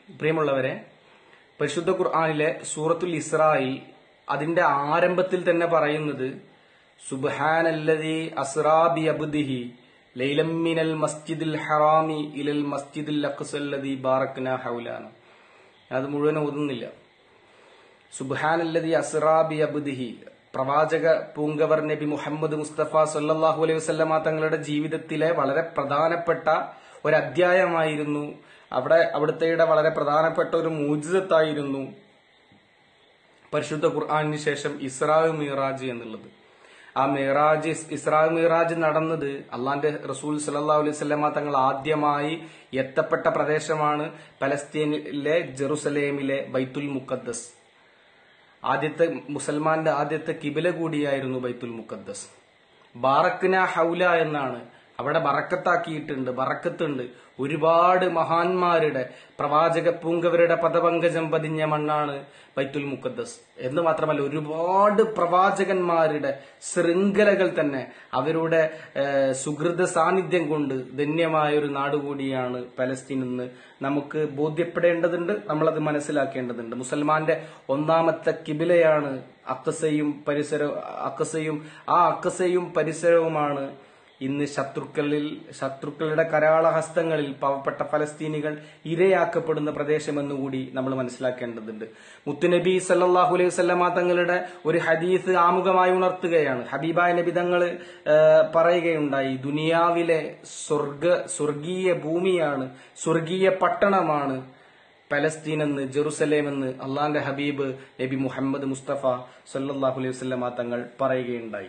പ്രിയമുള്ളവരെ പരിശുദ്ധ ഖുർആാനിലെ സൂറത്തുൽ ഇസ്രായിൽ അതിന്റെ ആരംഭത്തിൽ തന്നെ പറയുന്നത് സുബ്ഹാനല്ലദീ അസ്റാ ബി അബ്ദിഹി ലൈലം മിനൽ മസ്ജിദിൽ ഹറാമി ഇലൽ മസ്ജിദിൽ അഖ്സല്ലദീ ബാറക്നാ ഹൗലാന അത് മുഴുവൻ ഓതുന്നില്ല സുബ്ഹാനല്ലദീ അസ്റാ ബി അബ്ദിഹി പ്രവാചക പൂങ്കവർ നബി മുഹമ്മദ് മുസ്തഫ സല്ലല്ലാഹു അലൈഹി വസല്ലമ തങ്ങളുടെ ജീവിതത്തിലെ വളരെ പ്രധാനപ്പെട്ട ഒരു അധ്യായമായിരുന്നു അവിടെ അവിടുത്തെയുടെ വളരെ പ്രധാനപ്പെട്ട ഒരു മൂജിതത്തായിരുന്നു പരിശുദ്ധ ഖുർആാനിന് ശേഷം ഇസ്രാവ് മീറാജ് എന്നുള്ളത് ആ മീറാജ് ഇസ്രാവ് മീറാജ് നടന്നത് അള്ളാന്റെ റസൂൽ സല്ലാ അലൈഹി സ്വലമ തങ്ങൾ ആദ്യമായി എത്തപ്പെട്ട പ്രദേശമാണ് പലസ്തീനിലെ ജെറുസലേമിലെ ബൈത്തുൽ മുക്കദ്ദസ് ആദ്യത്തെ മുസൽമാന്റെ ആദ്യത്തെ കിബില കൂടിയായിരുന്നു ബൈത്തുൽ മുക്കദ്ദസ് ബാറക്കിന ഹൗല എന്നാണ് അവിടെ ബറക്കത്താക്കിയിട്ടുണ്ട് ബറക്കത്തുണ്ട് ഒരുപാട് മഹാന്മാരുടെ പ്രവാചക പൂങ്കവരുടെ പദപങ്കജം പതിഞ്ഞ മണ്ണാണ് ബൈത്തുൽ മുക്കദ്ദസ് എന്ന് മാത്രമല്ല ഒരുപാട് പ്രവാചകന്മാരുടെ ശൃംഖലകൾ തന്നെ അവരുടെ ഏഹ്, സുഹൃത സാന്നിധ്യം കൊണ്ട് ധന്യമായ ഒരു നാട് കൂടിയാണ് പലസ്തീൻ എന്ന് നമുക്ക് ബോധ്യപ്പെടേണ്ടതുണ്ട് നമ്മളത് മനസ്സിലാക്കേണ്ടതുണ്ട് മുസൽമാന്റെ ഒന്നാമത്തെ കിബിലയാണ് അക്കസയും പരിസരവും അക്കസയും ആ അക്കസയും പരിസരവുമാണ് ഇന്ന് ശത്രുക്കളിൽ ശത്രുക്കളുടെ കരാളഹസ്തങ്ങളിൽ പാവപ്പെട്ട ഫലസ്തീനികൾ ഇരയാക്കപ്പെടുന്ന പ്രദേശമെന്നുകൂടി നമ്മൾ മനസ്സിലാക്കേണ്ടതുണ്ട് മുത്തുനബി സല്ലാഹു അലൈഹി വസല്ലമ തങ്ങളുടെ ഒരു ഹദീസ് ആമുഖമായി ഉണർത്തുകയാണ് ഹബീബായ നബി തങ്ങൾ പറയുകയുണ്ടായി ദുനിയാവിലെ സ്വർഗ സ്വർഗീയ ഭൂമിയാണ് സ്വർഗീയ പട്ടണമാണ് പലസ്തീൻ എന്ന് ജെറുസലേം എന്ന് അള്ളാന്റെ ഹബീബ് നബി മുഹമ്മദ് മുസ്തഫ സല്ലാഹു അലൈഹി വസല്ലമ തങ്ങൾ പറയുകയുണ്ടായി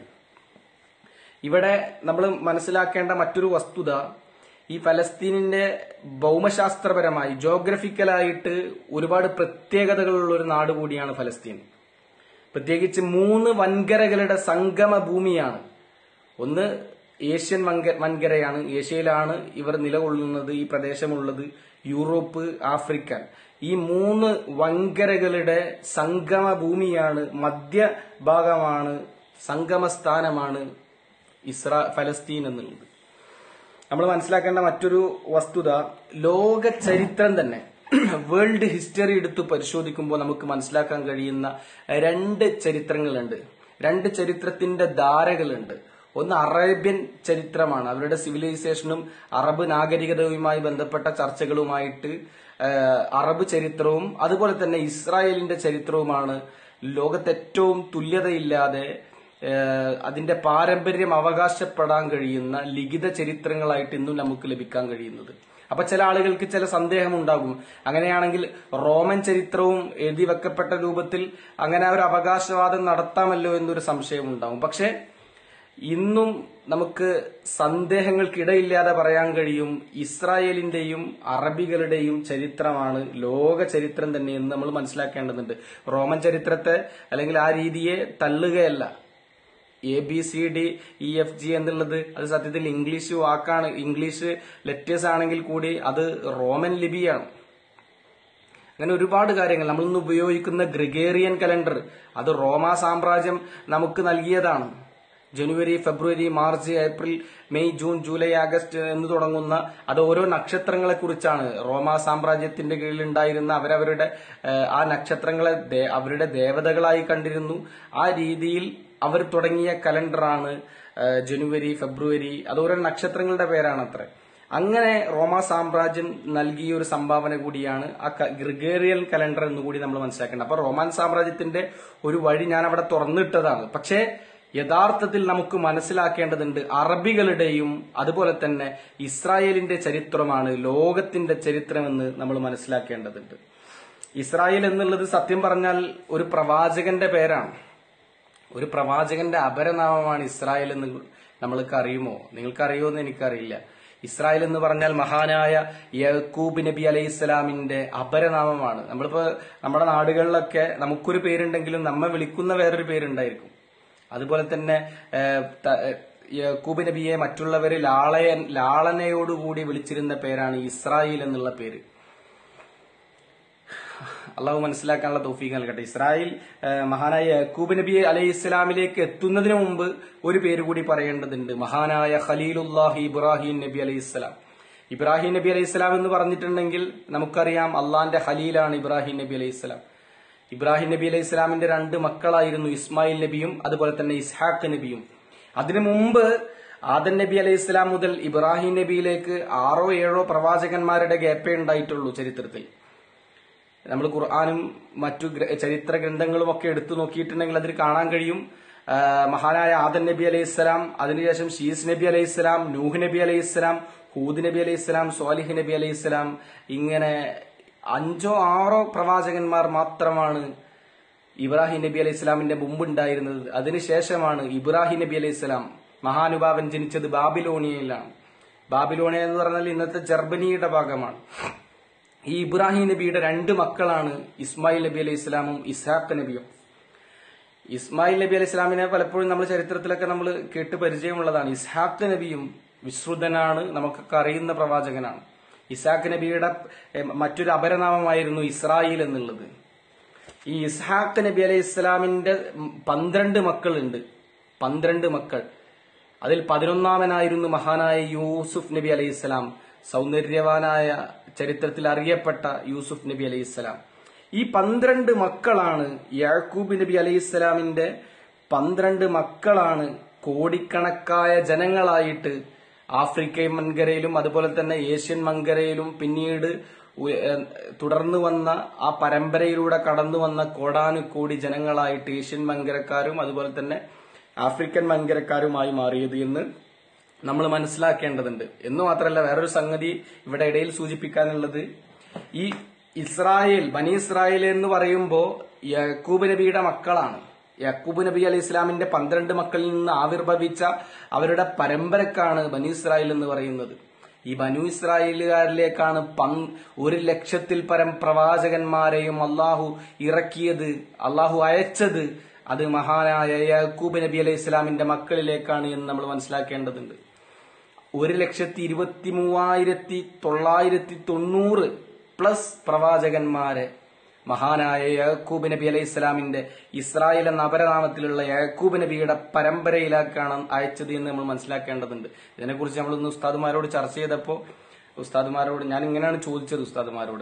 ഇവിടെ നമ്മൾ മനസ്സിലാക്കേണ്ട മറ്റൊരു വസ്തുത ഈ ഫലസ്തീനിന്റെ ഭൗമശാസ്ത്രപരമായി ജോഗ്രഫിക്കലായിട്ട് ഒരുപാട് പ്രത്യേകതകളുള്ള ഒരു നാട് കൂടിയാണ് ഫലസ്തീൻ പ്രത്യേകിച്ച് മൂന്ന് വൻകരകളുടെ സംഗമ ഭൂമിയാണ് ഒന്ന് ഏഷ്യൻ വൻക വൻകരയാണ് ഏഷ്യയിലാണ് ഇവർ നിലകൊള്ളുന്നത് ഈ പ്രദേശമുള്ളത് യൂറോപ്പ് ആഫ്രിക്ക ഈ മൂന്ന് വൻകരകളുടെ സംഗമ ഭൂമിയാണ് മധ്യഭാഗമാണ് സംഗമസ്ഥാനമാണ് ഇസ്രാ ഫലസ്തീൻ എന്നുള്ളത് നമ്മൾ മനസ്സിലാക്കേണ്ട മറ്റൊരു വസ്തുത ലോക ചരിത്രം തന്നെ വേൾഡ് ഹിസ്റ്ററി എടുത്ത് പരിശോധിക്കുമ്പോൾ നമുക്ക് മനസ്സിലാക്കാൻ കഴിയുന്ന രണ്ട് ചരിത്രങ്ങളുണ്ട് രണ്ട് ചരിത്രത്തിന്റെ ധാരകളുണ്ട് ഒന്ന് അറേബ്യൻ ചരിത്രമാണ് അവരുടെ സിവിലൈസേഷനും അറബ് നാഗരികതയുമായി ബന്ധപ്പെട്ട ചർച്ചകളുമായിട്ട് ആ, അറബ് ചരിത്രവും അതുപോലെ തന്നെ ഇസ്രായേലിന്റെ ചരിത്രവുമാണ് ലോകത്ത് ഏറ്റവും തുല്യതയില്ലാതെ ഏഹ് അതിന്റെ പാരമ്പര്യം അവകാശപ്പെടാൻ കഴിയുന്ന ലിഖിത ചരിത്രങ്ങളായിട്ട് ഇന്നും നമുക്ക് ലഭിക്കാൻ കഴിയുന്നത് അപ്പൊ ചില ആളുകൾക്ക് ചില സന്ദേഹം ഉണ്ടാകും അങ്ങനെയാണെങ്കിൽ റോമൻ ചരിത്രവും എഴുതി വെക്കപ്പെട്ട രൂപത്തിൽ അങ്ങനെ ഒരു അവകാശവാദം നടത്താമല്ലോ എന്നൊരു സംശയം ഉണ്ടാകും പക്ഷെ ഇന്നും നമുക്ക് സന്ദേഹങ്ങൾക്കിടയില്ലാതെ പറയാൻ കഴിയും ഇസ്രായേലിന്റെയും അറബികളുടെയും ചരിത്രമാണ് ലോക ചരിത്രം തന്നെ എന്ന് നമ്മൾ മനസ്സിലാക്കേണ്ടതുണ്ട് റോമൻ ചരിത്രത്തെ അല്ലെങ്കിൽ ആ രീതിയെ തള്ളുകയല്ല A B C D E F G എന്നുള്ളത് അത് സത്യത്തിൽ ഇംഗ്ലീഷ് വാക്കാണ് ഇംഗ്ലീഷ് ലെറ്റേഴ്സ് ആണെങ്കിൽ കൂടി അത് റോമൻ ലിപിയാണ് അങ്ങനെ ഒരുപാട് കാര്യങ്ങൾ നമ്മൾ ഇന്ന് ഉപയോഗിക്കുന്ന ഗ്രിഗേറിയൻ കലണ്ടർ അത് റോമാ സാമ്രാജ്യം നമുക്ക് നൽകിയതാണ് ജനുവരി ഫെബ്രുവരി March April May June July August എന്ന് തുടങ്ങുന്ന അത് ഓരോ നക്ഷത്രങ്ങളെ കുറിച്ചാണ് റോമാ സാമ്രാജ്യത്തിന്റെ കീഴിലുണ്ടായിരുന്ന അവരവരുടെ ഏഹ്, ആ നക്ഷത്രങ്ങളെ ദേ- അവരുടെ ദേവതകളായി കണ്ടിരുന്നു ആ രീതിയിൽ അവർ തുടങ്ങിയ കലണ്ടറാണ് ഏഹ്, ജനുവരി ഫെബ്രുവരി അത് ഓരോ നക്ഷത്രങ്ങളുടെ പേരാണ് അത്ര അങ്ങനെ റോമാ സാമ്രാജ്യം നൽകിയ ഒരു സംഭാവന കൂടിയാണ് ആ ക- ഗ്രിഗേറിയൻ കലണ്ടർ എന്ന് കൂടി നമ്മൾ മനസ്സിലാക്കേണ്ടത് അപ്പൊ റോമാൻ സാമ്രാജ്യത്തിന്റെ ഒരു വഴി ഞാൻ അവിടെ തുറന്നിട്ടതാണ് പക്ഷേ യഥാർത്ഥത്തിൽ നമുക്ക് മനസ്സിലാക്കേണ്ടതുണ്ട് അറബികളുടെയും അതുപോലെ തന്നെ ഇസ്രായേലിന്റെ ചരിത്രമാണ് ലോകത്തിന്റെ ചരിത്രമെന്ന് നമ്മൾ മനസ്സിലാക്കേണ്ടതുണ്ട് ഇസ്രായേൽ എന്നുള്ളത് സത്യം പറഞ്ഞാൽ ഒരു പ്രവാചകന്റെ പേരാണ് ഒരു പ്രവാചകന്റെ അപരനാമമാണ് ഇസ്രായേൽ എന്ന് നമ്മൾക്ക് അറിയുമോ നിങ്ങൾക്ക് അറിയുമോ എന്ന് എനിക്കറിയില്ല ഇസ്രായേൽ എന്ന് പറഞ്ഞാൽ മഹാനായ യക്കൂബ് നബി അലൈഹി ഇസ്ലാമിന്റെ അപരനാമമാണ് നമ്മളിപ്പോ നമ്മുടെ നാടുകളിലൊക്കെ നമുക്കൊരു പേരുണ്ടെങ്കിലും നമ്മെ വിളിക്കുന്ന വേറൊരു പേരുണ്ടായിരിക്കും അതുപോലെ തന്നെ ഏഹ്, ത- ഏഹ്, യക്കൂബ് നബിയെ മറ്റുള്ളവര് ലാളയൻ ലാളനയോടുകൂടി വിളിച്ചിരുന്ന പേരാണ് ഇസ്രായേൽ എന്നുള്ള പേര് അള്ളാഹു മനസ്സിലാക്കാനുള്ള തൗഫീഖ് നൽകട്ടെ ഇസ്രായേൽ ഏഹ്, മഹാനായ യക്കൂബ് നബി അലൈഹി ഇസ്ലാമിലേക്ക് എത്തുന്നതിന് മുമ്പ് ഒരു പേര് കൂടി പറയേണ്ടതുണ്ട് മഹാനായ ഖലീലുല്ലാഹി ഇബ്രാഹിം നബി അലൈഹി ഇസ്ലാം ഇബ്രാഹിം നബി അലൈഹി സ്വലാം എന്ന് പറഞ്ഞിട്ടുണ്ടെങ്കിൽ നമുക്കറിയാം അള്ളാന്റെ ഖലീലാണ് ഇബ്രാഹിം നബി അലൈഹി സ്വലാം ഇബ്രാഹിം നബി അലൈഹി സ്വലാമിന്റെ രണ്ട് മക്കളായിരുന്നു ഇസ്മായിൽ നബിയും അതുപോലെ തന്നെ ഇസ്ഹാഖ് നബിയും അതിനു മുമ്പ് ആദൻ നബി അലൈഹി സ്വലാം മുതൽ ഇബ്രാഹിം നബിയിലേക്ക് ആറോ ഏഴോ പ്രവാചകന്മാരുടെ ഗ്യാപ്പേ ഉണ്ടായിട്ടുള്ളൂ ചരിത്രത്തിൽ നമ്മൾ ഖുർആാനും മറ്റു ഗ്ര- ചരിത്ര ഗ്രന്ഥങ്ങളും ഒക്കെ എടുത്തു നോക്കിയിട്ടുണ്ടെങ്കിൽ അതിൽ കാണാൻ കഴിയും ആ, മഹാനായ ആദൻ നബി അലൈഹി സ്വലാം അതിനുശേഷം ഷീസ് നബി അലൈഹി സ്വലാം നൂഹ് നബി അലൈഹി സ്വലാം ഹൂദ് നബി അലൈഹി സ്വലാം സ്വാലിഹ് നബി അലൈഹി സ്വലാം ഇങ്ങനെ അഞ്ചോ ആറോ പ്രവാചകന്മാർ മാത്രമാണ് ഇബ്രാഹിം നബി അലൈഹി സ്വലാമിന്റെ മുമ്പുണ്ടായിരുന്നത് അതിനുശേഷമാണ് ഇബ്രാഹിം നബി അലൈഹി സ്വലാം മഹാനുഭാവൻ ജനിച്ചത് ബാബിലോണിയയിലാണ് ബാബിലോണിയ എന്ന് പറഞ്ഞാൽ ഇന്നത്തെ ജർമ്മനിയുടെ ഭാഗമാണ് ഈ ഇബ്രാഹിം നബിയുടെ രണ്ട് മക്കളാണ് ഇസ്മായിൽ നബി അലൈഹി ഇസ്ലാമും ഇസ്ഹാഖ് നബിയും ഇസ്മായിൽ നബി അലൈഹി ഇസ്ലാമിനെ പലപ്പോഴും നമ്മൾ ചരിത്രത്തിലൊക്കെ നമ്മൾ കേട്ട് പരിചയമുള്ളതാണ് ഇസ്ഹാഖ് നബിയും വിശ്രുതനാണ് നമുക്കൊക്കെ അറിയുന്ന പ്രവാചകനാണ് ഇസ്ഹാഖ് നബിയുടെ എഹ്, മറ്റൊരു അപരനാമമായിരുന്നു ഇസ്രായേൽ എന്നുള്ളത് ഈ ഇസ്ഹാഖ് നബി അലൈഹി ഇസ്ലാമിന്റെ പന്ത്രണ്ട് മക്കളുണ്ട് പന്ത്രണ്ട് മക്കൾ അതിൽ പതിനൊന്നാമനായിരുന്നു മഹാനായ യൂസുഫ് നബി അലൈഹി ഇസ്ലാം സൗന്ദര്യവാനായ ചരിത്രത്തിൽ അറിയപ്പെട്ട യൂസുഫ് നബി അലൈഹി ഇസ്ലാം ഈ പന്ത്രണ്ട് മക്കളാണ് യാക്കൂബ് നബി അലൈഹി ഇസ്ലാമിന്റെ പന്ത്രണ്ട് മക്കളാണ് കോടിക്കണക്കായ ജനങ്ങളായിട്ട് ആഫ്രിക്കൻ മൻകരയിലും അതുപോലെ തന്നെ ഏഷ്യൻ മൻകരയിലും പിന്നീട് ഉയ- ഏഹ് തുടർന്ന് വന്ന ആ പരമ്പരയിലൂടെ കടന്നു വന്ന കോടാനുകോടി ജനങ്ങളായിട്ട് ഏഷ്യൻ മൻകരക്കാരും അതുപോലെ തന്നെ ആഫ്രിക്കൻ മൻകരക്കാരുമായി മാറിയത് എന്ന് നമ്മൾ മനസ്സിലാക്കേണ്ടതുണ്ട് എന്ന് മാത്രമല്ല വേറൊരു സംഗതി ഇവിടെ ഇടയിൽ സൂചിപ്പിക്കാനുള്ളത് ഈ ഇസ്രായേൽ ബനി ഇസ്രായേൽ എന്ന് പറയുമ്പോ യക്കൂബ് നബിയുടെ മക്കളാണ് യക്കൂബ് നബി അലൈഹി ഇസ്ലാമിന്റെ പന്ത്രണ്ട് മക്കളിൽ നിന്ന് ആവിർഭവിച്ച അവരുടെ പരമ്പരക്കാണ് ബനി ഇസ്രായേൽ എന്ന് പറയുന്നത് ഈ ബനു ഇസ്രായേലുകാരിലേക്കാണ് പൻ- ഒരു ലക്ഷത്തിൽ പരം പ്രവാചകന്മാരെയും അള്ളാഹു ഇറക്കിയത് അള്ളാഹു അയച്ചത് അത് മഹാനായ യാക്കൂബ് നബി അലൈഹി ഇസ്ലാമിന്റെ മക്കളിലേക്കാണ് എന്ന് നമ്മൾ മനസ്സിലാക്കേണ്ടതുണ്ട് ഒരു ലക്ഷത്തി ഇരുപത്തി മൂവായിരത്തി തൊള്ളായിരത്തി തൊണ്ണൂറ് പ്ലസ് പ്രവാചകന്മാരെ മഹാനായ യാക്കൂബ് നബി അലൈഹി ഇസ്ലാമിന്റെ ഇസ്രായേൽ എന്ന അപരനാമത്തിലുള്ള യാക്കൂബ് നബിയുടെ പരമ്പരയിലേക്കാണ് അയച്ചത് എന്ന് നമ്മൾ മനസ്സിലാക്കേണ്ടതുണ്ട് ഇതിനെക്കുറിച്ച് നമ്മളൊന്ന് ഉസ്താദുമാരോട് ചർച്ച ചെയ്തപ്പോൾ ഉസ്താദുമാരോട് ഞാൻ ഇങ്ങനെയാണ് ചോദിച്ചത് ഉസ്താദുമാരോട്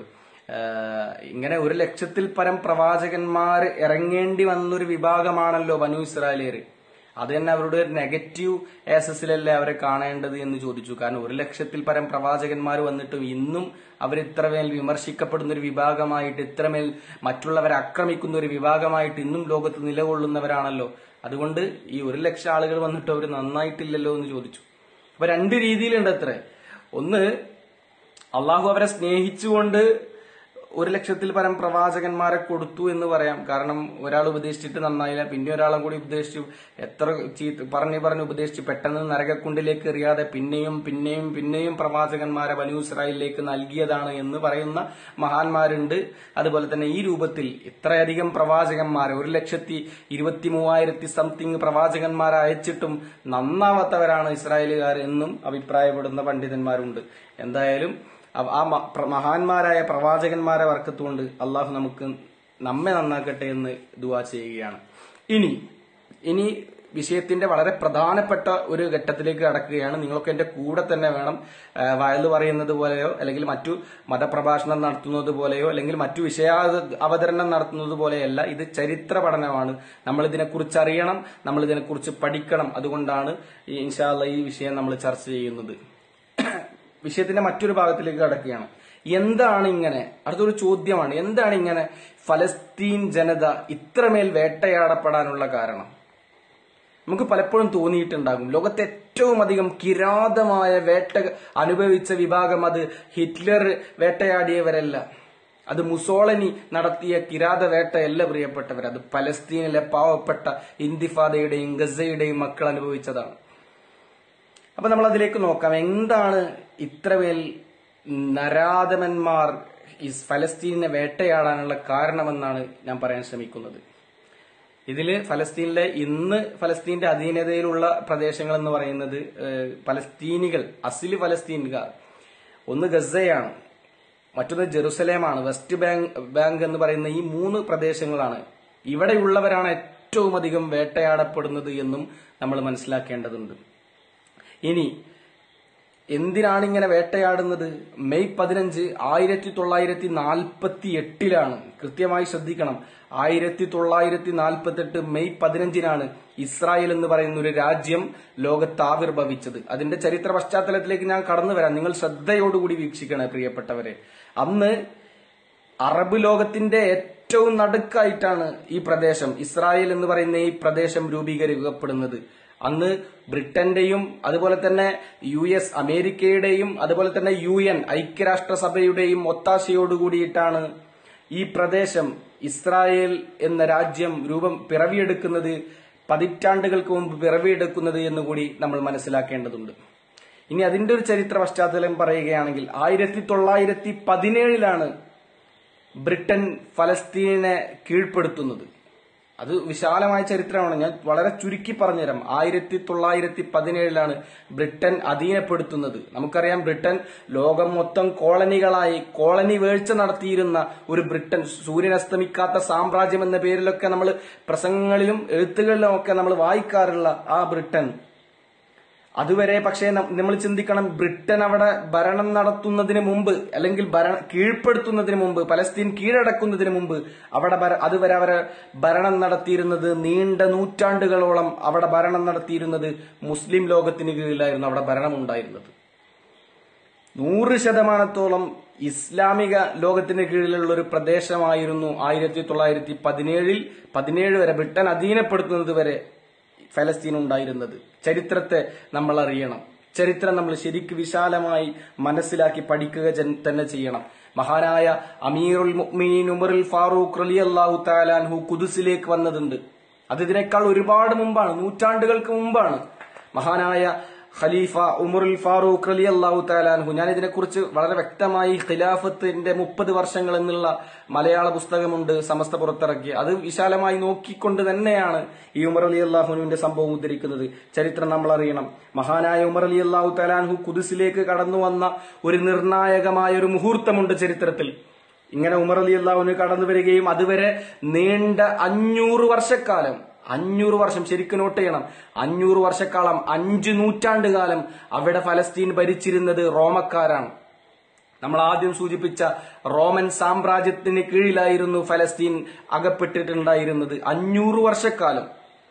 ഏഹ് ഇങ്ങനെ ഒരു ലക്ഷത്തിൽ പരം പ്രവാചകന്മാർ ഇറങ്ങേണ്ടി വന്നൊരു വിഭാഗമാണല്ലോ ബനു ഇസ്രായേലിയർ അത് തന്നെ അവരുടെ ഒരു നെഗറ്റീവ് ആസസിലല്ലേ അവരെ കാണേണ്ടത് എന്ന് ചോദിച്ചു കാരണം ഒരു ലക്ഷത്തിൽ പരം പ്രവാചകന്മാർ വന്നിട്ടും ഇന്നും അവർ ഇത്രമേൽ വിമർശിക്കപ്പെടുന്ന ഒരു വിഭാഗമായിട്ട് ഇത്രമേൽ മറ്റുള്ളവരെ ആക്രമിക്കുന്ന ഒരു വിഭാഗമായിട്ട് ഇന്നും ലോകത്ത് നിലകൊള്ളുന്നവരാണല്ലോ അതുകൊണ്ട് ഈ ഒരു ലക്ഷം ആളുകൾ വന്നിട്ട് അവർ നന്നായിട്ടില്ലല്ലോ എന്ന് ചോദിച്ചു അപ്പൊ രണ്ട് രീതിയിലുണ്ട് അത്രേ ഒന്ന് അള്ളാഹു അവരെ സ്നേഹിച്ചുകൊണ്ട് ഒരു ലക്ഷത്തിൽ പരം പ്രവാചകന്മാരെ കൊടുത്തു എന്ന് പറയാം കാരണം ഒരാൾ ഉപദേശിച്ചിട്ട് നന്നായില്ല പിന്നെ ഒരാളും കൂടി ഉപദേശിച്ചു എത്ര ചീത്ത പറഞ്ഞു പറഞ്ഞ് ഉപദേശിച്ചു പെട്ടെന്ന് നരകക്കുണ്ടിലേക്ക് എറിയാതെ പിന്നെയും പിന്നെയും പിന്നെയും പ്രവാചകന്മാരെ ബനു ഇസ്രായേലിലേക്ക് നൽകിയതാണ് എന്ന് പറയുന്ന മഹാന്മാരുണ്ട് അതുപോലെ തന്നെ ഈ രൂപത്തിൽ ഇത്രയധികം പ്രവാചകന്മാരെ ഒരു ലക്ഷത്തി ഇരുപത്തി മൂവായിരത്തി സംതിങ് പ്രവാചകന്മാരെ അയച്ചിട്ടും നന്നാവാത്തവരാണ് ഇസ്രായേലുകാർ എന്നും അഭിപ്രായപ്പെടുന്ന പണ്ഡിതന്മാരുണ്ട് എന്തായാലും അവ- ആ മ- പ്ര- മഹാന്മാരായ പ്രവാചകന്മാരെ വർക്കത്തുകൊണ്ട് അള്ളാഹു നമുക്ക് നമ്മെ നന്നാക്കട്ടെ എന്ന് ദുവാ ചെയ്യുകയാണ് ഇനി ഇനി വിഷയത്തിന്റെ വളരെ പ്രധാനപ്പെട്ട ഒരു ഘട്ടത്തിലേക്ക് കടക്കുകയാണ് നിങ്ങളൊക്കെ എന്റെ കൂടെ തന്നെ വേണം ആ, വയല് പറയുന്നത് പോലെയോ അല്ലെങ്കിൽ മറ്റു മതപ്രഭാഷണം നടത്തുന്നത് പോലെയോ അല്ലെങ്കിൽ മറ്റു വിഷയ അവതരണം നടത്തുന്നത് പോലെയല്ല ഇത് ചരിത്ര പഠനമാണ് നമ്മൾ ഇതിനെക്കുറിച്ച് അറിയണം നമ്മൾ ഇതിനെക്കുറിച്ച് പഠിക്കണം അതുകൊണ്ടാണ് ഈ ഇൻഷാല്ല ഈ വിഷയം നമ്മൾ ചർച്ച ചെയ്യുന്നത് വിഷയത്തിന്റെ മറ്റൊരു ഭാഗത്തിലേക്ക് കടക്കുകയാണ് എന്താണ് ഇങ്ങനെ അടുത്തൊരു ചോദ്യമാണ് എന്താണ് ഇങ്ങനെ ഫലസ്തീൻ ജനത ഇത്രമേൽ വേട്ടയാടപ്പെടാനുള്ള കാരണം നമുക്ക് പലപ്പോഴും തോന്നിയിട്ടുണ്ടാകും ലോകത്തെ ഏറ്റവും അധികം കിരാതമായ വേട്ട അനുഭവിച്ച വിഭാഗം അത് ഹിറ്റ്ലർ വേട്ടയാടിയവരല്ല അത് മുസോളനി നടത്തിയ കിരാത വേട്ടയല്ല പ്രിയപ്പെട്ടവർ അത് പലസ്തീനിലെ പാവപ്പെട്ട ഇന്തിഫാദയുടെയും ഗസയുടെയും മക്കൾ അനുഭവിച്ചതാണ് അപ്പൊ നമ്മൾ അതിലേക്ക് നോക്കാം എന്താണ് ഇത്രമേൽ നരാധമന്മാർ ഈ ഫലസ്തീനെ വേട്ടയാടാനുള്ള കാരണമെന്നാണ് ഞാൻ പറയാൻ ശ്രമിക്കുന്നത് ഇതില് ഫലസ്തീനിലെ ഇന്ന് ഫലസ്തീന്റെ അധീനതയിലുള്ള പ്രദേശങ്ങൾ എന്ന് പറയുന്നത് ഏഹ്, ഫലസ്തീനികൾ അസില് ഫലസ്തീൻകാർ ഒന്ന് ഗസയാണ് മറ്റൊന്ന് ജെറുസലേമാണ് വെസ്റ്റ് ബാങ്ക് ബാങ്ക് എന്ന് പറയുന്ന ഈ മൂന്ന് പ്രദേശങ്ങളാണ് ഇവിടെയുള്ളവരാണ് ഏറ്റവും അധികം വേട്ടയാടപ്പെടുന്നത് എന്നും നമ്മൾ മനസ്സിലാക്കേണ്ടതുണ്ട് ഇനി എന്തിനാണ് ഇങ്ങനെ വേട്ടയാടുന്നത് മെയ് പതിനഞ്ച് ആയിരത്തി തൊള്ളായിരത്തി നാൽപ്പത്തി എട്ടിലാണ് കൃത്യമായി ശ്രദ്ധിക്കണം ആയിരത്തി തൊള്ളായിരത്തി നാൽപ്പത്തി എട്ട് മെയ് പതിനഞ്ചിനാണ് ഇസ്രായേൽ എന്ന് പറയുന്ന ഒരു രാജ്യം ലോകത്ത് ആവിർഭവിച്ചത് അതിന്റെ ചരിത്ര പശ്ചാത്തലത്തിലേക്ക് ഞാൻ കടന്നു വരാം നിങ്ങൾ ശ്രദ്ധയോടുകൂടി വീക്ഷിക്കണേ പ്രിയപ്പെട്ടവരെ അന്ന് അറബ് ലോകത്തിന്റെ ഏറ്റവും നടുക്കായിട്ടാണ് ഈ പ്രദേശം ഇസ്രായേൽ എന്ന് പറയുന്ന ഈ പ്രദേശം രൂപീകരിക്കപ്പെടുന്നത് അന്ന് ബ്രിട്ടന്റെയും അതുപോലെ തന്നെ യു എസ് അമേരിക്കയുടെയും അതുപോലെ തന്നെ യു എൻ ഐക്യരാഷ്ട്രസഭയുടെയും ഒത്താശയോടുകൂടിയിട്ടാണ് ഈ പ്രദേശം ഇസ്രായേൽ എന്ന രാജ്യം രൂപം പിറവിയെടുക്കുന്നത് പതിറ്റാണ്ടുകൾക്ക് മുമ്പ് പിറവിയെടുക്കുന്നത് എന്നുകൂടി നമ്മൾ മനസ്സിലാക്കേണ്ടതുണ്ട് ഇനി അതിന്റെ ഒരു ചരിത്ര പശ്ചാത്തലം പറയുകയാണെങ്കിൽ ആയിരത്തി തൊള്ളായിരത്തി പതിനേഴിലാണ് ബ്രിട്ടൻ ഫലസ്തീനെ കീഴ്പ്പെടുത്തുന്നത് അത് വിശാലമായ ചരിത്രമാണ് ഞാൻ വളരെ ചുരുക്കി പറഞ്ഞുതരാം ആയിരത്തി തൊള്ളായിരത്തി പതിനേഴിലാണ് ബ്രിട്ടൻ അധീനപ്പെടുത്തുന്നത് നമുക്കറിയാം ബ്രിട്ടൻ ലോകം മൊത്തം കോളനികളായി കോളനി വേഴ്ച നടത്തിയിരുന്ന ഒരു ബ്രിട്ടൻ സൂര്യൻ അസ്തമിക്കാത്ത സാമ്രാജ്യം എന്ന പേരിലൊക്കെ നമ്മൾ പ്രസംഗങ്ങളിലും എഴുത്തുകളിലും ഒക്കെ നമ്മൾ വായിക്കാറുള്ള ആ ബ്രിട്ടൻ അതുവരെ പക്ഷേ നം- നമ്മൾ ചിന്തിക്കണം ബ്രിട്ടൻ അവിടെ ഭരണം നടത്തുന്നതിന് മുമ്പ് അല്ലെങ്കിൽ ഭരണ കീഴ്പ്പെടുത്തുന്നതിന് മുമ്പ് പലസ്തീൻ കീഴടക്കുന്നതിന് മുമ്പ് അവിടെ ഭര- അതുവരെ അവരെ ഭരണം നടത്തിയിരുന്നത് നീണ്ട നൂറ്റാണ്ടുകളോളം അവിടെ ഭരണം നടത്തിയിരുന്നത് മുസ്ലിം ലോകത്തിന് കീഴിലായിരുന്നു അവിടെ ഭരണം ഉണ്ടായിരുന്നത് നൂറ് ശതമാനത്തോളം ഇസ്ലാമിക ലോകത്തിന് കീഴിലുള്ള ഒരു പ്രദേശമായിരുന്നു ആയിരത്തി തൊള്ളായിരത്തി പതിനേഴിൽ പതിനേഴ് വരെ ബ്രിട്ടൻ അധീനപ്പെടുത്തുന്നത് വരെ ഫലസ്തീൻ ഉണ്ടായിരുന്നത് ചരിത്രത്തെ നമ്മൾ അറിയണം ചരിത്രം നമ്മൾ ശരിക്ക് വിശാലമായി മനസ്സിലാക്കി പഠിക്കുക ജൻ- തന്നെ ചെയ്യണം മഹാനായ അമീറുൽ മുഅ്മിനീൻ ഉമറുൽ ഫാറൂഖ് റലി അള്ളാഹു താലാൻഹു കുദുസിലേക്ക് വന്നതുണ്ട് അത് ഇതിനേക്കാൾ ഒരുപാട് മുമ്പാണ് നൂറ്റാണ്ടുകൾക്ക് മുമ്പാണ് മഹാനായ ഖലീഫ ഉമറുൽ ഫാറൂഖ് റലി അള്ളാഹു താലാൻഹു ഞാൻ ഇതിനെക്കുറിച്ച് വളരെ വ്യക്തമായി ഖിലാഫത്തിന്റെ മുപ്പത് വർഷങ്ങൾ എന്നുള്ള മലയാള പുസ്തകമുണ്ട് സമസ്ത പുറത്തിറക്കി അത് വിശാലമായി നോക്കിക്കൊണ്ട് തന്നെയാണ് ഈ ഉമർ അലി അള്ളാഹുനുവിന്റെ സംഭവം ഉദ്ധരിക്കുന്നത് ചരിത്രം നമ്മൾ അറിയണം മഹാനായ ഉമർ അലി അള്ളാഹു താലാൻഹു കുതിസിലേക്ക് കടന്നു വന്ന ഒരു നിർണായകമായ ഒരു മുഹൂർത്തമുണ്ട് ചരിത്രത്തിൽ ഇങ്ങനെ ഉമർ അലി അള്ളാഹുന് കടന്നു വരികയും അതുവരെ നീണ്ട അഞ്ഞൂറ് വർഷക്കാലം അഞ്ഞൂറ് വർഷം ശരിക്കും നോട്ട് ചെയ്യണം അഞ്ഞൂറ് വർഷക്കാലം അഞ്ചു നൂറ്റാണ്ട് കാലം അവിടെ ഫലസ്തീൻ ഭരിച്ചിരുന്നത് റോമക്കാരാണ് നമ്മൾ ആദ്യം സൂചിപ്പിച്ച റോമൻ സാമ്രാജ്യത്തിന് കീഴിലായിരുന്നു ഫലസ്തീൻ അകപ്പെട്ടിട്ടുണ്ടായിരുന്നത് അഞ്ഞൂറ് വർഷക്കാലം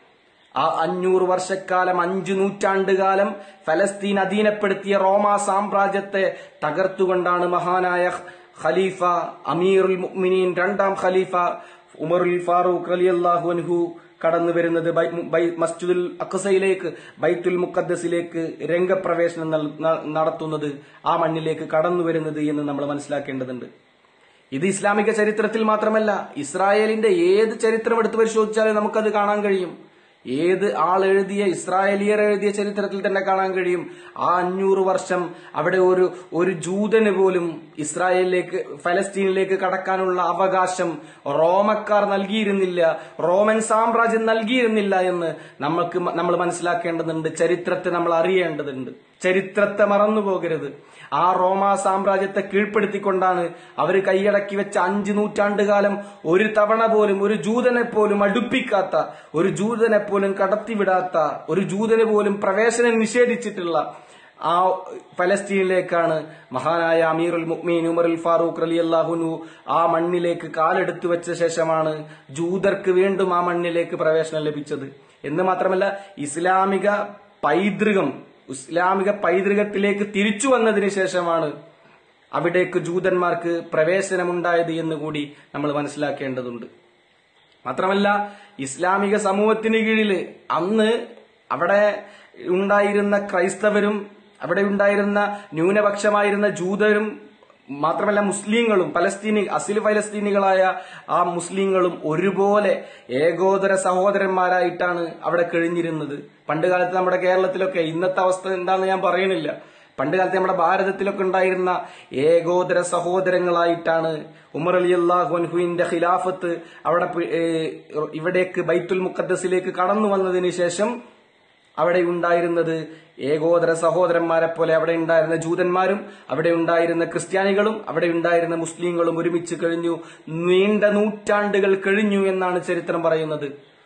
ആ അഞ്ഞൂറ് വർഷക്കാലം അഞ്ചു നൂറ്റാണ്ട് കാലം ഫലസ്തീൻ അധീനപ്പെടുത്തിയ റോമ സാമ്രാജ്യത്തെ തകർത്തുകൊണ്ടാണ് മഹാനായ ഖലീഫ അമീറുൽ മുഅ്മിനീൻ രണ്ടാം ഖലീഫ ഉമറുൽ ഫാറൂഖ് റളിയല്ലാഹു അൻഹു കടന്നു വരുന്നത് ബൈ- ബൈ- മസ്ജിദുൽ അക്സയിലേക്ക് ബൈത്തുൽ മുഖദ്ദസിലേക്ക് രംഗപ്രവേശനം നൽ- ന- നടത്തുന്നത് ആ മണ്ണിലേക്ക് കടന്നു വരുന്നത് എന്ന് നമ്മൾ മനസ്സിലാക്കേണ്ടതുണ്ട് ഇത് ഇസ്ലാമിക ചരിത്രത്തിൽ മാത്രമല്ല ഇസ്രായേലിന്റെ ഏത് ചരിത്രം എടുത്തു പരിശോധിച്ചാലും നമുക്കത് കാണാൻ കഴിയും ഏത് ആൾ എഴുതിയ ഇസ്രായേലിയർ എഴുതിയ ചരിത്രത്തിൽ തന്നെ കാണാൻ കഴിയും ആ അഞ്ഞൂറ് വർഷം അവിടെ ഒരു ഒരു ജൂതന് പോലും ഇസ്രായേലിലേക്ക് ഫലസ്തീനിലേക്ക് കടക്കാനുള്ള അവകാശം റോമക്കാർ നൽകിയിരുന്നില്ല റോമൻ സാമ്രാജ്യം നൽകിയിരുന്നില്ല എന്ന് നമുക്ക് മ- നമ്മൾ മനസ്സിലാക്കേണ്ടതുണ്ട് ചരിത്രത്തെ നമ്മൾ അറിയേണ്ടതുണ്ട് ചരിത്രത്തെ മറന്നു പോകരുത് ആ റോമ സാമ്രാജ്യത്തെ കീഴ്പ്പെടുത്തിക്കൊണ്ടാണ് അവർ കൈയടക്കി വെച്ച അഞ്ചു നൂറ്റാണ്ട് കാലം ഒരു തവണ പോലും ഒരു ജൂതനെ പോലും അടുപ്പിക്കാത്ത ഒരു ജൂതനെ പോലും കടത്തിവിടാത്ത ഒരു ജൂതന് പോലും പ്രവേശനം നിഷേധിച്ചിട്ടുള്ള ആ ഫലസ്തീനിലേക്കാണ് മഹാനായ അമീറുൽ മുഅ്മീൻ ഉമറുൽ ഫാറൂഖ് റലി അള്ളാഹുനു ആ മണ്ണിലേക്ക് കാലെടുത്തു വെച്ച ശേഷമാണ് ജൂതർക്ക് വീണ്ടും ആ മണ്ണിലേക്ക് പ്രവേശനം ലഭിച്ചത് എന്ന് മാത്രമല്ല ഇസ്ലാമിക പൈതൃകം ഇസ്ലാമിക പൈതൃകത്തിലേക്ക് തിരിച്ചു വന്നതിന് ശേഷമാണ് അവിടേക്ക് ജൂതന്മാർക്ക് പ്രവേശനമുണ്ടായത് എന്ന് കൂടി നമ്മൾ മനസ്സിലാക്കേണ്ടതുണ്ട് മാത്രമല്ല ഇസ്ലാമിക സമൂഹത്തിന് കീഴില് അന്ന് അവിടെ ഉണ്ടായിരുന്ന ക്രൈസ്തവരും അവിടെ ഉണ്ടായിരുന്ന ന്യൂനപക്ഷമായിരുന്ന ജൂതരും മാത്രമല്ല മുസ്ലിങ്ങളും പലസ്തീനി അസിൽ ഫലസ്തീനികളായ ആ മുസ്ലിങ്ങളും ഒരുപോലെ ഏകോദര സഹോദരന്മാരായിട്ടാണ് അവിടെ കഴിഞ്ഞിരുന്നത് പണ്ട് കാലത്ത് നമ്മുടെ കേരളത്തിലൊക്കെ ഇന്നത്തെ അവസ്ഥ എന്താണെന്ന് ഞാൻ പറയുന്നില്ല പണ്ട് കാലത്ത് നമ്മുടെ ഭാരതത്തിലൊക്കെ ഉണ്ടായിരുന്ന ഏകോദര സഹോദരങ്ങളായിട്ടാണ് ഉമർ അലി അള്ളാഹുൻഹുവിന്റെ ഖിലാഫത്ത് അവിടെ പി- ഏ, ഇവിടേക്ക് ബൈത്തുൽ മുഖദ്ദസിലേക്ക് കടന്നു വന്നതിന് ശേഷം അവിടെ ഉണ്ടായിരുന്നത് ഏകോദര സഹോദരന്മാരെ പോലെ അവിടെ ഉണ്ടായിരുന്ന ജൂതന്മാരും അവിടെ ഉണ്ടായിരുന്ന ക്രിസ്ത്യാനികളും അവിടെ ഉണ്ടായിരുന്ന മുസ്ലിങ്ങളും ഒരുമിച്ച് കഴിഞ്ഞു നീണ്ട നൂറ്റാണ്ടുകൾ കഴിഞ്ഞു എന്നാണ് ചരിത്രം പറയുന്നത്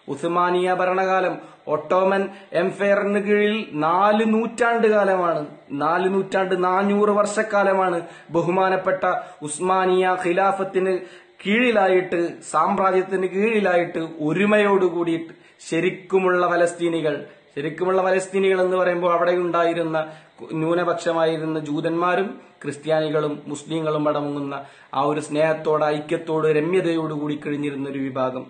ഉസ്മാനിയ ഭരണകാലം ഒട്ടോമൻ എംപയറിന് കീഴിൽ നാല് നൂറ്റാണ്ട് കാലമാണ് നാല് നൂറ്റാണ്ട് നാനൂറ് വർഷക്കാലമാണ് ബഹുമാനപ്പെട്ട ഉസ്മാനിയ ഖിലാഫത്തിന് കീഴിലായിട്ട് സാമ്രാജ്യത്തിന് കീഴിലായിട്ട് ഒരുമയോടുകൂടിയിട്ട് ശരിക്കുമുള്ള ഫലസ്തീനികൾ ശരിക്കുമുള്ള ഫലസ്തീനികൾ എന്ന് പറയുമ്പോൾ അവിടെ ഉണ്ടായിരുന്ന ന്യൂനപക്ഷമായിരുന്ന ജൂതന്മാരും ക്രിസ്ത്യാനികളും മുസ്ലിങ്ങളും അടങ്ങുന്ന ആ ഒരു സ്നേഹത്തോട് ഐക്യത്തോട് രമ്യതയോടുകൂടി കഴിഞ്ഞിരുന്ന ഒരു വിഭാഗം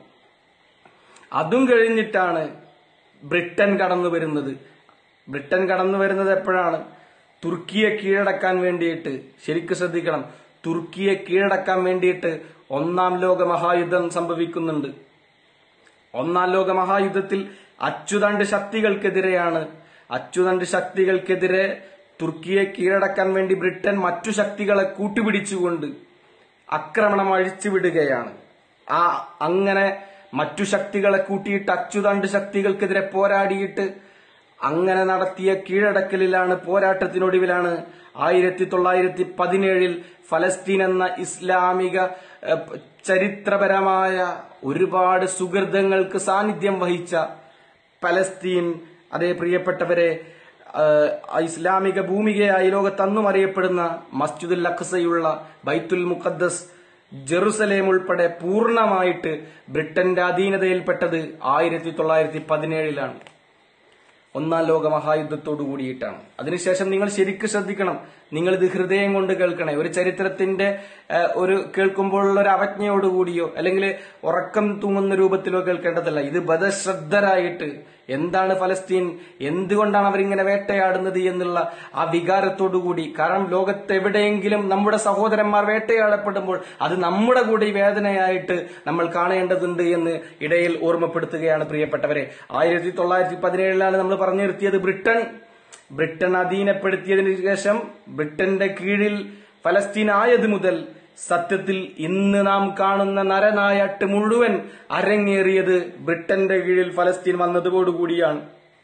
അതും കഴിഞ്ഞിട്ടാണ് ബ്രിട്ടൻ കടന്നു വരുന്നത് ബ്രിട്ടൻ കടന്നു വരുന്നത് എപ്പോഴാണ് തുർക്കിയെ കീഴടക്കാൻ വേണ്ടിയിട്ട് ശരിക്കും ശ്രദ്ധിക്കണം തുർക്കിയെ കീഴടക്കാൻ വേണ്ടിയിട്ട് ഒന്നാം ലോക മഹായുദ്ധം സംഭവിക്കുന്നുണ്ട് ഒന്നാം ലോക മഹായുദ്ധത്തിൽ അച്ചുതണ്ട് ശക്തികൾക്കെതിരെയാണ് അച്ചുതണ്ട് ശക്തികൾക്കെതിരെ തുർക്കിയെ കീഴടക്കാൻ വേണ്ടി ബ്രിട്ടൻ മറ്റു ശക്തികളെ കൂട്ടുപിടിച്ചുകൊണ്ട് ആക്രമണം അഴിച്ചുവിടുകയാണ് ആ അങ്ങനെ മറ്റു ശക്തികളെ കൂട്ടിയിട്ട് അച്ചുതണ്ട് ശക്തികൾക്കെതിരെ പോരാടിയിട്ട് അങ്ങനെ നടത്തിയ കീഴടക്കലിലാണ് പോരാട്ടത്തിനൊടുവിലാണ് ആയിരത്തി തൊള്ളായിരത്തി പതിനേഴിൽ ഫലസ്തീൻ എന്ന ഇസ്ലാമിക ഏഹ്, ചരിത്രപരമായ ഒരുപാട് സുഹൃതങ്ങൾക്ക് സാന്നിധ്യം വഹിച്ച പലസ്തീൻ അതേ പ്രിയപ്പെട്ടവരെ ഏഹ്, ഇസ്ലാമിക ഭൂമികയായി ലോകത്തന്നും അറിയപ്പെടുന്ന മസ്ജിദുൽ അഖ്സയുള്ള ബൈത്തുൽ മുഖദ്ദസ് ജെറുസലേം ഉൾപ്പെടെ പൂർണ്ണമായിട്ട് ബ്രിട്ടന്റെ അധീനതയിൽപ്പെട്ടത് ആയിരത്തി തൊള്ളായിരത്തി പതിനേഴിലാണ് ഒന്നാം ലോക മഹായുദ്ധത്തോടു കൂടിയിട്ടാണ് അതിനുശേഷം നിങ്ങൾ ശരിക്കും ശ്രദ്ധിക്കണം നിങ്ങൾ ഇത് ഹൃദയം കൊണ്ട് കേൾക്കണേ ഒരു ചരിത്രത്തിന്റെ ഏഹ്, ഒരു കേൾക്കുമ്പോഴുള്ള ഒരു അവജ്ഞയോടുകൂടിയോ അല്ലെങ്കിൽ ഉറക്കം തൂങ്ങുന്ന രൂപത്തിലോ കേൾക്കേണ്ടതല്ല ഇത് ബദശ്രദ്ധരായിട്ട് എന്താണ് ഫലസ്തീൻ എന്തുകൊണ്ടാണ് അവരിങ്ങനെ വേട്ടയാടുന്നത് എന്നുള്ള ആ വികാരത്തോടുകൂടി കാരണം ലോകത്തെവിടെയെങ്കിലും നമ്മുടെ സഹോദരന്മാർ വേട്ടയാടപ്പെടുമ്പോൾ അത് നമ്മുടെ കൂടി വേദനയായിട്ട് നമ്മൾ കാണേണ്ടതുണ്ട് എന്ന് ഇടയിൽ ഓർമ്മപ്പെടുത്തുകയാണ് പ്രിയപ്പെട്ടവരെ ആയിരത്തി തൊള്ളായിരത്തി പതിനേഴിലാണ് നമ്മൾ പറഞ്ഞു നിർത്തിയത് ബ്രിട്ടൻ ബ്രിട്ടൻ അധീനപ്പെടുത്തിയതിനു ശേഷം ബ്രിട്ടന്റെ കീഴിൽ ഫലസ്തീൻ ആയത് മുതൽ സത്യത്തിൽ ഇന്ന് നാം കാണുന്ന നരനായാട്ട് മുഴുവൻ അരങ്ങേറിയത് ബ്രിട്ടന്റെ കീഴിൽ ഫലസ്തീൻ വന്നതോടുകൂടിയാണ്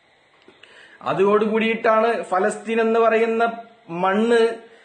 അതോടുകൂടിയിട്ടാണ് ഫലസ്തീൻ എന്ന് പറയുന്ന മണ്ണ്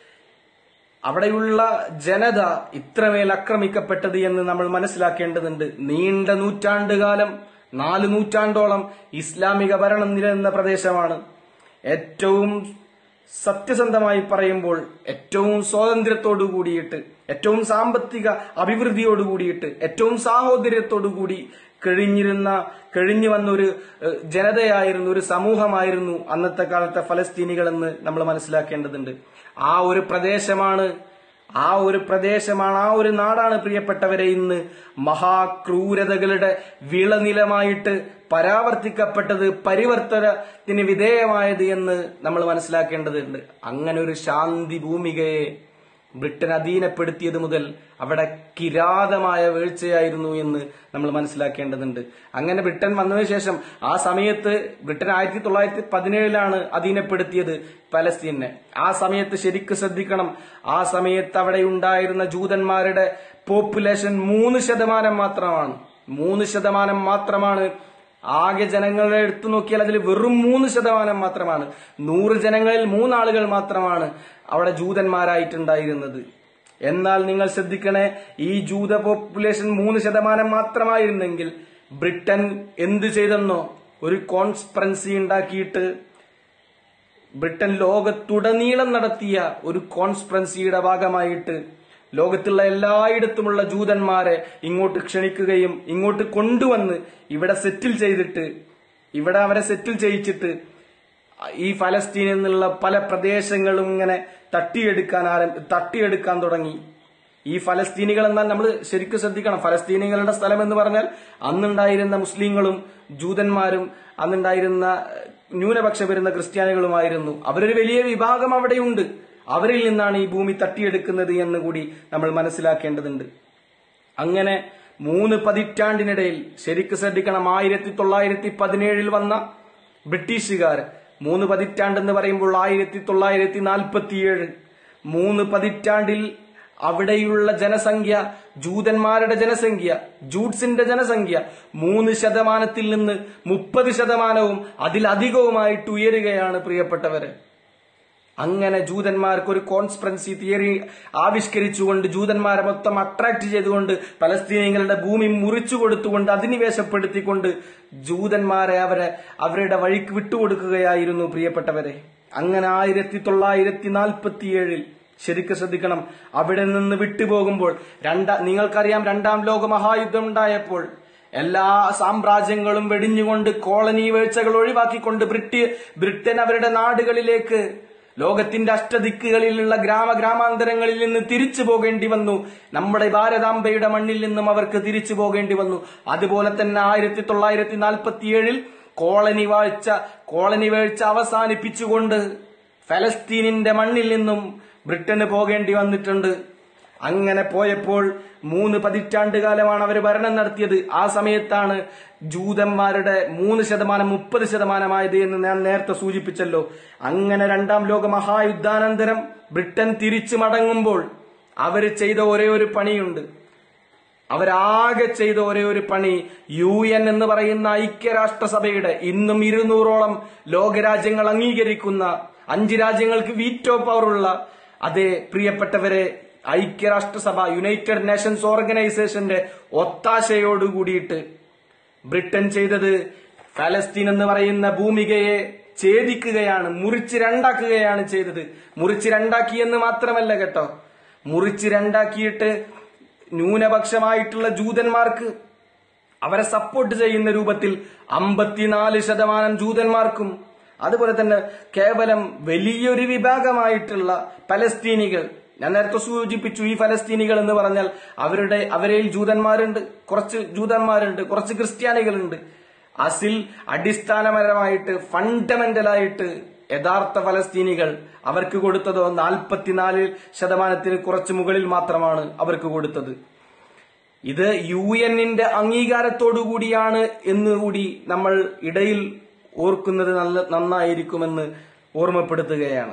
അവിടെയുള്ള ജനത ഇത്രമേൽ ആക്രമിക്കപ്പെട്ടത് എന്ന് നമ്മൾ മനസ്സിലാക്കേണ്ടതുണ്ട് നീണ്ട നൂറ്റാണ്ടുകാലം നാല് നൂറ്റാണ്ടോളം ഇസ്ലാമിക ഭരണം നിലനിന്ന പ്രദേശമാണ് ഏറ്റവും സത്യസന്ധമായി പറയുമ്പോൾ ഏറ്റവും സ്വാതന്ത്ര്യത്തോടു കൂടിയിട്ട് ഏറ്റവും സാമ്പത്തിക അഭിവൃദ്ധിയോട് കൂടിയിട്ട് ഏറ്റവും സാഹോദര്യത്തോടു കൂടി കഴിഞ്ഞിരുന്ന കഴിഞ്ഞു വന്ന ഒരു ഏഹ്, ജനതയായിരുന്നു ഒരു സമൂഹമായിരുന്നു അന്നത്തെ കാലത്തെ ഫലസ്തീനികൾ എന്ന് നമ്മൾ മനസ്സിലാക്കേണ്ടതുണ്ട് ആ ഒരു പ്രദേശമാണ് ആ ഒരു പ്രദേശമാണ് ആ ഒരു നാടാണ് പ്രിയപ്പെട്ടവരെ ഇന്ന് മഹാക്രൂരതകളുടെ വിളനിലമായിട്ട് പരാവർത്തിക്കപ്പെട്ടത് പരിവർത്തനത്തിന് വിധേയമായത് എന്ന് നമ്മൾ മനസ്സിലാക്കേണ്ടതുണ്ട് അങ്ങനെ ഒരു ശാന്തി ഭൂമികയെ ബ്രിട്ടൻ അധീനപ്പെടുത്തിയത് മുതൽ അവിടെ കിരാതമായ വീഴ്ചയായിരുന്നു എന്ന് നമ്മൾ മനസ്സിലാക്കേണ്ടതുണ്ട് അങ്ങനെ ബ്രിട്ടൻ വന്നതിന് ശേഷം ആ സമയത്ത് ബ്രിട്ടൻ ആയിരത്തി തൊള്ളായിരത്തി പതിനേഴിലാണ് അധീനപ്പെടുത്തിയത് പലസ്തീനെ ആ സമയത്ത് ശരിക്കും ശ്രദ്ധിക്കണം ആ സമയത്ത് അവിടെ ഉണ്ടായിരുന്ന ജൂതന്മാരുടെ പോപ്പുലേഷൻ മൂന്ന് ശതമാനം മാത്രമാണ് മൂന്ന് ശതമാനം മാത്രമാണ് ആകെ ജനങ്ങളെ എടുത്തു നോക്കിയാൽ അതിൽ വെറും മൂന്ന് ശതമാനം മാത്രമാണ് നൂറ് ജനങ്ങളിൽ മൂന്നാളുകൾ മാത്രമാണ് അവിടെ ജൂതന്മാരായിട്ടുണ്ടായിരുന്നത് എന്നാൽ നിങ്ങൾ ശ്രദ്ധിക്കണേ ഈ ജൂത പോപ്പുലേഷൻ മൂന്ന് ശതമാനം മാത്രമായിരുന്നെങ്കിൽ ബ്രിട്ടൻ എന്ത് ചെയ്തെന്നോ ഒരു കോൺസ്പറൻസി ഉണ്ടാക്കിയിട്ട് ബ്രിട്ടൻ ലോകത്തുടനീളം നടത്തിയ ഒരു കോൺസ്പറൻസിയുടെ ഭാഗമായിട്ട് ലോകത്തുള്ള എല്ലായിടത്തുമുള്ള ജൂതന്മാരെ ഇങ്ങോട്ട് ക്ഷണിക്കുകയും ഇങ്ങോട്ട് കൊണ്ടുവന്ന് ഇവിടെ സെറ്റിൽ ചെയ്തിട്ട് ഇവിടെ അവരെ സെറ്റിൽ ചെയ്യിച്ചിട്ട് ഈ ഫലസ്തീനിൽ നിന്നുള്ള പല പ്രദേശങ്ങളും ഇങ്ങനെ തട്ടിയെടുക്കാൻ ആരംഭ തട്ടിയെടുക്കാൻ തുടങ്ങി ഈ ഫലസ്തീനികൾ എന്നാൽ നമ്മൾ ശരിക്കും ശ്രദ്ധിക്കണം ഫലസ്തീനികളുടെ സ്ഥലം എന്ന് പറഞ്ഞാൽ അന്നുണ്ടായിരുന്ന മുസ്ലിങ്ങളും ജൂതന്മാരും അന്നുണ്ടായിരുന്ന ന്യൂനപക്ഷ വരുന്ന ക്രിസ്ത്യാനികളുമായിരുന്നു അവരൊരു വലിയ വിഭാഗം അവിടെയുണ്ട് അവരിൽ നിന്നാണ് ഈ ഭൂമി തട്ടിയെടുക്കുന്നത് എന്ന് കൂടി നമ്മൾ മനസ്സിലാക്കേണ്ടതുണ്ട് അങ്ങനെ മൂന്ന് പതിറ്റാണ്ടിനിടയിൽ ശരിക്കും ശ്രദ്ധിക്കണം ആയിരത്തി തൊള്ളായിരത്തി പതിനേഴിൽ വന്ന ബ്രിട്ടീഷുകാർ മൂന്ന് പതിറ്റാണ്ടെന്ന് പറയുമ്പോൾ ആയിരത്തി തൊള്ളായിരത്തി നാൽപ്പത്തിയേഴ് മൂന്ന് പതിറ്റാണ്ടിൽ അവിടെയുള്ള ജനസംഖ്യ ജൂതന്മാരുടെ ജനസംഖ്യ ജൂട്ട്സിന്റെ ജനസംഖ്യ മൂന്ന് ശതമാനത്തിൽ നിന്ന് മുപ്പത് ശതമാനവും അതിലധികവുമായിട്ട് ഉയരുകയാണ് പ്രിയപ്പെട്ടവര് അങ്ങനെ ജൂതന്മാർക്ക് ഒരു കോൺസ്പെറൻസി തിയറി ആവിഷ്കരിച്ചുകൊണ്ട് ജൂതന്മാരെ മൊത്തം അട്രാക്ട് ചെയ്തുകൊണ്ട് പലസ്തീനികളുടെ ഭൂമി മുറിച്ചു കൊടുത്തുകൊണ്ട് അധിനിവേശപ്പെടുത്തിക്കൊണ്ട് ജൂതന്മാരെ അവരെ അവരുടെ വഴിക്ക് വിട്ടുകൊടുക്കുകയായിരുന്നു പ്രിയപ്പെട്ടവരെ അങ്ങനെ ആയിരത്തി തൊള്ളായിരത്തി നാൽപ്പത്തിയേഴിൽ ശരിക്കും ശ്രദ്ധിക്കണം അവിടെ നിന്ന് വിട്ടുപോകുമ്പോൾ രണ്ടാ നിങ്ങൾക്കറിയാം രണ്ടാം ലോക മഹായുദ്ധം ഉണ്ടായപ്പോൾ എല്ലാ സാമ്രാജ്യങ്ങളും വെടിഞ്ഞുകൊണ്ട് കോളനി വീഴ്ചകൾ ഒഴിവാക്കിക്കൊണ്ട് ബ്രിട്ടി ബ്രിട്ടൻ അവരുടെ നാടുകളിലേക്ക് ലോകത്തിന്റെ അഷ്ടദിക്കുകളിലുള്ള ഗ്രാമ ഗ്രാമാന്തരങ്ങളിൽ നിന്ന് തിരിച്ചു പോകേണ്ടി വന്നു നമ്മുടെ ഭാരതാംബയുടെ മണ്ണിൽ നിന്നും അവർക്ക് തിരിച്ചു പോകേണ്ടി വന്നു അതുപോലെ തന്നെ ആയിരത്തി തൊള്ളായിരത്തി നാൽപ്പത്തിയേഴിൽ കോളനി വാഴ്ച കോളനി വീഴ്ച അവസാനിപ്പിച്ചുകൊണ്ട് ഫലസ്തീനിന്റെ മണ്ണിൽ നിന്നും ബ്രിട്ടന് പോകേണ്ടി വന്നിട്ടുണ്ട് അങ്ങനെ പോയപ്പോൾ മൂന്ന് പതിറ്റാണ്ട് കാലമാണ് അവർ ഭരണം നടത്തിയത് ആ സമയത്താണ് ജൂതന്മാരുടെ മൂന്ന് ശതമാനം മുപ്പത് ശതമാനമായത് എന്ന് ഞാൻ നേരത്തെ സൂചിപ്പിച്ചല്ലോ അങ്ങനെ രണ്ടാം ലോക മഹായുദ്ധാനന്തരം ബ്രിട്ടൻ തിരിച്ചു മടങ്ങുമ്പോൾ അവർ ചെയ്ത ഒരേ ഒരു പണിയുണ്ട് അവരാകെ ചെയ്ത ഒരേ ഒരു പണി യു എൻ എന്ന് പറയുന്ന ഐക്യരാഷ്ട്രസഭയുടെ ഇന്നും ഇരുന്നൂറോളം ലോകരാജ്യങ്ങൾ അംഗീകരിക്കുന്ന അഞ്ച് രാജ്യങ്ങൾക്ക് വീറ്റോ പവറുള്ള അതേ പ്രിയപ്പെട്ടവരെ ഐക്യരാഷ്ട്രസഭ യുണൈറ്റഡ് നേഷൻസ് ഓർഗനൈസേഷന്റെ ഒത്താശയോട് കൂടിയിട്ട് ബ്രിട്ടൻ ചെയ്തത് ഫലസ്തീൻ എന്ന് പറയുന്ന ഭൂമികയെ ഛേദിക്കുകയാണ് മുറിച്ച് രണ്ടാക്കുകയാണ് ചെയ്തത് മുറിച്ച് രണ്ടാക്കിയെന്ന് മാത്രമല്ല കേട്ടോ മുറിച്ച് രണ്ടാക്കിയിട്ട് ന്യൂനപക്ഷമായിട്ടുള്ള ജൂതന്മാർക്ക് അവരെ സപ്പോർട്ട് ചെയ്യുന്ന രൂപത്തിൽ അമ്പത്തിനാല് ശതമാനം ജൂതന്മാർക്കും അതുപോലെ തന്നെ കേവലം വലിയൊരു വിഭാഗമായിട്ടുള്ള പലസ്തീനികൾ ഞാൻ നേരത്തെ സൂചിപ്പിച്ചു ഈ ഫലസ്തീനികൾ എന്ന് പറഞ്ഞാൽ അവരുടെ അവരിൽ ജൂതന്മാരുണ്ട് കുറച്ച് ജൂതന്മാരുണ്ട് കുറച്ച് ക്രിസ്ത്യാനികളുണ്ട് അസിൽ അടിസ്ഥാനപരമായിട്ട് ഫണ്ടമെന്റലായിട്ട് യഥാർത്ഥ ഫലസ്തീനികൾ അവർക്ക് കൊടുത്തതോ നാൽപ്പത്തിനാല് ശതമാനത്തിന് കുറച്ച് മുകളിൽ മാത്രമാണ് അവർക്ക് കൊടുത്തത് ഇത് യു എന്നിന്റെ അംഗീകാരത്തോടു കൂടിയാണ് എന്ന് കൂടി നമ്മൾ ഇടയിൽ ഓർക്കുന്നത് നല്ല നന്നായിരിക്കുമെന്ന് ഓർമ്മപ്പെടുത്തുകയാണ്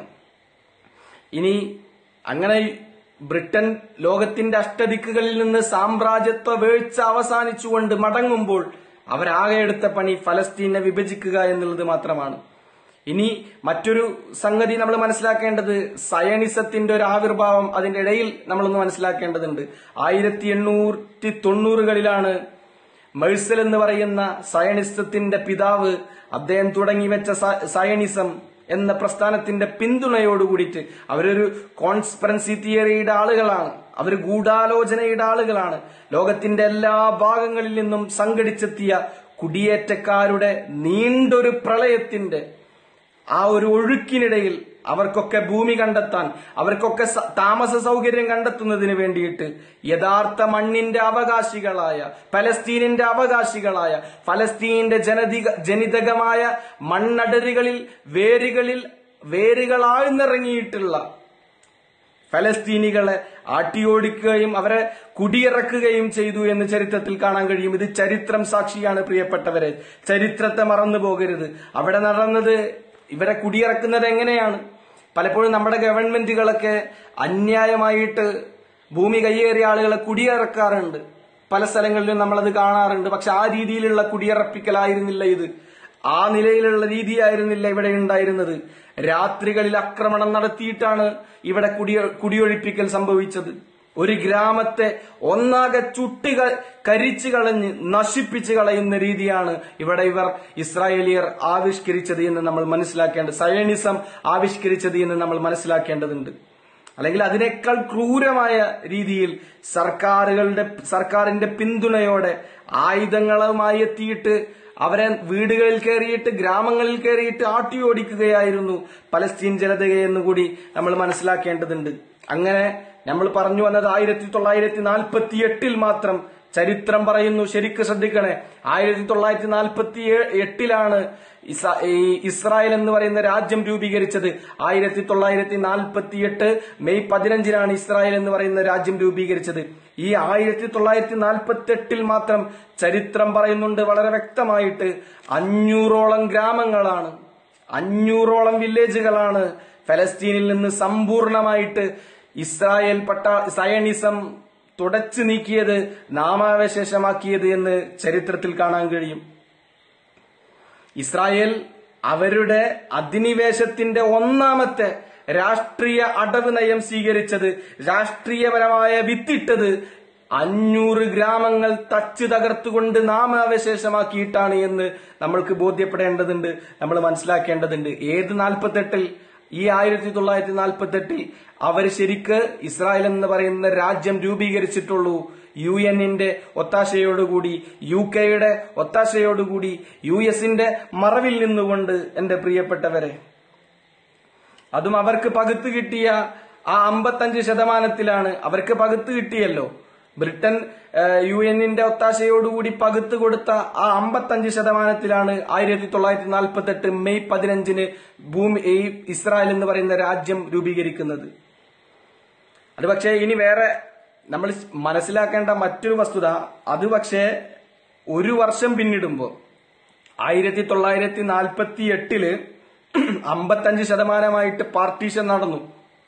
ഇനി അങ്ങനെ ബ്രിട്ടൻ ലോകത്തിന്റെ അഷ്ടദിക്കുകളിൽ നിന്ന് സാമ്രാജ്യത്വ വീഴ്ച അവസാനിച്ചുകൊണ്ട് മടങ്ങുമ്പോൾ അവരാകെ എടുത്ത പണി ഫലസ്തീനെ വിഭജിക്കുക എന്നുള്ളത് മാത്രമാണ് ഇനി മറ്റൊരു സംഗതി നമ്മൾ മനസ്സിലാക്കേണ്ടത് സയണിസത്തിന്റെ ഒരു ആവിർഭാവം അതിന്റെ ഇടയിൽ നമ്മളൊന്ന് മനസ്സിലാക്കേണ്ടതുണ്ട് ആയിരത്തി എണ്ണൂറ്റി തൊണ്ണൂറുകളിലാണ് മെഴ്സൽ എന്ന് പറയുന്ന സയണിസത്തിന്റെ പിതാവ് അദ്ദേഹം തുടങ്ങിവെച്ച സ- സയണിസം എന്ന പ്രസ്ഥാനത്തിന്റെ പിന്തുണയോടുകൂടിയിട്ട് അവരൊരു കോൺസ്പെറൻസി തിയറിയുടെ ആളുകളാണ് അവർ ഗൂഢാലോചനയുടെ ആളുകളാണ് ലോകത്തിന്റെ എല്ലാ ഭാഗങ്ങളിൽ നിന്നും സംഘടിച്ചെത്തിയ കുടിയേറ്റക്കാരുടെ നീണ്ടൊരു പ്രളയത്തിന്റെ ആ ഒരു ഒഴുക്കിനിടയിൽ അവർക്കൊക്കെ ഭൂമി കണ്ടെത്താൻ അവർക്കൊക്കെ സ- താമസ സൗകര്യം കണ്ടെത്തുന്നതിന് വേണ്ടിയിട്ട് യഥാർത്ഥ മണ്ണിന്റെ അവകാശികളായ പലസ്തീനിന്റെ അവകാശികളായ ഫലസ്തീനിന്റെ ജനതിക ജനിതകമായ മണ്ണടരുകളിൽ വേരുകളിൽ വേരുകളാഴ്ന്നിറങ്ങിയിട്ടുള്ള ഫലസ്തീനികളെ ആട്ടിയോടിക്കുകയും അവരെ കുടിയിറക്കുകയും ചെയ്തു എന്ന് ചരിത്രത്തിൽ കാണാൻ കഴിയും ഇത് ചരിത്രം സാക്ഷിയാണ് പ്രിയപ്പെട്ടവരെ ചരിത്രത്തെ മറന്നു പോകരുത് അവിടെ നടന്നത് ഇവരെ കുടിയിറക്കുന്നത് എങ്ങനെയാണ് പലപ്പോഴും നമ്മുടെ ഗവൺമെന്റുകളൊക്കെ അന്യായമായിട്ട് ഭൂമി കയ്യേറിയ ആളുകളെ കുടിയിറക്കാറുണ്ട് പല സ്ഥലങ്ങളിലും നമ്മളത് കാണാറുണ്ട് പക്ഷെ ആ രീതിയിലുള്ള കുടിയിറപ്പിക്കലായിരുന്നില്ല ഇത് ആ നിലയിലുള്ള രീതിയായിരുന്നില്ല ഇവിടെ ഉണ്ടായിരുന്നത് രാത്രികളിൽ ആക്രമണം നടത്തിയിട്ടാണ് ഇവിടെ കുടിയ കുടിയൊഴിപ്പിക്കൽ സംഭവിച്ചത് ഒരു ഗ്രാമത്തെ ഒന്നാകെ ചുട്ടി ക- കരിച്ചു കളഞ്ഞ് നശിപ്പിച്ചു കളയുന്ന രീതിയാണ് ഇവിടെ ഇവർ ഇസ്രായേലിയർ ആവിഷ്കരിച്ചത് എന്ന് നമ്മൾ മനസ്സിലാക്കേണ്ടത് സയണിസം ആവിഷ്കരിച്ചത് എന്ന് നമ്മൾ മനസ്സിലാക്കേണ്ടതുണ്ട് അല്ലെങ്കിൽ അതിനേക്കാൾ ക്രൂരമായ രീതിയിൽ സർക്കാരുകളുടെ സർക്കാരിന്റെ പിന്തുണയോടെ ആയുധങ്ങളുമായി എത്തിയിട്ട് അവരെ വീടുകളിൽ കയറിയിട്ട് ഗ്രാമങ്ങളിൽ കയറിയിട്ട് ആട്ടി ഓടിക്കുകയായിരുന്നു പലസ്തീൻ ജനതയെ എന്ന് കൂടി നമ്മൾ മനസ്സിലാക്കേണ്ടതുണ്ട് അങ്ങനെ നമ്മൾ പറഞ്ഞു വന്നത് ആയിരത്തി തൊള്ളായിരത്തി നാൽപ്പത്തി എട്ടിൽ മാത്രം ചരിത്രം പറയുന്നു ശരിക്കും ശ്രദ്ധിക്കണേ ആയിരത്തി തൊള്ളായിരത്തി നാൽപ്പത്തി എട്ടിലാണ് ഇസ- ഈ ഇസ്രായേൽ എന്ന് പറയുന്ന രാജ്യം രൂപീകരിച്ചത് ആയിരത്തി തൊള്ളായിരത്തി നാൽപ്പത്തി എട്ട് മെയ് പതിനഞ്ചിനാണ് ഇസ്രായേൽ എന്ന് പറയുന്ന രാജ്യം രൂപീകരിച്ചത് ഈ ആയിരത്തി തൊള്ളായിരത്തി നാൽപ്പത്തി എട്ടിൽ മാത്രം ചരിത്രം പറയുന്നുണ്ട് വളരെ വ്യക്തമായിട്ട് അഞ്ഞൂറോളം ഗ്രാമങ്ങളാണ് അഞ്ഞൂറോളം വില്ലേജുകളാണ് ഫലസ്തീനിൽ നിന്ന് സമ്പൂർണമായിട്ട് ഇസ്രായേൽ പട്ട സയണിസം തുടച്ചു നീക്കിയത് നാമാവശേഷമാക്കിയത് എന്ന് ചരിത്രത്തിൽ കാണാൻ കഴിയും ഇസ്രായേൽ അവരുടെ അധിനിവേശത്തിന്റെ ഒന്നാമത്തെ രാഷ്ട്രീയ അടവ് നയം സ്വീകരിച്ചത് രാഷ്ട്രീയപരമായ വിത്തിട്ടത് അഞ്ഞൂറ് ഗ്രാമങ്ങൾ തച്ച് തകർത്തുകൊണ്ട് നാമാവശേഷമാക്കിയിട്ടാണ് എന്ന് നമ്മൾക്ക് ബോധ്യപ്പെടേണ്ടതുണ്ട് നമ്മൾ മനസ്സിലാക്കേണ്ടതുണ്ട് ഏത് നാൽപ്പത്തെട്ടിൽ ഈ ആയിരത്തി തൊള്ളായിരത്തി നാൽപ്പത്തെട്ടിൽ അവർ ശരിക്ക് ഇസ്രായേൽ എന്ന് പറയുന്ന രാജ്യം രൂപീകരിച്ചിട്ടുള്ളൂ യു എന്നിന്റെ ഒത്താശയോടുകൂടി യു കെയുടെ ഒത്താശയോടുകൂടി യു എസിന്റെ മറവിൽ നിന്നുകൊണ്ട് എന്റെ പ്രിയപ്പെട്ടവരെ അതും അവർക്ക് പകുത്ത് കിട്ടിയ ആ അമ്പത്തഞ്ച് ശതമാനത്തിലാണ് അവർക്ക് പകുത്ത് കിട്ടിയല്ലോ ബ്രിട്ടൻ ഏഹ്, യു എന്നിന്റെ ഒത്താശയോടുകൂടി പകുത്ത് കൊടുത്ത ആ അമ്പത്തഞ്ച് ശതമാനത്തിലാണ് ആയിരത്തി തൊള്ളായിരത്തി നാൽപ്പത്തി എട്ട് മെയ് പതിനഞ്ചിന് ഭൂമി ഈ ഇസ്രായേൽ എന്ന് പറയുന്ന രാജ്യം രൂപീകരിക്കുന്നത് അത് പക്ഷേ ഇനി വേറെ നമ്മൾ മനസ്സിലാക്കേണ്ട മറ്റൊരു വസ്തുത അത് പക്ഷേ ഒരു വർഷം പിന്നിടുമ്പോൾ ആയിരത്തി തൊള്ളായിരത്തി നാൽപ്പത്തി എട്ടില് അമ്പത്തഞ്ച് ശതമാനമായിട്ട് പാർട്ടീഷൻ നടന്നു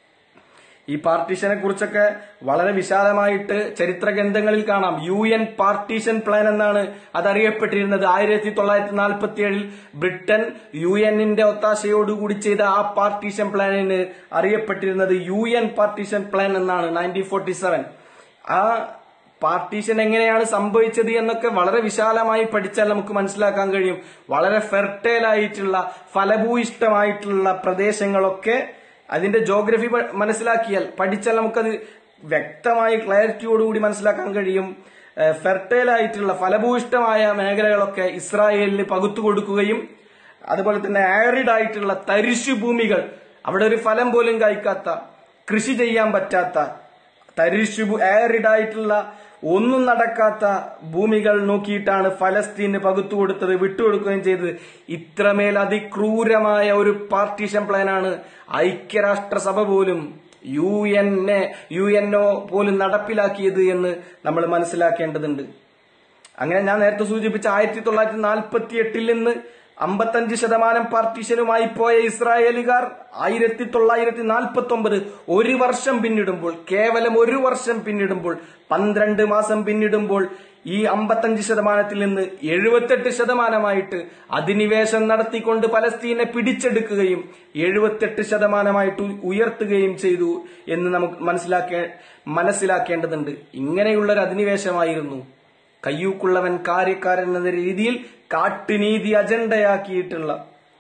ഈ പാർട്ടീഷനെ കുറിച്ചൊക്കെ വളരെ വിശാലമായിട്ട് ചരിത്ര ഗ്രന്ഥങ്ങളിൽ കാണാം യു എൻ പാർട്ടീഷൻ പ്ലാൻ എന്നാണ് അതറിയപ്പെട്ടിരുന്നത് ആയിരത്തി തൊള്ളായിരത്തി നാൽപ്പത്തി ഏഴിൽ ബ്രിട്ടൻ യു എന്നിന്റെ ഒത്താശയോടുകൂടി ചെയ്ത ആ പാർട്ടീഷൻ പ്ലാനിന് അറിയപ്പെട്ടിരുന്നത് യു എൻ പാർട്ടീഷൻ പ്ലാൻ എന്നാണ് നയൻറ്റീൻ ഫോർട്ടി സെവൻ ആ പാർട്ടീഷൻ എങ്ങനെയാണ് സംഭവിച്ചത് എന്നൊക്കെ വളരെ വിശാലമായി പഠിച്ചാൽ നമുക്ക് മനസ്സിലാക്കാൻ കഴിയും വളരെ ഫെർട്ടൈൽ ആയിട്ടുള്ള ഫലഭൂയിഷ്ടമായിട്ടുള്ള പ്രദേശങ്ങളൊക്കെ അതിന്റെ ജോഗ്രഫി പ- മനസ്സിലാക്കിയാൽ പഠിച്ചാൽ നമുക്കത് വ്യക്തമായി ക്ലാരിറ്റിയോടുകൂടി മനസ്സിലാക്കാൻ കഴിയും ഫെർട്ടൈൽ ആയിട്ടുള്ള ഫലഭൂയിഷ്ടമായ മേഖലകളൊക്കെ ഇസ്രായേലിന് പകുത്തു കൊടുക്കുകയും അതുപോലെ തന്നെ ആരിഡ് ആയിട്ടുള്ള തരിശു ഭൂമികൾ അവിടെ ഒരു ഫലം പോലും കായ്ക്കാത്ത കൃഷി ചെയ്യാൻ പറ്റാത്ത തരിശു ആരിഡ് ആയിട്ടുള്ള ഒന്നും നടക്കാത്ത ഭൂമികൾ നോക്കിയിട്ടാണ് ഫലസ്തീന് പകുത്തു കൊടുത്തത് വിട്ടുകൊടുക്കുകയും ചെയ്തത് ഇത്രമേൽ അതിക്രൂരമായ ഒരു പാർട്ടീഷൻ പ്ലാനാണ് ഐക്യരാഷ്ട്രസഭ പോലും യു എൻ യു എൻഒ പോലും നടപ്പിലാക്കിയത് എന്ന് നമ്മൾ മനസ്സിലാക്കേണ്ടതുണ്ട് അങ്ങനെ ഞാൻ നേരത്തെ സൂചിപ്പിച്ച ആയിരത്തി തൊള്ളായിരത്തി നാൽപ്പത്തി എട്ടിൽ നിന്ന് അമ്പത്തഞ്ച് ശതമാനം പാർട്ടീഷനുമായി പോയ ഇസ്രായേലുകാർ ആയിരത്തി തൊള്ളായിരത്തി നാൽപ്പത്തി ഒമ്പത് ഒരു വർഷം പിന്നിടുമ്പോൾ കേവലം ഒരു വർഷം പിന്നിടുമ്പോൾ പന്ത്രണ്ട് മാസം പിന്നിടുമ്പോൾ ഈ അമ്പത്തഞ്ച് ശതമാനത്തിൽ നിന്ന് എഴുപത്തെട്ട് ശതമാനമായിട്ട് അധിനിവേശം നടത്തിക്കൊണ്ട് പലസ്തീനെ പിടിച്ചെടുക്കുകയും എഴുപത്തെട്ട് ശതമാനമായിട്ട് ഉയർത്തുകയും ചെയ്തു എന്ന് നമുക്ക് മനസ്സിലാക്കേ മനസ്സിലാക്കേണ്ടതുണ്ട് ഇങ്ങനെയുള്ള ഒരു അധിനിവേശമായിരുന്നു കയ്യൂക്കുള്ളവൻ കാര്യക്കാരൻ എന്ന രീതിയിൽ കാട്ടുനീതി അജണ്ടയാക്കിയിട്ടുള്ള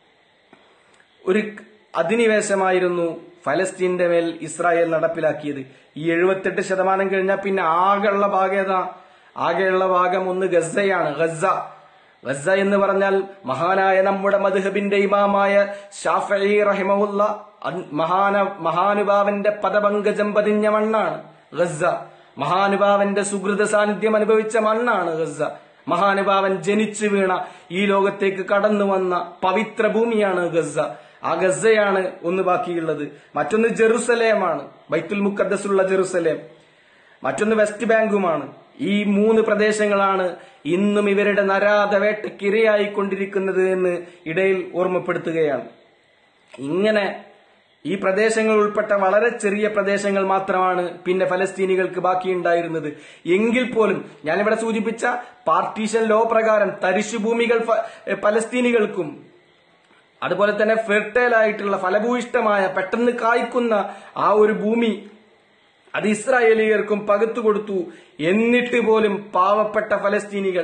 ഒരു അധിനിവേശമായിരുന്നു ഫലസ്തീന്റെ മേൽ ഇസ്രായേൽ നടപ്പിലാക്കിയത് ഈ എഴുപത്തെട്ട് ശതമാനം കഴിഞ്ഞാൽ പിന്നെ ആകെയുള്ള ഭാഗം ഏതാ ആകെയുള്ള ഭാഗം ഒന്ന് ഗസയാണ് ഗസ ഗസ എന്ന് പറഞ്ഞാൽ മഹാനായ നമ്മുടെ മധുഹബിന്റെ ഇമാമായ ഷാഫി റഹിമുള്ള മഹാന മഹാനുഭാവന്റെ പദപങ്കജം പതിഞ്ഞ മണ്ണാണ് ഗസ മഹാനുഭാവന്റെ സുഹൃത സാന്നിധ്യം അനുഭവിച്ച മണ്ണാണ് ഗസ മഹാനുഭാവൻ ജനിച്ചു വീണ ഈ ലോകത്തേക്ക് കടന്നു വന്ന പവിത്ര ഭൂമിയാണ് ഗസ ആ ഗസയാണ് ഒന്ന് ബാക്കിയുള്ളത് മറ്റൊന്ന് ജെറുസലേമാണ് ബൈത്തുൽ മുക്കദ്ദസുള്ള ജെറുസലേം മറ്റൊന്ന് വെസ്റ്റ് ബാങ്കുമാണ് ഈ മൂന്ന് പ്രദേശങ്ങളാണ് ഇന്നും ഇവരുടെ നരാധ വേട്ടയ്ക്ക് ഇരയായിക്കൊണ്ടിരിക്കുന്നത് എന്ന് ഇടയിൽ ഓർമ്മപ്പെടുത്തുകയാണ് ഇങ്ങനെ ഈ പ്രദേശങ്ങൾ ഉൾപ്പെട്ട വളരെ ചെറിയ പ്രദേശങ്ങൾ മാത്രമാണ് പിന്നെ ഫലസ്തീനികൾക്ക് ബാക്കിയുണ്ടായിരുന്നത് എങ്കിൽ പോലും ഞാനിവിടെ സൂചിപ്പിച്ച പാർട്ടീഷൻ ലോ പ്രകാരം തരിശുഭൂമികൾ ഫ- പലസ്തീനികൾക്കും അതുപോലെ തന്നെ ഫെർട്ടൈൽ ആയിട്ടുള്ള ഫലഭൂയിഷ്ടമായ പെട്ടെന്ന് കായ്ക്കുന്ന ആ ഒരു ഭൂമി അത് ഇസ്രായേലിയർക്കും പകുത്തു കൊടുത്തു എന്നിട്ട് പോലും പാവപ്പെട്ട ഫലസ്തീനികൾ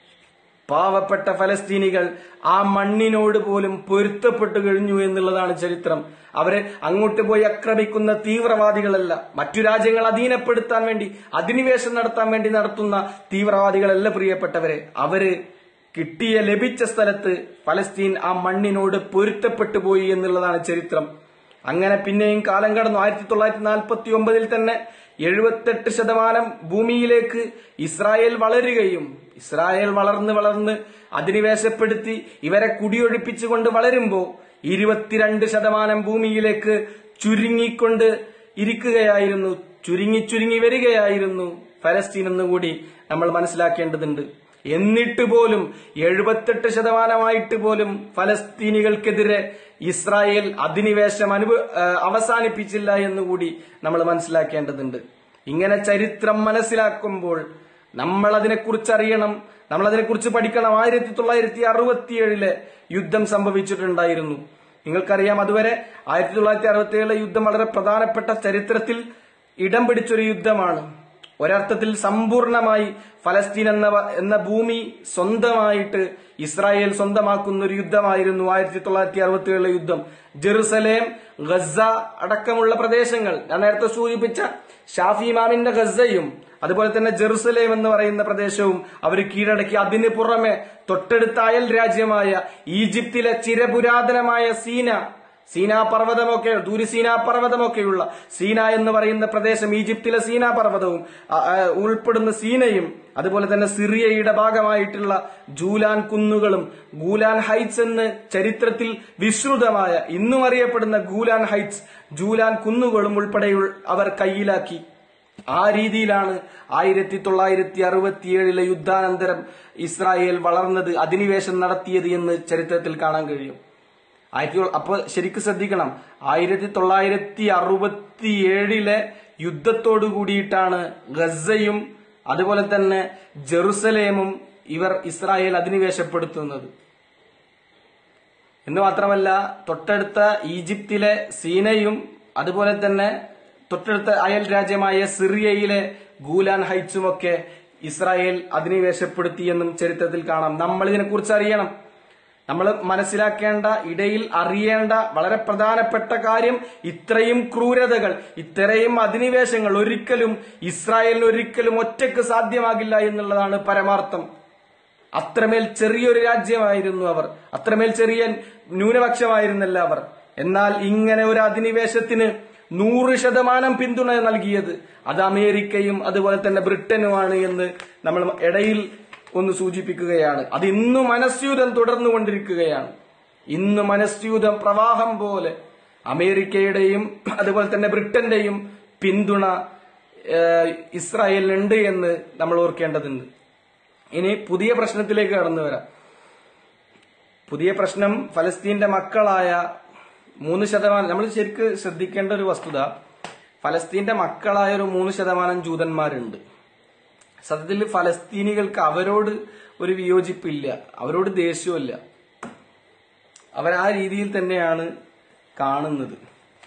പാവപ്പെട്ട ഫലസ്തീനികൾ ആ മണ്ണിനോട് പോലും പൊരുത്തപ്പെട്ടു കഴിഞ്ഞു എന്നുള്ളതാണ് ചരിത്രം അവര് അങ്ങോട്ട് പോയി ആക്രമിക്കുന്ന തീവ്രവാദികളല്ല മറ്റു രാജ്യങ്ങൾ അധീനപ്പെടുത്താൻ വേണ്ടി അധിനിവേശം നടത്താൻ വേണ്ടി നടത്തുന്ന തീവ്രവാദികളല്ല പ്രിയപ്പെട്ടവരെ അവര് കിട്ടിയ ലഭിച്ച സ്ഥലത്ത് ഫലസ്തീൻ ആ മണ്ണിനോട് പൊരുത്തപ്പെട്ടു പോയി എന്നുള്ളതാണ് ചരിത്രം അങ്ങനെ പിന്നെയും കാലം കടന്നു ആയിരത്തി തൊള്ളായിരത്തി നാൽപ്പത്തി ഒമ്പതിൽ തന്നെ എഴുപത്തെട്ട് ശതമാനം ഭൂമിയിലേക്ക് ഇസ്രായേൽ വളരുകയും ഇസ്രായേൽ വളർന്ന് വളർന്ന് അധിനിവേശപ്പെടുത്തി ഇവരെ കുടിയൊഴിപ്പിച്ചുകൊണ്ട് വളരുമ്പോ ഇരുപത്തിരണ്ട് ശതമാനം ഭൂമിയിലേക്ക് ചുരുങ്ങിക്കൊണ്ട് ഇരിക്കുകയായിരുന്നു ചുരുങ്ങി ചുരുങ്ങി വരികയായിരുന്നു ഫലസ്തീൻ എന്നുകൂടി നമ്മൾ മനസ്സിലാക്കേണ്ടതുണ്ട് എന്നിട്ട് പോലും എഴുപത്തെട്ട് ശതമാനമായിട്ട് പോലും ഫലസ്തീനികൾക്കെതിരെ ഇസ്രായേൽ അധിനിവേശം അനുഭ ആ, അവസാനിപ്പിച്ചില്ല എന്നുകൂടി നമ്മൾ മനസ്സിലാക്കേണ്ടതുണ്ട് ഇങ്ങനെ ചരിത്രം മനസ്സിലാക്കുമ്പോൾ നമ്മൾ അതിനെക്കുറിച്ച് അറിയണം നമ്മൾ അതിനെക്കുറിച്ച് പഠിക്കണം ആയിരത്തി തൊള്ളായിരത്തി അറുപത്തിയേഴിലെ യുദ്ധം സംഭവിച്ചിട്ടുണ്ടായിരുന്നു നിങ്ങൾക്കറിയാം അതുവരെ ആയിരത്തി തൊള്ളായിരത്തി അറുപത്തി ഏഴിലെ യുദ്ധം വളരെ പ്രധാനപ്പെട്ട ചരിത്രത്തിൽ ഇടം പിടിച്ചൊരു യുദ്ധമാണ് ഒരർത്ഥത്തിൽ സമ്പൂർണമായി ഫലസ്തീൻ എന്ന വ- എന്ന ഭൂമി സ്വന്തമായിട്ട് ഇസ്രായേൽ സ്വന്തമാക്കുന്ന ഒരു യുദ്ധമായിരുന്നു ആയിരത്തി തൊള്ളായിരത്തി അറുപത്തി ഏഴിലെ യുദ്ധം ജെറുസലേം ഗസ അടക്കമുള്ള പ്രദേശങ്ങൾ ഞാൻ നേരത്തെ സൂചിപ്പിച്ച ഷാഫി ഇമാമിന്റെ ഗസയും അതുപോലെ തന്നെ ജെറുസലേം എന്ന് പറയുന്ന പ്രദേശവും അവർ കീഴടക്കി അതിന് പുറമെ തൊട്ടടുത്ത അയൽ രാജ്യമായ ഈജിപ്തിലെ ചിരപുരാതനമായ സീന സീനാ പർവ്വതമൊക്കെ ദൂരസീനാ പർവ്വതമൊക്കെയുള്ള സീന എന്ന് പറയുന്ന പ്രദേശം ഈജിപ്തിലെ സീനാ പർവ്വതവും ആ, ആ, ഉൾപ്പെടുന്ന സീനയും അതുപോലെ തന്നെ സിറിയയുടെ ഭാഗമായിട്ടുള്ള ജൂലാൻ കുന്നുകളും ഗൂലാൻ ഹൈറ്റ്സ് എന്ന് ചരിത്രത്തിൽ വിശ്രുതമായ ഇന്നും അറിയപ്പെടുന്ന ഗൂലാൻ ഹൈറ്റ്സ് ജൂലാൻ കുന്നുകളും ഉൾപ്പെടെ അവർ കയ്യിലാക്കി ആ രീതിയിലാണ് ആയിരത്തി തൊള്ളായിരത്തി അറുപത്തിയേഴിലെ യുദ്ധാനന്തരം ഇസ്രായേൽ വളർന്നത് അധിനിവേശം നടത്തിയത് എന്ന് ചരിത്രത്തിൽ കാണാൻ കഴിയും ആയിരത്തി തൊള്ള- അപ്പൊ ശരിക്കും ശ്രദ്ധിക്കണം ആയിരത്തി തൊള്ളായിരത്തി അറുപത്തിയേഴിലെ യുദ്ധത്തോടു കൂടിയിട്ടാണ് ഗസയും അതുപോലെ തന്നെ ജെറുസലേമും ഇവർ ഇസ്രായേൽ അധിനിവേശപ്പെടുത്തുന്നത് എന്ന് മാത്രമല്ല തൊട്ടടുത്ത ഈജിപ്തിലെ സീനയും അതുപോലെ തന്നെ തൊട്ടടുത്ത അയൽ രാജ്യമായ സിറിയയിലെ ഗൂലാൻ ഹൈറ്റ്സുമൊക്കെ ഇസ്രായേൽ അധിനിവേശപ്പെടുത്തിയെന്നും ചരിത്രത്തിൽ കാണാം നമ്മൾ ഇതിനെക്കുറിച്ച് അറിയണം നമ്മൾ മനസ്സിലാക്കേണ്ട ഇടയിൽ അറിയേണ്ട വളരെ പ്രധാനപ്പെട്ട കാര്യം ഇത്രയും ക്രൂരതകൾ ഇത്രയും അധിനിവേശങ്ങൾ ഒരിക്കലും ഇസ്രായേലിന് ഒരിക്കലും ഒറ്റയ്ക്ക് സാധ്യമാകില്ല എന്നുള്ളതാണ് പരമാർത്ഥം അത്രമേൽ ചെറിയൊരു രാജ്യമായിരുന്നു അവർ അത്രമേൽ ചെറിയ ന്യൂനപക്ഷമായിരുന്നല്ല അവർ എന്നാൽ ഇങ്ങനെ ഒരു അധിനിവേശത്തിന് നൂറ് ശതമാനം പിന്തുണ നൽകിയത് അത് അമേരിക്കയും അതുപോലെ തന്നെ ബ്രിട്ടനുമാണ് എന്ന് നമ്മൾ ഇടയിൽ ഒന്ന് സൂചിപ്പിക്കുകയാണ് അത് ഇന്നും മനസ്യൂതം തുടർന്നുകൊണ്ടിരിക്കുകയാണ് ഇന്ന് മനസ്യൂതം പ്രവാഹം പോലെ അമേരിക്കയുടെയും അതുപോലെ തന്നെ ബ്രിട്ടന്റെയും പിന്തുണ ഏഹ്, ഇസ്രായേലിനുണ്ട് എന്ന് നമ്മൾ ഓർക്കേണ്ടതുണ്ട് ഇനി പുതിയ പ്രശ്നത്തിലേക്ക് കടന്നു വരാം പുതിയ പ്രശ്നം ഫലസ്തീന്റെ മക്കളായ മൂന്ന് ശതമാനം നമ്മൾ ശരിക്ക് ശ്രദ്ധിക്കേണ്ട ഒരു വസ്തുത ഫലസ്തീന്റെ മക്കളായ ഒരു മൂന്ന് ശതമാനം ജൂതന്മാരുണ്ട് സത്യത്തിൽ ഫലസ്തീനികൾക്ക് അവരോട് ഒരു വിയോജിപ്പില്ല അവരോട് ദേഷ്യമില്ല അവർ ആ രീതിയിൽ തന്നെയാണ് കാണുന്നത്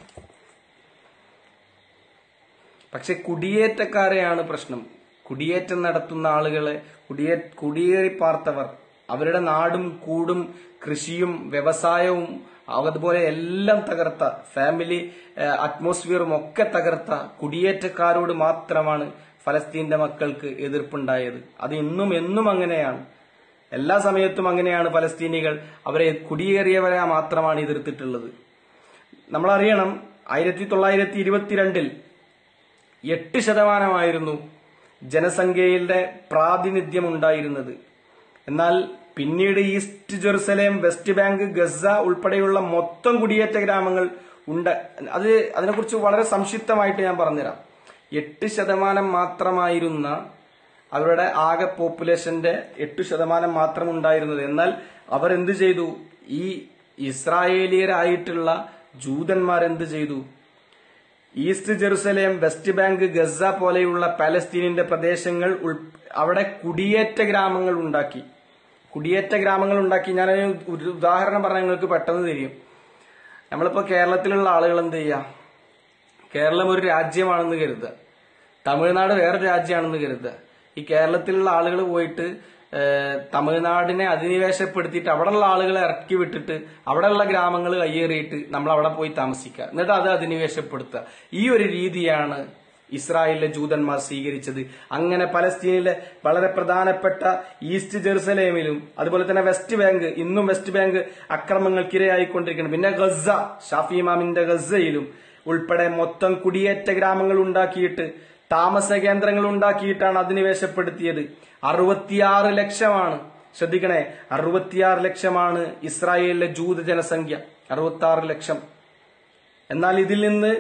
പക്ഷെ കുടിയേറ്റക്കാരെയാണ് പ്രശ്നം കുടിയേറ്റം നടത്തുന്ന ആളുകളെ കുടിയേ കുടിയേറി പാർത്തവർ അവരുടെ നാടും കൂടും കൃഷിയും വ്യവസായവും അതുപോലെ എല്ലാം തകർത്ത ഫാമിലി അറ്റ്മോസ്ഫിയറും ഒക്കെ തകർത്ത കുടിയേറ്റക്കാരോട് മാത്രമാണ് ഫലസ്തീന്റെ മക്കൾക്ക് എതിർപ്പുണ്ടായത് അത് ഇന്നും എന്നും അങ്ങനെയാണ് എല്ലാ സമയത്തും അങ്ങനെയാണ് ഫലസ്തീനികൾ അവരെ കുടിയേറിയവരെ മാത്രമാണ് എതിർത്തിട്ടുള്ളത് നമ്മളറിയണം ആയിരത്തി തൊള്ളായിരത്തി ഇരുപത്തിരണ്ടിൽ എട്ട് ശതമാനമായിരുന്നു ജനസംഖ്യയുടെ പ്രാതിനിധ്യം ഉണ്ടായിരുന്നത് എന്നാൽ പിന്നീട് East Jerusalem West Bank Gaza ഉൾപ്പെടെയുള്ള മൊത്തം കുടിയേറ്റ ഗ്രാമങ്ങൾ ഉണ്ട് അത് അതിനെക്കുറിച്ച് വളരെ സംക്ഷിപ്തമായിട്ട് ഞാൻ പറഞ്ഞുതരാം എട്ട് ശതമാനം മാത്രമായിരുന്ന അവരുടെ ആകെ പോപ്പുലേഷന്റെ എട്ട് ശതമാനം മാത്രം ഉണ്ടായിരുന്നത് എന്നാൽ അവർ എന്ത് ചെയ്തു ഈ ഇസ്രായേലിയരായിട്ടുള്ള ജൂതന്മാർ എന്ത് ചെയ്തു East Jerusalem West Bank Gaza പോലെയുള്ള പാലസ്തീനിന്റെ പ്രദേശങ്ങൾ ഉൾ- അവിടെ കുടിയേറ്റ ഗ്രാമങ്ങൾ ഉണ്ടാക്കി കുടിയേറ്റ ഗ്രാമങ്ങൾ ഉണ്ടാക്കി ഞാൻ ഒരു ഉദാഹരണം പറഞ്ഞാൽ നിങ്ങൾക്ക് പെട്ടെന്ന് തിരിയും നമ്മളിപ്പോ കേരളത്തിലുള്ള ആളുകൾ എന്ത് ചെയ്യാ കേരളം ഒരു രാജ്യമാണെന്ന് കരുതുക തമിഴ്നാട് വേറൊരു രാജ്യമാണെന്ന് കരുതുക ഈ കേരളത്തിലുള്ള ആളുകൾ പോയിട്ട് ഏഹ്, തമിഴ്നാടിനെ അധിനിവേശപ്പെടുത്തിയിട്ട് അവിടെയുള്ള ആളുകളെ ഇറക്കി വിട്ടിട്ട് അവിടെയുള്ള ഗ്രാമങ്ങൾ കയ്യേറിയിട്ട് നമ്മൾ അവിടെ പോയി താമസിക്കുക എന്നിട്ട് അത് അധിനിവേശപ്പെടുത്തുക ഈ ഒരു രീതിയാണ് ഇസ്രായേലിലെ ജൂതന്മാർ സ്വീകരിച്ചത് അങ്ങനെ പലസ്തീനിലെ വളരെ പ്രധാനപ്പെട്ട ഈസ്റ്റ് ജെറുസലേമിലും അതുപോലെ തന്നെ വെസ്റ്റ് ബാങ്ക് ഇന്നും വെസ്റ്റ് ബാങ്ക് അക്രമങ്ങൾക്കിരയായിക്കൊണ്ടിരിക്കുന്നു പിന്നെ ഗസ ഷാഫി ഇമാമിന്റെ ഗസയിലും ഉൾപ്പെടെ മൊത്തം കുടിയേറ്റ ഗ്രാമങ്ങൾ ഉണ്ടാക്കിയിട്ട് താമസ കേന്ദ്രങ്ങൾ ഉണ്ടാക്കിയിട്ടാണ് അധിനിവേശപ്പെടുത്തിയത് അറുപത്തിയാറ് ലക്ഷമാണ് ശ്രദ്ധിക്കണേ അറുപത്തിയാറ് ലക്ഷമാണ് ഇസ്രായേലിലെ ജൂത ജനസംഖ്യ അറുപത്തി ആറ് ലക്ഷം എന്നാൽ ഇതിൽ നിന്ന്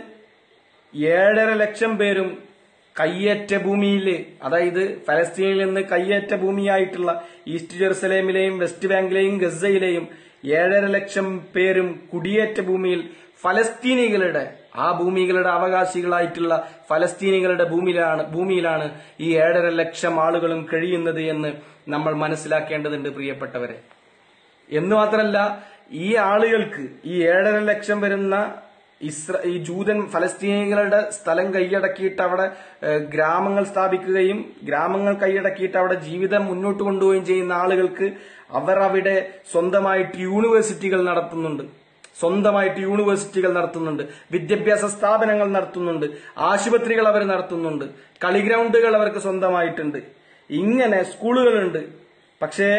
ഏഴര ലക്ഷം പേരും കയ്യേറ്റ ഭൂമിയില് അതായത് ഫലസ്തീനിൽ നിന്ന് കയ്യേറ്റ ഭൂമിയായിട്ടുള്ള ഈസ്റ്റ് ജെറുസലേമിലെയും വെസ്റ്റ് ബാങ്കിലെയും ഗസയിലെയും ഏഴര ലക്ഷം പേരും കുടിയേറ്റ ഭൂമിയിൽ ഫലസ്തീനികളുടെ ആ ഭൂമികളുടെ അവകാശികളായിട്ടുള്ള ഫലസ്തീനികളുടെ ഭൂമിയിലാണ് ഭൂമിയിലാണ് ഈ ഏഴര ലക്ഷം ആളുകളും കഴിയുന്നത് എന്ന് നമ്മൾ മനസ്സിലാക്കേണ്ടതുണ്ട് പ്രിയപ്പെട്ടവരെ എന്ന് മാത്രമല്ല ഈ ആളുകൾക്ക് ഈ ഏഴര ലക്ഷം വരുന്ന ഇസ്ര ഈ ജൂതൻ ഫലസ്തീനികളുടെ സ്ഥലം കൈയടക്കിയിട്ട് അവിടെ ഏഹ്, ഗ്രാമങ്ങൾ സ്ഥാപിക്കുകയും ഗ്രാമങ്ങൾ കൈയടക്കിയിട്ട് അവിടെ ജീവിതം മുന്നോട്ട് കൊണ്ടുപോവുകയും ചെയ്യുന്ന ആളുകൾക്ക് അവർ അവിടെ സ്വന്തമായിട്ട് യൂണിവേഴ്സിറ്റികൾ നടത്തുന്നുണ്ട് സ്വന്തമായിട്ട് യൂണിവേഴ്സിറ്റികൾ നടത്തുന്നുണ്ട് വിദ്യാഭ്യാസ സ്ഥാപനങ്ങൾ നടത്തുന്നുണ്ട് ആശുപത്രികൾ അവർ നടത്തുന്നുണ്ട് കളിഗ്രൗണ്ടുകൾ അവർക്ക് സ്വന്തമായിട്ടുണ്ട് ഇങ്ങനെ സ്കൂളുകളുണ്ട് പക്ഷേ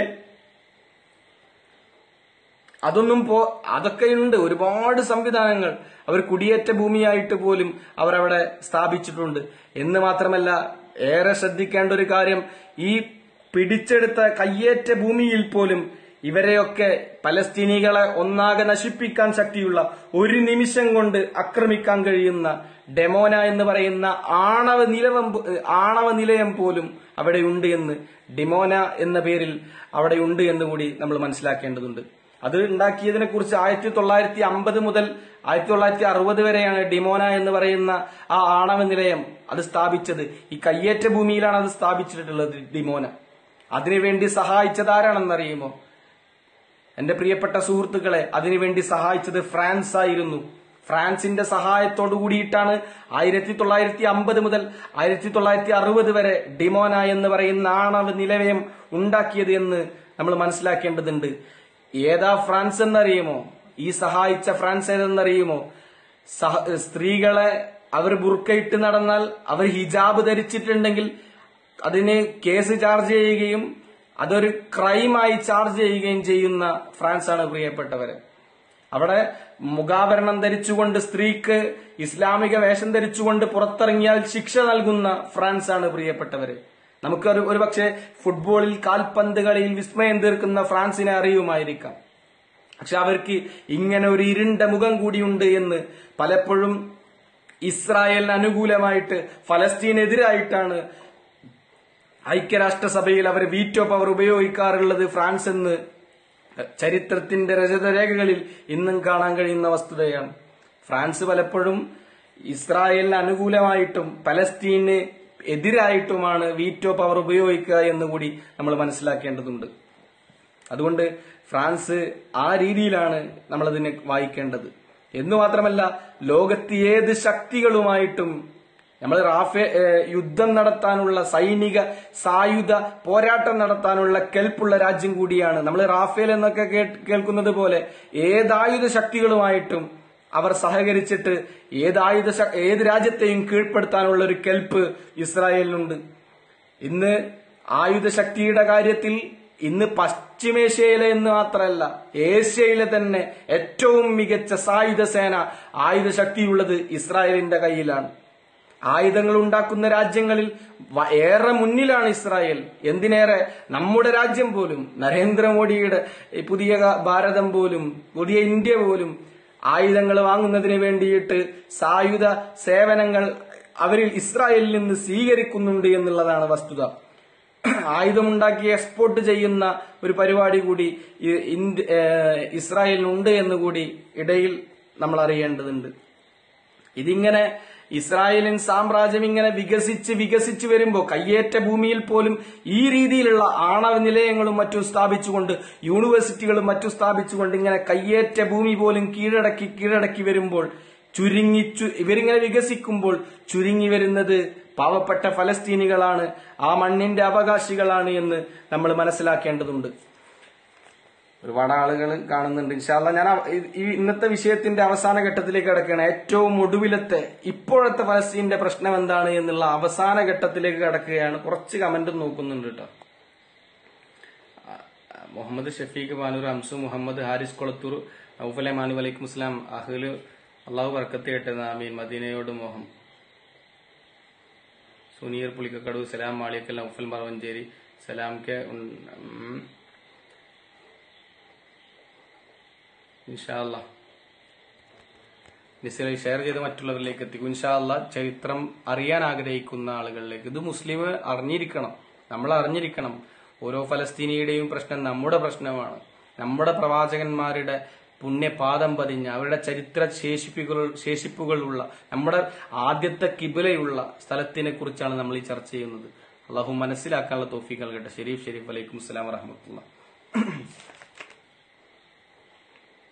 അതൊന്നും പോ അതൊക്കെയുണ്ട് ഒരുപാട് സംവിധാനങ്ങൾ അവർ കുടിയേറ്റ ഭൂമിയായിട്ട് പോലും അവർ അവിടെ സ്ഥാപിച്ചിട്ടുണ്ട് എന്ന് മാത്രമല്ല ഏറെ ശ്രദ്ധിക്കേണ്ട ഒരു കാര്യം ഈ പിടിച്ചെടുത്ത കയ്യേറ്റ ഭൂമിയിൽ പോലും ഇവരെയൊക്കെ പലസ്തീനികളെ ഒന്നാകെ നശിപ്പിക്കാൻ ശക്തിയുള്ള ഒരു നിമിഷം കൊണ്ട് ആക്രമിക്കാൻ കഴിയുന്ന ഡെമോന എന്ന് പറയുന്ന ആണവ നിലവം പോ- ആണവ നിലയം പോലും അവിടെ ഉണ്ട് എന്ന് ഡിമോന എന്ന പേരിൽ അവിടെ ഉണ്ട് എന്ന് കൂടി നമ്മൾ മനസ്സിലാക്കേണ്ടതുണ്ട് അത് ഉണ്ടാക്കിയതിനെ കുറിച്ച് ആയിരത്തി തൊള്ളായിരത്തി അമ്പത് മുതൽ ആയിരത്തി തൊള്ളായിരത്തി അറുപത് വരെയാണ് ഡിമോന എന്ന് പറയുന്ന ആ ആണവ നിലയം അത് സ്ഥാപിച്ചത് ഈ കയ്യേറ്റ ഭൂമിയിലാണ് അത് സ്ഥാപിച്ചിട്ടുള്ളത് ഡിമോന അതിനുവേണ്ടി സഹായിച്ചത് ആരാണെന്നറിയുമോ എന്റെ പ്രിയപ്പെട്ട സുഹൃത്തുക്കളെ അതിനുവേണ്ടി സഹായിച്ചത് ഫ്രാൻസ് ആയിരുന്നു ഫ്രാൻസിന്റെ സഹായത്തോടു കൂടിയിട്ടാണ് ആയിരത്തി തൊള്ളായിരത്തി അമ്പത് മുതൽ ആയിരത്തി തൊള്ളായിരത്തി അറുപത് വരെ ഡിമോന എന്ന് പറയുന്ന ആണവ നിലയം ഉണ്ടാക്കിയത് എന്ന് നമ്മൾ മനസ്സിലാക്കേണ്ടതുണ്ട് ഏതാ ഫ്രാൻസ് എന്നറിയുമോ ഈ സഹായിച്ച ഫ്രാൻസ് ഏതെന്നറിയുമോ സഹ- സ്ത്രീകളെ അവർ ബുർക്കയിട്ട് നടന്നാൽ അവർ ഹിജാബ് ധരിച്ചിട്ടുണ്ടെങ്കിൽ അതിന് കേസ് ചാർജ് ചെയ്യുകയും അതൊരു ക്രൈമായി ചാർജ് ചെയ്യുകയും ചെയ്യുന്ന ഫ്രാൻസാണ് പ്രിയപ്പെട്ടവര് അവിടെ മുഖാഭരണം ധരിച്ചുകൊണ്ട് സ്ത്രീക്ക് ഇസ്ലാമിക വേഷം ധരിച്ചുകൊണ്ട് പുറത്തിറങ്ങിയാൽ ശിക്ഷ നൽകുന്ന ഫ്രാൻസാണ് പ്രിയപ്പെട്ടവര് നമുക്ക് ഒരു ഒരുപക്ഷെ ഫുട്ബോളിൽ കാൽപന്ത് കളിയിൽ വിസ്മയം തീർക്കുന്ന ഫ്രാൻസിനെ അറിയുമായിരിക്കാം പക്ഷെ അവർക്ക് ഇങ്ങനെ ഒരു ഇരുണ്ട മുഖം കൂടിയുണ്ട് എന്ന് പലപ്പോഴും ഇസ്രായേലിന് അനുകൂലമായിട്ട് ഫലസ്തീനെതിരായിട്ടാണ് ഐക്യരാഷ്ട്രസഭയിൽ അവർ വീറ്റോ പവർ ഉപയോഗിക്കാറുള്ളത് ഫ്രാൻസ് എന്ന് ചരിത്രത്തിന്റെ രചതരേഖകളിൽ ഇന്നും കാണാൻ കഴിയുന്ന വസ്തുതയാണ് ഫ്രാൻസ് പലപ്പോഴും ഇസ്രായേലിന് അനുകൂലമായിട്ടും പലസ്തീന് എതിരായിട്ടുമാണ് വീറ്റോ പവർ ഉപയോഗിക്കുക എന്നുകൂടി നമ്മൾ മനസ്സിലാക്കേണ്ടതുണ്ട് അതുകൊണ്ട് ഫ്രാൻസ് ആ രീതിയിലാണ് നമ്മളതിനെ വായിക്കേണ്ടത് എന്നു മാത്രമല്ല ലോകത്ത് ഏത് ശക്തികളുമായിട്ടും നമ്മൾ റാഫേ ഏഹ് യുദ്ധം നടത്താനുള്ള സൈനിക സായുധ പോരാട്ടം നടത്താനുള്ള കെൽപ്പുള്ള രാജ്യം കൂടിയാണ് നമ്മൾ റാഫേൽ എന്നൊക്കെ കേട്ട് കേൾക്കുന്നത് പോലെ ഏതായുധ ശക്തികളുമായിട്ടും അവർ സഹകരിച്ചിട്ട് ഏതായുധ ശ- ഏത് രാജ്യത്തെയും കീഴ്പ്പെടുത്താനുള്ള ഒരു കെൽപ്പ് ഇസ്രായേലിനുണ്ട് ഇന്ന് ആയുധശക്തിയുടെ കാര്യത്തിൽ ഇന്ന് പശ്ചിമേഷ്യയിലെ എന്ന് മാത്രമല്ല ഏഷ്യയിലെ തന്നെ ഏറ്റവും മികച്ച സായുധ സേന ആയുധശക്തിയുള്ളത് ഇസ്രായേലിന്റെ കയ്യിലാണ് ആയുധങ്ങൾ ഉണ്ടാക്കുന്ന രാജ്യങ്ങളിൽ വ- ഏറെ മുന്നിലാണ് ഇസ്രായേൽ എന്തിനേറെ നമ്മുടെ രാജ്യം പോലും നരേന്ദ്രമോദിയുടെ ഈ പുതിയ ക- ഭാരതം പോലും പുതിയ ഇന്ത്യ പോലും ആയുധങ്ങൾ വാങ്ങുന്നതിന് വേണ്ടിയിട്ട് സായുധ സേവനങ്ങൾ അവരിൽ ഇസ്രായേലിൽ നിന്ന് സ്വീകരിക്കുന്നുണ്ട് എന്നുള്ളതാണ് വസ്തുത ആയുധമുണ്ടാക്കി എക്സ്പോർട്ട് ചെയ്യുന്ന ഒരു പരിപാടി കൂടി ഈ- ഇന്ത്യ ഏഹ് ഇസ്രായേലിനുണ്ട് എന്ന് കൂടി ഇടയിൽ നമ്മൾ അറിയേണ്ടതുണ്ട് ഇതിങ്ങനെ ഇസ്രായേലിൻ സാമ്രാജ്യം ഇങ്ങനെ വികസിച്ച് വികസിച്ച് വരുമ്പോൾ കയ്യേറ്റ ഭൂമിയിൽ പോലും ഈ രീതിയിലുള്ള ആണവ നിലയങ്ങളും മറ്റും സ്ഥാപിച്ചുകൊണ്ട് യൂണിവേഴ്സിറ്റികളും മറ്റും സ്ഥാപിച്ചുകൊണ്ട് ഇങ്ങനെ കയ്യേറ്റ ഭൂമി പോലും കീഴടക്കി കീഴടക്കി വരുമ്പോൾ ചുരുങ്ങി ചു- ഇവരിങ്ങനെ വികസിക്കുമ്പോൾ ചുരുങ്ങി വരുന്നത് പാവപ്പെട്ട ഫലസ്തീനികളാണ് ആ മണ്ണിന്റെ അവകാശികളാണ് എന്ന് നമ്മൾ മനസ്സിലാക്കേണ്ടതുണ്ട് ഒരുപാട് ആളുകൾ കാണുന്നുണ്ട് ഇൻഷാല്ല ഞാൻ അവ- ഈ- ഈ ഇന്നത്തെ വിഷയത്തിന്റെ അവസാന ഘട്ടത്തിലേക്ക് കിടക്കുകയാണ് ഏറ്റവും ഒടുവിലത്തെ ഇപ്പോഴത്തെ ഫലസ്തീന്റെ പ്രശ്നം എന്താണ് എന്നുള്ള അവസാന ഘട്ടത്തിലേക്ക് കിടക്കുകയാണ് കുറച്ച് കമന്റ് നോക്കുന്നുണ്ട് കേട്ടോ ആ, മുഹമ്മദ് ഷഫീഖ് ബാനൂർ അംസു മുഹമ്മദ് ഹാരിസ് കൊളത്തൂർ ഔഫലെ മാനു വലൈക്കും ഇസ്ലാം അഹ്ലു അള്ളാഹു വർക്കത്ത് കേട്ടത് ആമീൻ മദീനയോട് മോഹം സുനീർ പുളിക്കക്കടു സലാം മാളിയക്കൽ ഔഫൽ മറവഞ്ചേരി സലാം കെ ഉൺ- ഉം. ഇൻഷാല്ല നിശ്ചയം ഷെയർ ചെയ്ത് മറ്റുള്ളവരിലേക്ക് എത്തിക്കും ഇൻഷാല്ല ചരിത്രം അറിയാൻ ആഗ്രഹിക്കുന്ന ആളുകളിലേക്ക് ഇത് മുസ്ലിം അറിഞ്ഞിരിക്കണം നമ്മൾ അറിഞ്ഞിരിക്കണം ഓരോ ഫലസ്തീനിയുടെയും പ്രശ്നം നമ്മുടെ പ്രശ്നമാണ് നമ്മുടെ പ്രവാചകന്മാരുടെ പുണ്യപാദം പതിഞ്ഞ അവരുടെ ചരിത്ര ശേഷിപ്പുകൾ ശേഷിപ്പുകളുള്ള നമ്മുടെ ആദ്യത്തെ കിബിലയുള്ള സ്ഥലത്തിനെ കുറിച്ചാണ് നമ്മൾ ഈ ചർച്ച ചെയ്യുന്നത് അള്ളാഹു മനസ്സിലാക്കാനുള്ള തോഫീക്ക് നൽകട്ടെ ഷെരീഫ് ഷെരീഫ് വലൈക്കും അസ്സലാം വറഹമത്തുള്ള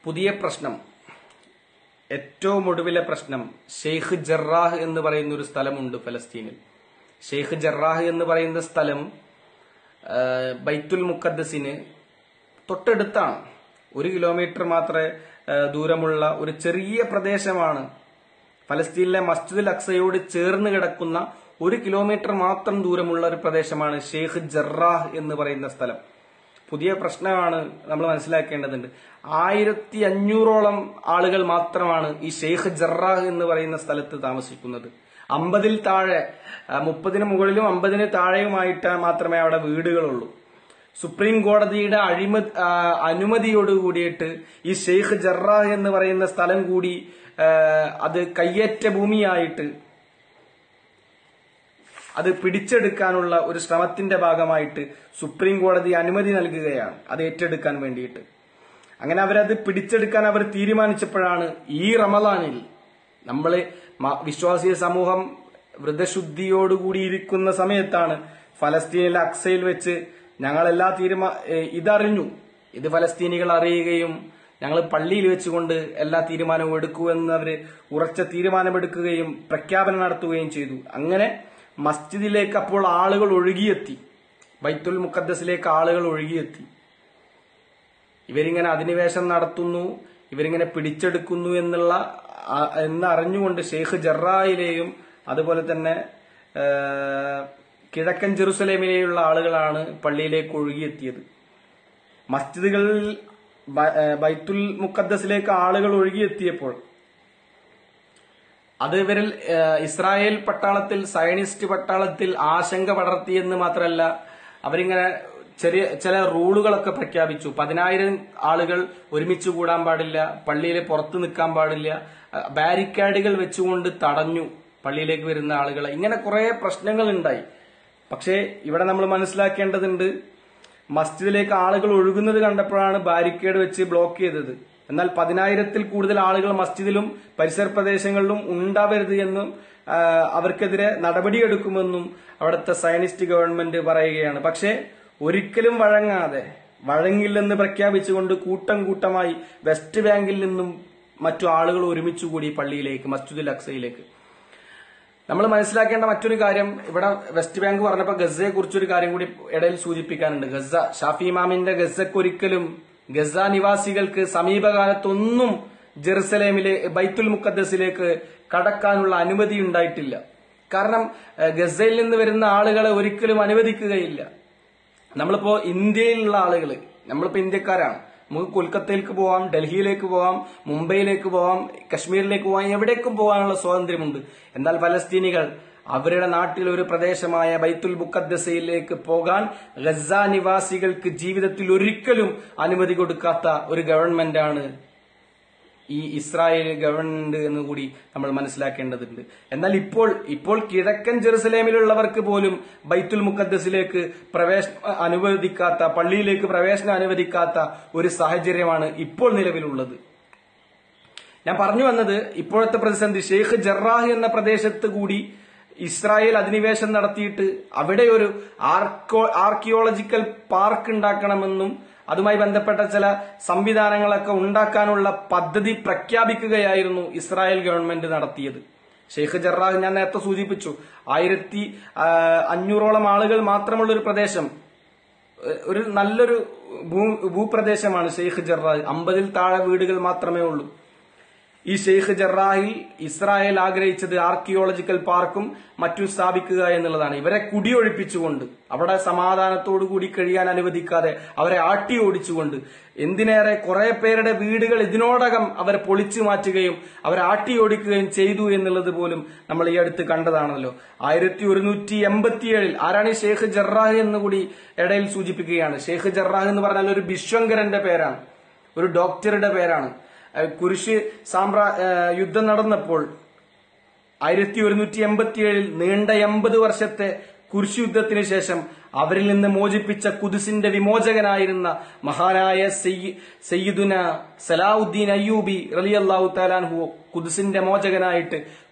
പുതിയ പ്രശ്നം ഏറ്റവും ഒടുവിലെ പ്രശ്നം ഷെയ്ഖ് ജറാഹ് എന്ന് പറയുന്ന ഒരു സ്ഥലമുണ്ട് ഫലസ്തീനിൽ ഷെയ്ഖ് ജറാഹ് എന്ന് പറയുന്ന സ്ഥലം ആ, ബൈത്തുൽ മുക്കദ്ദസിന് തൊട്ടടുത്താണ് ഒരു കിലോമീറ്റർ മാത്രമേ ആ, ദൂരമുള്ള ഒരു ചെറിയ പ്രദേശമാണ് ഫലസ്തീനിലെ മസ്ജിദുൽ അക്സയോട് ചേർന്ന് കിടക്കുന്ന ഒരു കിലോമീറ്റർ മാത്രം ദൂരമുള്ള ഒരു പ്രദേശമാണ് ഷെയ്ഖ് ജറാഹ് എന്ന് പറയുന്ന സ്ഥലം പുതിയ പ്രശ്നമാണ് നമ്മൾ മനസ്സിലാക്കേണ്ടതുണ്ട് ആയിരത്തി അഞ്ഞൂറോളം ആളുകൾ മാത്രമാണ് ഈ ഷെയ്ഖ് ജറാഹ് എന്ന് പറയുന്ന സ്ഥലത്ത് താമസിക്കുന്നത് അമ്പതിൽ താഴെ ആ, മുപ്പതിന് മുകളിലും അമ്പതിന് താഴെയുമായിട്ട് മാത്രമേ അവിടെ വീടുകളുള്ളൂ സുപ്രീം കോടതിയുടെ അഴിമ ആ, അനുമതിയോട് കൂടിയിട്ട് ഈ ഷെയ്ഖ് ജറാഹ് എന്ന് പറയുന്ന സ്ഥലം കൂടി ആ, അത് കയ്യേറ്റ ഭൂമിയായിട്ട് അത് പിടിച്ചെടുക്കാനുള്ള ഒരു ശ്രമത്തിന്റെ ഭാഗമായിട്ട് സുപ്രീം കോടതി അനുമതി നൽകുകയാണ് അത് ഏറ്റെടുക്കാൻ വേണ്ടിയിട്ട് അങ്ങനെ അവരത് പിടിച്ചെടുക്കാൻ അവർ തീരുമാനിച്ചപ്പോഴാണ് ഈ റമദാനിൽ നമ്മള് മ- വിശ്വാസി സമൂഹം വ്രതശുദ്ധിയോടുകൂടി ഇരിക്കുന്ന സമയത്താണ് ഫലസ്തീനിലെ അക്സയിൽ വെച്ച് ഞങ്ങളെല്ലാ തീരുമാ ഏ, ഇതറിഞ്ഞു ഇത് ഫലസ്തീനികൾ അറിയുകയും ഞങ്ങൾ പള്ളിയിൽ വെച്ചുകൊണ്ട് എല്ലാ തീരുമാനവും എടുക്കൂ എന്നവര് ഉറച്ച തീരുമാനമെടുക്കുകയും പ്രഖ്യാപനം നടത്തുകയും ചെയ്തു അങ്ങനെ മസ്ജിദിലേക്ക് അപ്പോൾ ആളുകൾ ഒഴുകിയെത്തി ബൈത്തുൽ മുഖദ്ദസിലേക്ക് ആളുകൾ ഒഴുകിയെത്തി ഇവരിങ്ങനെ അധിനിവേശം നടത്തുന്നു ഇവരിങ്ങനെ പിടിച്ചെടുക്കുന്നു എന്നുള്ള ആ- എന്ന് അറിഞ്ഞുകൊണ്ട് ഷെയ്ഖ് ജറായിലെയും അതുപോലെ തന്നെ ആ, കിഴക്കൻ ജെറുസലേമിലെയുള്ള ആളുകളാണ് പള്ളിയിലേക്ക് ഒഴുകിയെത്തിയത് മസ്ജിദുകളിൽ ബ- ആ, ബൈത്തുൽ മുഖദ്ദസിലേക്ക് ആളുകൾ ഒഴുകിയെത്തിയപ്പോൾ അത് ഇവരിൽ ആ, ഇസ്രായേൽ പട്ടാളത്തിൽ സയനിസ്റ്റ് പട്ടാളത്തിൽ ആശങ്ക പടർത്തിയെന്ന് മാത്രമല്ല അവരിങ്ങനെ ചെറിയ ചില റൂളുകളൊക്കെ പ്രഖ്യാപിച്ചു പതിനായിരം ആളുകൾ ഒരുമിച്ച് കൂടാൻ പാടില്ല പള്ളിയിൽ പുറത്ത് നിൽക്കാൻ പാടില്ല ആ, ബാരിക്കേഡുകൾ വെച്ചുകൊണ്ട് തടഞ്ഞു പള്ളിയിലേക്ക് വരുന്ന ആളുകളെ ഇങ്ങനെ കുറെ പ്രശ്നങ്ങൾ ഉണ്ടായി പക്ഷേ ഇവിടെ നമ്മൾ മനസ്സിലാക്കേണ്ടതുണ്ട് മസ്ജിദിലേക്ക് ആളുകൾ ഒഴുകുന്നത് കണ്ടപ്പോഴാണ് ബാരിക്കേഡ് വെച്ച് ബ്ലോക്ക് ചെയ്തത് എന്നാൽ പതിനായിരത്തിൽ കൂടുതൽ ആളുകൾ മസ്ജിദിലും പരിസര പ്രദേശങ്ങളിലും ഉണ്ടാവരുത് എന്നും ആ, അവർക്കെതിരെ നടപടിയെടുക്കുമെന്നും അവിടുത്തെ സയനിസ്റ്റ് ഗവൺമെന്റ് പറയുകയാണ് പക്ഷേ ഒരിക്കലും വഴങ്ങാതെ വഴങ്ങില്ലെന്ന് പ്രഖ്യാപിച്ചുകൊണ്ട് കൂട്ടം കൂട്ടമായി വെസ്റ്റ് ബാങ്കിൽ നിന്നും മറ്റു ആളുകൾ ഒരുമിച്ചുകൂടി പള്ളിയിലേക്ക് മസ്ജിദുൽ അക്സയിലേക്ക് നമ്മൾ മനസ്സിലാക്കേണ്ട മറ്റൊരു കാര്യം ഇവിടെ വെസ്റ്റ് ബാങ്ക് പറഞ്ഞപ്പോൾ ഗസയെ കുറിച്ചൊരു കാര്യം കൂടി ഇടയിൽ സൂചിപ്പിക്കാനുണ്ട് ഗസ ഷാഫി ഇമാമിന്റെ ഗസക്ക് ഒരിക്കലും ഗസ നിവാസികൾക്ക് സമീപകാലത്തൊന്നും ജെറുസലേമിലെ ബൈത്തുൽ മുക്കദ്ദസിലേക്ക് കടക്കാനുള്ള അനുമതി ഉണ്ടായിട്ടില്ല കാരണം ഏഹ്, ഗസയിൽ നിന്ന് വരുന്ന ആളുകളെ ഒരിക്കലും അനുവദിക്കുകയില്ല നമ്മളിപ്പോ ഇന്ത്യയിലുള്ള ആളുകള് നമ്മളിപ്പോ ഇന്ത്യക്കാരാണ് നമുക്ക് കൊൽക്കത്തയിലേക്ക് പോവാം ഡൽഹിയിലേക്ക് പോവാം മുംബൈയിലേക്ക് പോവാം കശ്മീരിലേക്ക് പോവാം എവിടേക്കും പോകാനുള്ള സ്വാതന്ത്ര്യമുണ്ട് എന്നാൽ ഫലസ്തീനികൾ അവരുടെ നാട്ടിൽ ഒരു പ്രദേശമായ ബൈത്തുൽ മുക്കദ്ദസയിലേക്ക് പോകാൻ ഗസ നിവാസികൾക്ക് ജീവിതത്തിൽ ഒരിക്കലും അനുമതി കൊടുക്കാത്ത ഒരു ഗവൺമെന്റാണ് ഈ ഇസ്രായേൽ ഗവൺമെന്റ് എന്ന് കൂടി നമ്മൾ മനസ്സിലാക്കേണ്ടതുണ്ട് എന്നാൽ ഇപ്പോൾ ഇപ്പോൾ കിഴക്കൻ ജെറുസലേമിലുള്ളവർക്ക് പോലും ബൈത്തുൽ മുക്കദ്ദസിലേക്ക് പ്രവേശനം അനുവദിക്കാത്ത പള്ളിയിലേക്ക് പ്രവേശനം അനുവദിക്കാത്ത ഒരു സാഹചര്യമാണ് ഇപ്പോൾ നിലവിലുള്ളത് ഞാൻ പറഞ്ഞു വന്നത് ഇപ്പോഴത്തെ പ്രതിസന്ധി ഷെയ്ഖ് ജറാഹ് എന്ന പ്രദേശത്ത് കൂടി ഇസ്രായേൽ അധിനിവേശം നടത്തിയിട്ട് അവിടെ ഒരു ആർക്കോ ആർക്കിയോളജിക്കൽ പാർക്ക് ഉണ്ടാക്കണമെന്നും അതുമായി ബന്ധപ്പെട്ട ചില സംവിധാനങ്ങളൊക്കെ ഉണ്ടാക്കാനുള്ള പദ്ധതി പ്രഖ്യാപിക്കുകയായിരുന്നു ഇസ്രായേൽ ഗവൺമെന്റ് നടത്തിയത് ഷെയ്ഖ് ജറാഹ് ഞാൻ നേരത്തെ സൂചിപ്പിച്ചു ആയിരത്തി ആ, അഞ്ഞൂറോളം ആളുകൾ മാത്രമുള്ള ഒരു പ്രദേശം ഒരു നല്ലൊരു ഭൂ ഭൂപ്രദേശമാണ് ഷെയ്ഖ് ജറാഹ് അമ്പതിൽ താഴെ വീടുകൾ മാത്രമേ ഉള്ളൂ ഈ ഷെയ്ഖ് ജറാഹിൽ ഇസ്രായേൽ ആഗ്രഹിച്ചത് ആർക്കിയോളജിക്കൽ പാർക്കും മറ്റും സ്ഥാപിക്കുക എന്നുള്ളതാണ് ഇവരെ കുടിയൊഴിപ്പിച്ചുകൊണ്ട് അവിടെ സമാധാനത്തോടു കൂടി കഴിയാൻ അനുവദിക്കാതെ അവരെ ആട്ടി ഓടിച്ചുകൊണ്ട് എന്തിനേറെ കുറെ പേരുടെ വീടുകൾ ഇതിനോടകം അവരെ പൊളിച്ചു മാറ്റുകയും അവരെ ആട്ടി ഓടിക്കുകയും ചെയ്തു എന്നുള്ളത് പോലും നമ്മൾ ഈ അടുത്ത് കണ്ടതാണല്ലോ ആയിരത്തി ഒരുന്നൂറ്റി എൺപത്തിയേഴിൽ ആരാണ് ഈ ഷെയ്ഖ് ജറാഹ് എന്ന് കൂടി ഇടയിൽ സൂചിപ്പിക്കുകയാണ് ഷെയ്ഖ് ജറാഹ് എന്ന് പറഞ്ഞാൽ ഒരു ബിശ്വങ്കരന്റെ പേരാണ് ഒരു ഡോക്ടറുടെ പേരാണ് ഏഹ് കുരിശ് സാമ്രാ ഏഹ് യുദ്ധം നടന്നപ്പോൾ ആയിരത്തി ഒരുന്നൂറ്റി എൺപത്തിയേഴിൽ നീണ്ട എൺപത് വർഷത്തെ കുരിശ് യുദ്ധത്തിന് ശേഷം അവരിൽ നിന്ന് മോചിപ്പിച്ച കുതിസിന്റെ വിമോചകനായിരുന്ന മഹാനായ സയ്യി- സയ്യിദുന സലാഹുദ്ദീൻ അയ്യൂബി റലിയല്ലാഹു താലാൻഹു കുതിസിന്റെ മോചകനായിട്ട്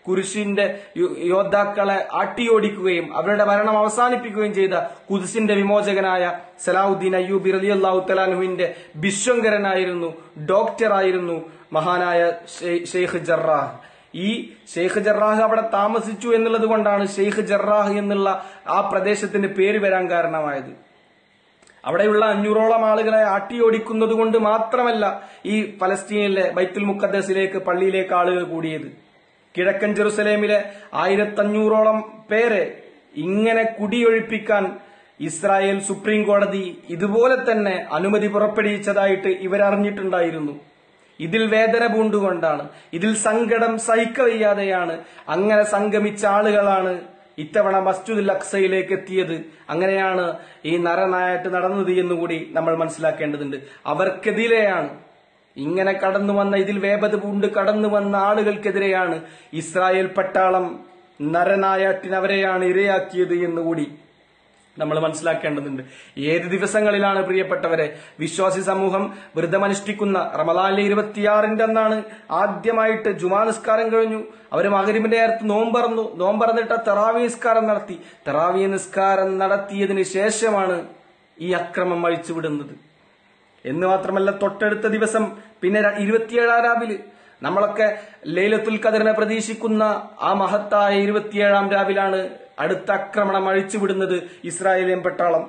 കുരിശിന്റെ യോ- യോദ്ധാക്കളെ ആട്ടിയോടിക്കുകയും അവരുടെ ഭരണം അവസാനിപ്പിക്കുകയും ചെയ്ത കുതിസിന്റെ വിമോചകനായ സലാഹുദ്ദീൻ അയ്യൂബി റലി അള്ളാഹു തലാനുവിന്റെ വിശ്വങ്കരനായിരുന്നു ഡോക്ടറായിരുന്നു മഹാനായ ഷെയ്- ഷെയ്ഖ് ജറാഹ് ഈ ഷെയ്ഖ് ജറാഹ് അവിടെ താമസിച്ചു എന്നുള്ളത് കൊണ്ടാണ് ഷെയ്ഖ് ജറാഹ് എന്നുള്ള ആ പ്രദേശത്തിന് പേര് വരാൻ കാരണമായത് അവിടെയുള്ള അഞ്ഞൂറോളം ആളുകളെ ആട്ടിയോടിക്കുന്നത് കൊണ്ട് മാത്രമല്ല ഈ ഫലസ്തീനിലെ ബൈത്തുൽ മുക്കദ്ദസിലേക്ക് പള്ളിയിലേക്ക് ആളുകൾ കൂടിയത് കിഴക്കൻ ജെറുസലേമിലെ ആയിരത്തഞ്ഞൂറോളം പേരെ ഇങ്ങനെ കുടിയൊഴിപ്പിക്കാൻ ഇസ്രായേൽ സുപ്രീം കോടതി ഇതുപോലെ തന്നെ അനുമതി പുറപ്പെടുവിച്ചതായിട്ട് ഇവരറിഞ്ഞിട്ടുണ്ടായിരുന്നു ഇതിൽ വേദന പൂണ്ടുകൊണ്ടാണ് ഇതിൽ സങ്കടം സഹിക്കവയ്യാതെയാണ് അങ്ങനെ സംഗമിച്ച ആളുകളാണ് ഇത്തവണ മസ്ജിദുൽ അക്സയിലേക്ക് എത്തിയത് അങ്ങനെയാണ് ഈ നരനായിട്ട് നടന്നത് എന്നുകൂടി നമ്മൾ മനസ്സിലാക്കേണ്ടതുണ്ട് അവർക്കെതിരെയാണ് ഇങ്ങനെ കടന്നു വന്ന ഇതിൽ വേപത പൂണ്ട് കടന്നു വന്ന ആളുകൾക്കെതിരെയാണ് ഇസ്രായേൽ പട്ടാളം നരനായാട്ടിന് അവരെയാണ് ഇരയാക്കിയത് എന്നുകൂടി നമ്മൾ മനസ്സിലാക്കേണ്ടതുണ്ട് ഏത് ദിവസങ്ങളിലാണ് പ്രിയപ്പെട്ടവരെ വിശ്വാസി സമൂഹം വ്രതമനുഷ്ഠിക്കുന്ന റമദാനിലെ ഇരുപത്തിയാറിന്റെ അന്നാണ് ആദ്യമായിട്ട് ജുമാ നിസ്കാരം കഴിഞ്ഞു അവർ മകരിമിന്റെ നേരത്ത് നോമ്പറന്നു നോമ്പറന്നിട്ട് തെറാവി നിസ്കാരം നടത്തി തെറാവി നിസ്കാരം നടത്തിയതിന് ശേഷമാണ് ഈ അക്രമം അഴിച്ചുവിടുന്നത് എന്ന് മാത്രമല്ല തൊട്ടടുത്ത ദിവസം പിന്നെ ര- ഇരുപത്തിയേഴാം രാവില് നമ്മളൊക്കെ ലൈലത്തുൽ ഖദറിനെ പ്രതീക്ഷിക്കുന്ന ആ മഹത്തായ ഇരുപത്തിയേഴാം രാവിലാണ് അടുത്ത ആക്രമണം അഴിച്ചുവിടുന്നത് ഇസ്രായേലിയൻ പട്ടാളം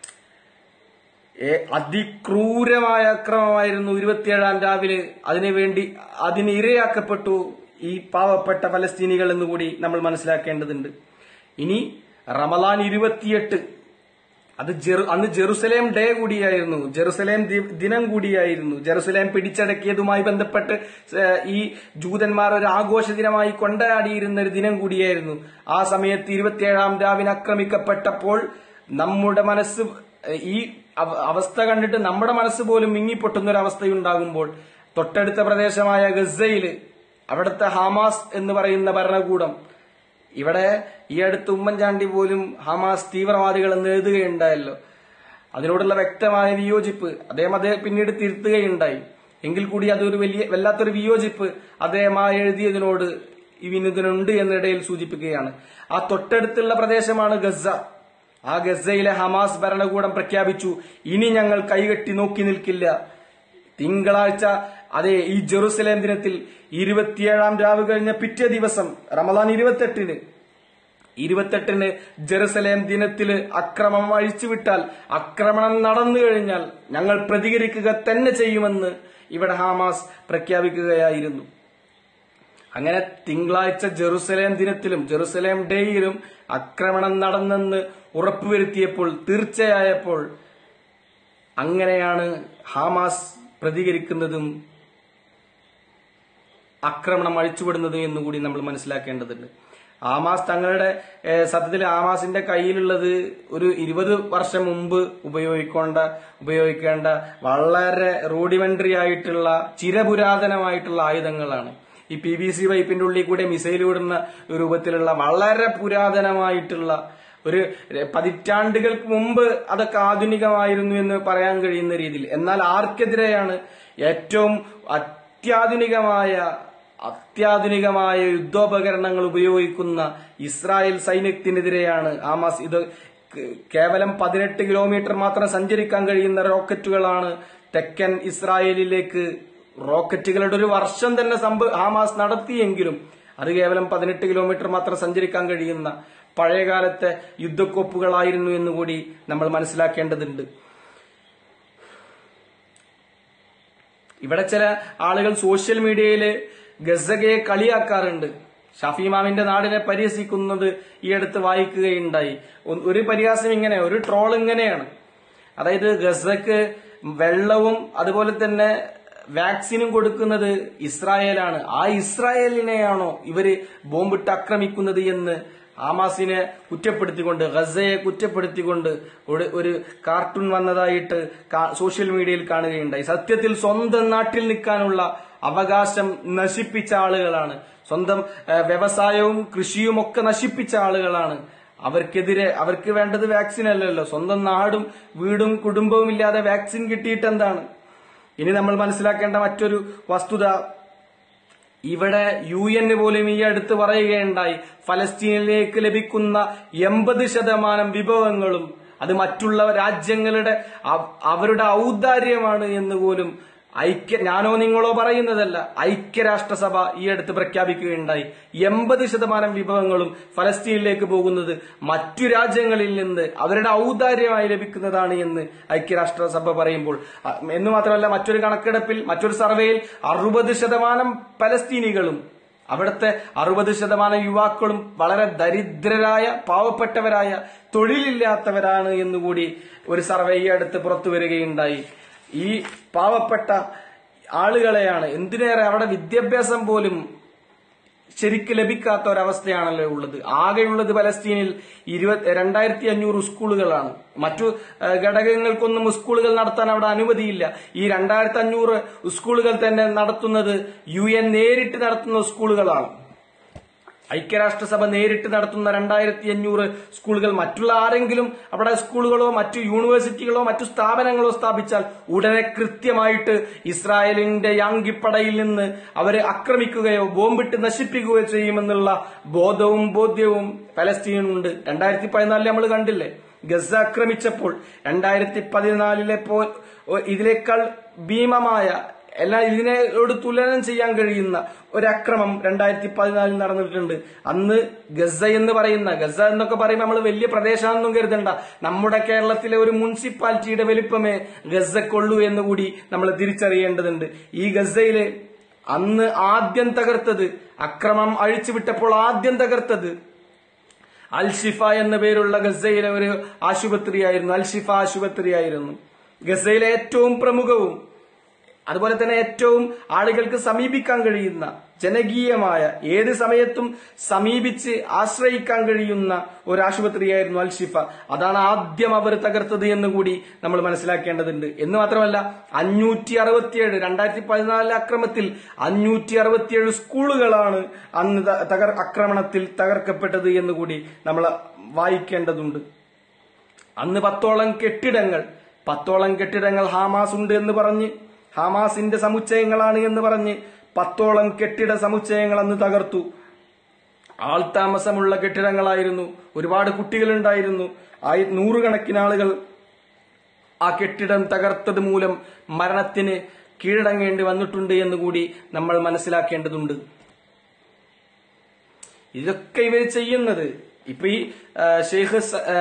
ഏ- അതിക്രൂരമായ അക്രമമായിരുന്നു ഇരുപത്തിയേഴാം രാവിലെ അതിനുവേണ്ടി അതിന് ഇരയാക്കപ്പെട്ടു ഈ പാവപ്പെട്ട ഫലസ്തീനികൾ എന്നുകൂടി നമ്മൾ മനസ്സിലാക്കേണ്ടതുണ്ട് ഇനി റമലാൻ ഇരുപത്തിയെട്ട് അത് ജെറു അന്ന് ജെറുസലേം ഡേ കൂടിയായിരുന്നു ജെറുസലേം ദി- ദിനം കൂടിയായിരുന്നു ജെറുസലേം പിടിച്ചടക്കിയതുമായി ബന്ധപ്പെട്ട് ഏഹ്, ഈ ജൂതന്മാർ ഒരു ആഘോഷ ദിനമായി കൊണ്ടാടിയിരുന്ന ഒരു ദിനം കൂടിയായിരുന്നു ആ സമയത്ത് ഇരുപത്തിയേഴാം രാവിന് ആക്രമിക്കപ്പെട്ടപ്പോൾ നമ്മുടെ മനസ്സ് ഏഹ്, ഈ അവ- അവസ്ഥ കണ്ടിട്ട് നമ്മുടെ മനസ്സ് പോലും മിങ്ങിപ്പൊട്ടുന്ന ഒരു അവസ്ഥയുണ്ടാകുമ്പോൾ തൊട്ടടുത്ത പ്രദേശമായ ഗസയില് അവിടുത്തെ ഹാമാസ് എന്ന് പറയുന്ന ഭരണകൂടം ഇവിടെ ഈ അടുത്ത് ഉമ്മൻചാണ്ടി പോലും ഹമാസ് തീവ്രവാദികൾ എന്ന് എഴുതുകയുണ്ടായല്ലോ അതിനോടുള്ള വ്യക്തമായ വിയോജിപ്പ് അദ്ദേഹം അദ്ദേഹം പിന്നീട് തിരുത്തുകയുണ്ടായി എങ്കിൽ കൂടി അതൊരു വലിയ വല്ലാത്തൊരു വിയോജിപ്പ് അദ്ദേഹം ആ എഴുതിയതിനോട് ഈ വിനോദനുണ്ട് എന്നിടയിൽ സൂചിപ്പിക്കുകയാണ് ആ തൊട്ടടുത്തുള്ള പ്രദേശമാണ് ഗസ ആ ഗസയിലെ ഹമാസ് ഭരണകൂടം പ്രഖ്യാപിച്ചു ഇനി ഞങ്ങൾ കൈകെട്ടി നോക്കി നിൽക്കില്ല തിങ്കളാഴ്ച അതെ ഈ ജെറുസലേം ദിനത്തിൽ ഇരുപത്തിയേഴാം രാവ് കഴിഞ്ഞ പിറ്റേ ദിവസം റമദാൻ ഇരുപത്തെട്ടിന് ഇരുപത്തെട്ടിന് ജെറുസലേം ദിനത്തില് അക്രമം അഴിച്ചുവിട്ടാൽ ആക്രമണം നടന്നു കഴിഞ്ഞാൽ ഞങ്ങൾ പ്രതികരിക്കുക തന്നെ ചെയ്യുമെന്ന് ഇവിടെ ഹാമാസ് പ്രഖ്യാപിക്കുകയായിരുന്നു അങ്ങനെ തിങ്കളാഴ്ച ജെറുസലേം ദിനത്തിലും ജെറുസലേം ഡേയിലും ആക്രമണം നടന്നെന്ന് ഉറപ്പുവരുത്തിയപ്പോൾ തീർച്ചയായപ്പോൾ അങ്ങനെയാണ് ഹാമാസ് പ്രതികരിക്കുന്നതും ആക്രമണം അഴിച്ചുവിടുന്നതും എന്നുകൂടി നമ്മൾ മനസ്സിലാക്കേണ്ടതുണ്ട് ആമാസ് തങ്ങളുടെ ഏഹ്, സത്യത്തിൽ ആമാസിന്റെ കയ്യിലുള്ളത് ഒരു ഇരുപത് വർഷം മുമ്പ് ഉപയോഗിക്കേണ്ട ഉപയോഗിക്കേണ്ട വളരെ റൂഡിമെന്ററി ആയിട്ടുള്ള ചിരപുരാതനമായിട്ടുള്ള ആയുധങ്ങളാണ് ഈ പി ബി സി പൈപ്പിന്റെ ഉള്ളിൽ കൂടെ മിസൈൽ വിടുന്ന രൂപത്തിലുള്ള വളരെ പുരാതനമായിട്ടുള്ള ഒരു പതിറ്റാണ്ടുകൾക്ക് മുമ്പ് അതൊക്കെ ആധുനികമായിരുന്നു എന്ന് പറയാൻ കഴിയുന്ന രീതിയിൽ എന്നാൽ ആർക്കെതിരെയാണ് ഏറ്റവും അത്യാധുനികമായ അത്യാധുനികമായ യുദ്ധോപകരണങ്ങൾ ഉപയോഗിക്കുന്ന ഇസ്രായേൽ സൈന്യത്തിനെതിരെയാണ് ആമാസ് ഇത് ക- കേവലം പതിനെട്ട് കിലോമീറ്റർ മാത്രം സഞ്ചരിക്കാൻ കഴിയുന്ന റോക്കറ്റുകളാണ് തെക്കൻ ഇസ്രായേലിലേക്ക് റോക്കറ്റുകളുടെ ഒരു വർഷം തന്നെ സംഭവ ഹാമാസ് നടത്തിയെങ്കിലും അത് കേവലം പതിനെട്ട് കിലോമീറ്റർ മാത്രം സഞ്ചരിക്കാൻ കഴിയുന്ന പഴയകാലത്തെ യുദ്ധക്കോപ്പുകളായിരുന്നു എന്നുകൂടി നമ്മൾ മനസ്സിലാക്കേണ്ടതുണ്ട് ഇവിടെ ചില ആളുകൾ സോഷ്യൽ മീഡിയയില് ഗസഗയെ കളിയാക്കാറുണ്ട് ഷഫി ഇമാമിന്റെ നാടിനെ പരിഹസിക്കുന്നത് ഈ അടുത്ത് വായിക്കുകയുണ്ടായി ഒ- ഒരു പരിഹാസം ഇങ്ങനെ ഒരു ട്രോൾ ഇങ്ങനെയാണ് അതായത് ഗസക്ക് വെള്ളവും അതുപോലെ തന്നെ വാക്സിനും കൊടുക്കുന്നത് ഇസ്രായേലാണ് ആ ഇസ്രായേലിനെയാണോ ഇവര് ബോംബിട്ട് ആക്രമിക്കുന്നത് എന്ന് ഹമാസിനെ കുറ്റപ്പെടുത്തിക്കൊണ്ട് ഗസയെ കുറ്റപ്പെടുത്തിക്കൊണ്ട് ഒരു- ഒരു കാർട്ടൂൺ വന്നതായിട്ട് കാ- സോഷ്യൽ മീഡിയയിൽ കാണുകയുണ്ടായി സത്യത്തിൽ സ്വന്തം നാട്ടിൽ നിൽക്കാനുള്ള അവകാശം നശിപ്പിച്ച ആളുകളാണ് സ്വന്തം ഏഹ്, വ്യവസായവും കൃഷിയും ഒക്കെ നശിപ്പിച്ച ആളുകളാണ് അവർക്കെതിരെ അവർക്ക് വേണ്ടത് വാക്സിൻ അല്ലല്ലോ സ്വന്തം നാടും വീടും കുടുംബവും ഇല്ലാതെ വാക്സിൻ കിട്ടിയിട്ട് എന്താണ് ഇനി നമ്മൾ മനസ്സിലാക്കേണ്ട മറ്റൊരു വസ്തുത ഇവിടെ യു എൻ പോലും ഈ അടുത്ത് പറയുകയുണ്ടായി ഫലസ്തീനിലേക്ക് ലഭിക്കുന്ന എൺപത് ശതമാനം വിഭവങ്ങളും അത് മറ്റുള്ള രാജ്യങ്ങളുടെ അവ- അവരുടെ ഔദാര്യമാണ് എന്ന് പോലും ഐക്യ ഞാനോ നിങ്ങളോ പറയുന്നതല്ല ഐക്യരാഷ്ട്രസഭ ഈ അടുത്ത് പ്രഖ്യാപിക്കുകയുണ്ടായി എൺപത് ശതമാനം വിഭവങ്ങളും ഫലസ്തീനിലേക്ക് പോകുന്നത് മറ്റു രാജ്യങ്ങളിൽ നിന്ന് അവരുടെ ഔദാര്യമായി ലഭിക്കുന്നതാണ് എന്ന് ഐക്യരാഷ്ട്രസഭ പറയുമ്പോൾ അ, എന്ന് മാത്രമല്ല മറ്റൊരു കണക്കെടുപ്പിൽ മറ്റൊരു സർവേയിൽ അറുപത് ശതമാനം പലസ്തീനികളും അവിടുത്തെ അറുപത് ശതമാനം യുവാക്കളും വളരെ ദരിദ്രരായ പാവപ്പെട്ടവരായ തൊഴിലില്ലാത്തവരാണ് എന്നുകൂടി ഒരു സർവേ ഈ അടുത്ത് പുറത്തു വരികയുണ്ടായി ഈ പാവപ്പെട്ട ആളുകളെയാണ് എന്തിനേറെ അവിടെ വിദ്യാഭ്യാസം പോലും ശരിക്ക് ലഭിക്കാത്ത ഒരവസ്ഥയാണല്ലോ ഉള്ളത് ആകെയുള്ളത് പലസ്തീനിൽ ഇരുപത് രണ്ടായിരത്തി അഞ്ഞൂറ് സ്കൂളുകളാണ് മറ്റു ഏഹ്, ഘടകങ്ങൾക്കൊന്നും സ്കൂളുകൾ നടത്താൻ അവിടെ അനുമതിയില്ല ഈ രണ്ടായിരത്തി അഞ്ഞൂറ് സ്കൂളുകൾ തന്നെ നടത്തുന്നത് യു എൻ നേരിട്ട് നടത്തുന്ന സ്കൂളുകളാണ് ഐക്യരാഷ്ട്രസഭ നേരിട്ട് നടത്തുന്ന രണ്ടായിരത്തി അഞ്ഞൂറ് സ്കൂളുകൾ മറ്റുള്ള ആരെങ്കിലും അവിടെ സ്കൂളുകളോ മറ്റു യൂണിവേഴ്സിറ്റികളോ മറ്റു സ്ഥാപനങ്ങളോ സ്ഥാപിച്ചാൽ ഉടനെ കൃത്യമായിട്ട് ഇസ്രായേലിന്റെ യാങ്കിപ്പടയിൽ നിന്ന് അവരെ ആക്രമിക്കുകയോ ബോംബിട്ട് നശിപ്പിക്കുകയോ ചെയ്യുമെന്നുള്ള ബോധവും ബോധ്യവും പലസ്തീനുണ്ട് രണ്ടായിരത്തി പതിനാലിൽ നമ്മൾ കണ്ടില്ലേ ഗസ ആക്രമിച്ചപ്പോൾ രണ്ടായിരത്തി പതിനാലിലെ പോ ഇതിനേക്കാൾ ഭീമമായ എന്നാൽ ഇതിനോട് തുലനം ചെയ്യാൻ കഴിയുന്ന ഒരക്രമം രണ്ടായിരത്തി പതിനാലിൽ നടന്നിട്ടുണ്ട് അന്ന് ഗസ എന്ന് പറയുന്ന ഗസ എന്നൊക്കെ പറയുമ്പോൾ നമ്മൾ വലിയ പ്രദേശമാണെന്നും കരുതണ്ട നമ്മുടെ കേരളത്തിലെ ഒരു മുനിസിപ്പാലിറ്റിയുടെ വലിപ്പമേ ഗസക്കുള്ളൂ എന്ന് കൂടി നമ്മൾ തിരിച്ചറിയേണ്ടതുണ്ട് ഈ ഗസയിലെ അന്ന് ആദ്യം തകർത്തത് അക്രമം അഴിച്ചുവിട്ടപ്പോൾ ആദ്യം തകർത്തത് അൽഷിഫ എന്ന പേരുള്ള ഗസയിലെ ഒരു ആശുപത്രിയായിരുന്നു അൽഷിഫ ആശുപത്രിയായിരുന്നു ഗസയിലെ ഏറ്റവും പ്രമുഖവും അതുപോലെ തന്നെ ഏറ്റവും ആളുകൾക്ക് സമീപിക്കാൻ കഴിയുന്ന ജനകീയമായ ഏത് സമയത്തും സമീപിച്ച് ആശ്രയിക്കാൻ കഴിയുന്ന ഒരു ആശുപത്രിയായിരുന്നു അൽഷിഫ അതാണ് ആദ്യം അവർ തകർത്തത് എന്ന് കൂടി നമ്മൾ മനസ്സിലാക്കേണ്ടതുണ്ട് എന്ന് മാത്രമല്ല അഞ്ഞൂറ്റി അറുപത്തിയേഴ് രണ്ടായിരത്തി പതിനാലിലെ അക്രമത്തിൽ അഞ്ഞൂറ്റി അറുപത്തിയേഴ് സ്കൂളുകളാണ് അന്ന് ത- തകർ ആക്രമണത്തിൽ തകർക്കപ്പെട്ടത് എന്ന് കൂടി നമ്മൾ വായിക്കേണ്ടതുണ്ട് അന്ന് പത്തോളം കെട്ടിടങ്ങൾ പത്തോളം കെട്ടിടങ്ങൾ ഹാമാസ് ഉണ്ട് എന്ന് പറഞ്ഞ് ഹാമാസിന്റെ സമുച്ചയങ്ങളാണ് എന്ന് പറഞ്ഞ് പത്തോളം കെട്ടിട സമുച്ചയങ്ങൾ അന്ന് തകർത്തു ആൾതാമസമുള്ള കെട്ടിടങ്ങളായിരുന്നു ഒരുപാട് കുട്ടികളുണ്ടായിരുന്നു ആയി നൂറുകണക്കിന് ആളുകൾ ആ കെട്ടിടം തകർത്തത് മൂലം മരണത്തിന് കീഴടങ്ങേണ്ടി വന്നിട്ടുണ്ട് എന്ന് കൂടി നമ്മൾ മനസ്സിലാക്കേണ്ടതുണ്ട് ഇതൊക്കെ ഇവർ ചെയ്യുന്നത് ഇപ്പൊ ഈ ആ, ഷെയ്ഖ് സ- ആ,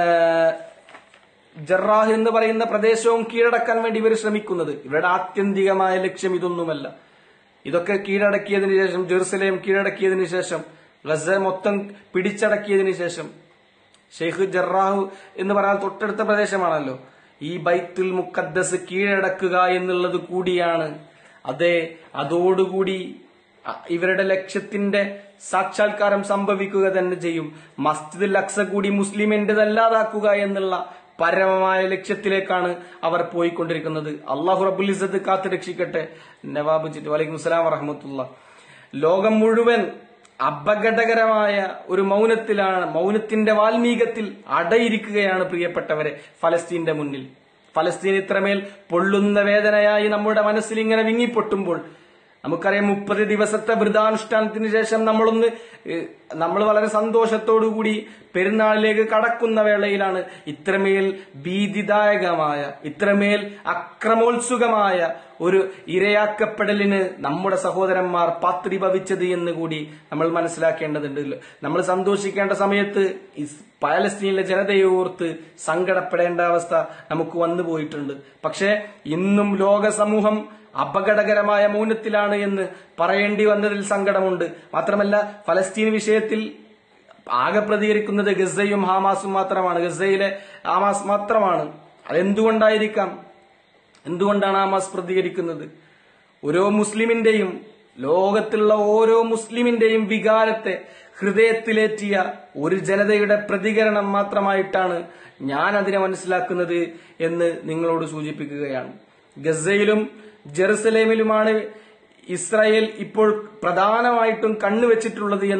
ജറാഹ് എന്ന് പറയുന്ന പ്രദേശവും കീഴടക്കാൻ വേണ്ടി ഇവർ ശ്രമിക്കുന്നത് ഇവരുടെ ആത്യന്തികമായ ലക്ഷ്യം ഇതൊന്നുമല്ല ഇതൊക്കെ കീഴടക്കിയതിനു ശേഷം ജെറുസലേം കീഴടക്കിയതിനു ശേഷം ഗസ മൊത്തം പിടിച്ചടക്കിയതിനു ശേഷം ഷെയ്ഖ് ജറാഹു എന്ന് പറയാൻ തൊട്ടടുത്ത പ്രദേശമാണല്ലോ ഈ ബൈത്തുൽ മുക്കദ്ദസ് കീഴടക്കുക എന്നുള്ളത് കൂടിയാണ് അതെ അതോടുകൂടി അ- ഇവരുടെ ലക്ഷ്യത്തിന്റെ സാക്ഷാത്കാരം സംഭവിക്കുക തന്നെ ചെയ്യും മസ്ജിദുൽ അക്സ കൂടി മുസ്ലിമിന്റേതല്ലാതാക്കുക എന്നുള്ള പരമമായ ലക്ഷ്യത്തിലേക്കാണ് അവർ പോയിക്കൊണ്ടിരിക്കുന്നത് അള്ളാഹു റബുൽ ഇസത്ത് കാത്തു രക്ഷിക്കട്ടെ നവാബ് ചിറ്റ് വലൈക്കും സ്ലാം വറഹമത്തുള്ള ലോകം മുഴുവൻ അപകടകരമായ ഒരു മൗനത്തിലാണ് മൗനത്തിന്റെ വാൽമീകത്തിൽ അടയിരിക്കുകയാണ് പ്രിയപ്പെട്ടവരെ ഫലസ്തീന്റെ മുന്നിൽ ഫലസ്തീൻ ഇത്രമേൽ പൊള്ളുന്ന വേദനയായി നമ്മുടെ മനസ്സിൽ ഇങ്ങനെ വിങ്ങിപ്പൊട്ടുമ്പോൾ നമുക്കറിയാം മുപ്പത് ദിവസത്തെ വ്രതാനുഷ്ഠാനത്തിന് ശേഷം നമ്മളൊന്ന് നമ്മൾ വളരെ സന്തോഷത്തോടുകൂടി പെരുന്നാളിലേക്ക് കടക്കുന്ന വേളയിലാണ് ഇത്രമേൽ ഭീതിദായകമായ ഇത്രമേൽ അക്രമോത്സുകമായ ഒരു ഇരയാക്കപ്പെടലിന് നമ്മുടെ സഹോദരന്മാർ പാത്രീഭവിച്ചത് എന്ന് കൂടി നമ്മൾ മനസ്സിലാക്കേണ്ടതുണ്ട് നമ്മൾ സന്തോഷിക്കേണ്ട സമയത്ത് ഇസ് പാലസ്തീനിലെ ജനതയെ ഓർത്ത് സങ്കടപ്പെടേണ്ട അവസ്ഥ നമുക്ക് വന്നു പോയിട്ടുണ്ട് പക്ഷേ ഇന്നും ലോക സമൂഹം അപകടകരമായ മൗനത്തിലാണ് എന്ന് പറയേണ്ടി വന്നതിൽ സങ്കടമുണ്ട് മാത്രമല്ല ഫലസ്തീൻ വിഷയത്തിൽ ആകെ പ്രതികരിക്കുന്നത് ഗസയും ഹാമാസും മാത്രമാണ് ഗസയിലെ ഹാമാസ് മാത്രമാണ് അതെന്തുകൊണ്ടായിരിക്കാം എന്തുകൊണ്ടാണ് ഹമാസ് പ്രതികരിക്കുന്നത് ഓരോ മുസ്ലിമിന്റെയും ലോകത്തുള്ള ഓരോ മുസ്ലിമിന്റെയും വികാരത്തെ ഹൃദയത്തിലേറ്റിയ ഒരു ജനതയുടെ പ്രതികരണം മാത്രമായിട്ടാണ് ഞാൻ അതിനെ മനസ്സിലാക്കുന്നത് എന്ന് നിങ്ങളോട് സൂചിപ്പിക്കുകയാണ് ഗസയിലും ജെറുസലേമിലുമാണ് ഇസ്രായേൽ ഇപ്പോൾ പ്രധാനമായിട്ടും കണ്ണുവെച്ചിട്ടുള്ളത് എന്ന്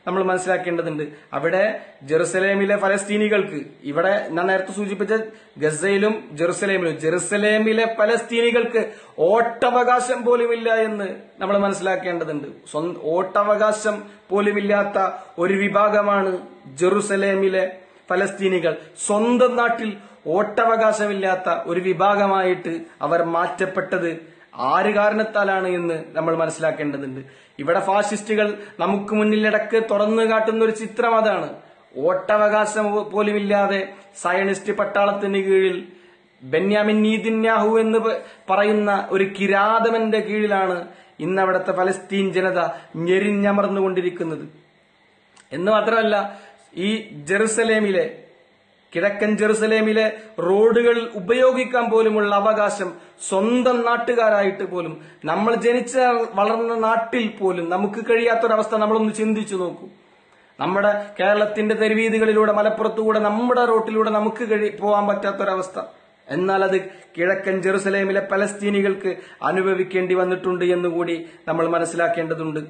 നമ്മൾ മനസ്സിലാക്കേണ്ടതുണ്ട് അവിടെ ജെറുസലേമിലെ ഫലസ്തീനികൾക്ക് ഇവിടെ ഞാൻ നേരത്തെ സൂചിപ്പിച്ച ഗസയിലും ജെറുസലേമിലും ജെറുസലേമിലെ ഫലസ്തീനികൾക്ക് ഓട്ടവകാശം പോലുമില്ല എന്ന് നമ്മൾ മനസ്സിലാക്കേണ്ടതുണ്ട് സ്വന്തം ഓട്ടവകാശം പോലുമില്ലാത്ത ഒരു വിഭാഗമാണ് ജെറുസലേമിലെ ഫലസ്തീനികൾ സ്വന്തം നാട്ടിൽ ഓട്ടവകാശമില്ലാത്ത ഒരു വിഭാഗമായിട്ട് അവർ മാറ്റപ്പെട്ടത് ആര് കാരണത്താലാണ് എന്ന് നമ്മൾ മനസ്സിലാക്കേണ്ടതുണ്ട് ഇവിടെ ഫാഷിസ്റ്റുകൾ നമുക്ക് മുന്നിലിടക്ക് തുറന്നു കാട്ടുന്ന ഒരു ചിത്രം അതാണ് ഓട്ടവകാശം പോലുമില്ലാതെ സയനിസ്റ്റ് പട്ടാളത്തിന് കീഴിൽ ബെന്യാമിൻ നീതിന്യാഹു എന്ന് പ- പറയുന്ന ഒരു കിരാതമന്റെ കീഴിലാണ് ഇന്ന് അവിടുത്തെ ഫലസ്തീൻ ജനത ഞെരിഞ്ഞമർന്നുകൊണ്ടിരിക്കുന്നത് എന്ന് മാത്രമല്ല ഈ ജെറുസലേമിലെ കിഴക്കൻ ജെറുസലേമിലെ റോഡുകൾ ഉപയോഗിക്കാൻ പോലുമുള്ള അവകാശം സ്വന്തം നാട്ടുകാരായിട്ട് പോലും നമ്മൾ ജനിച്ച വളർന്ന നാട്ടിൽ പോലും നമുക്ക് കഴിയാത്തൊരവസ്ഥ നമ്മളൊന്ന് ചിന്തിച്ചു നോക്കൂ നമ്മുടെ കേരളത്തിന്റെ തെരുവീതികളിലൂടെ മലപ്പുറത്തുകൂടെ നമ്മുടെ റോട്ടിലൂടെ നമുക്ക് കഴി പോകാൻ പറ്റാത്തൊരവസ്ഥ എന്നാൽ അത് കിഴക്കൻ ജെറുസലേമിലെ പലസ്തീനികൾക്ക് അനുഭവിക്കേണ്ടി വന്നിട്ടുണ്ട് എന്നുകൂടി നമ്മൾ മനസ്സിലാക്കേണ്ടതുണ്ട്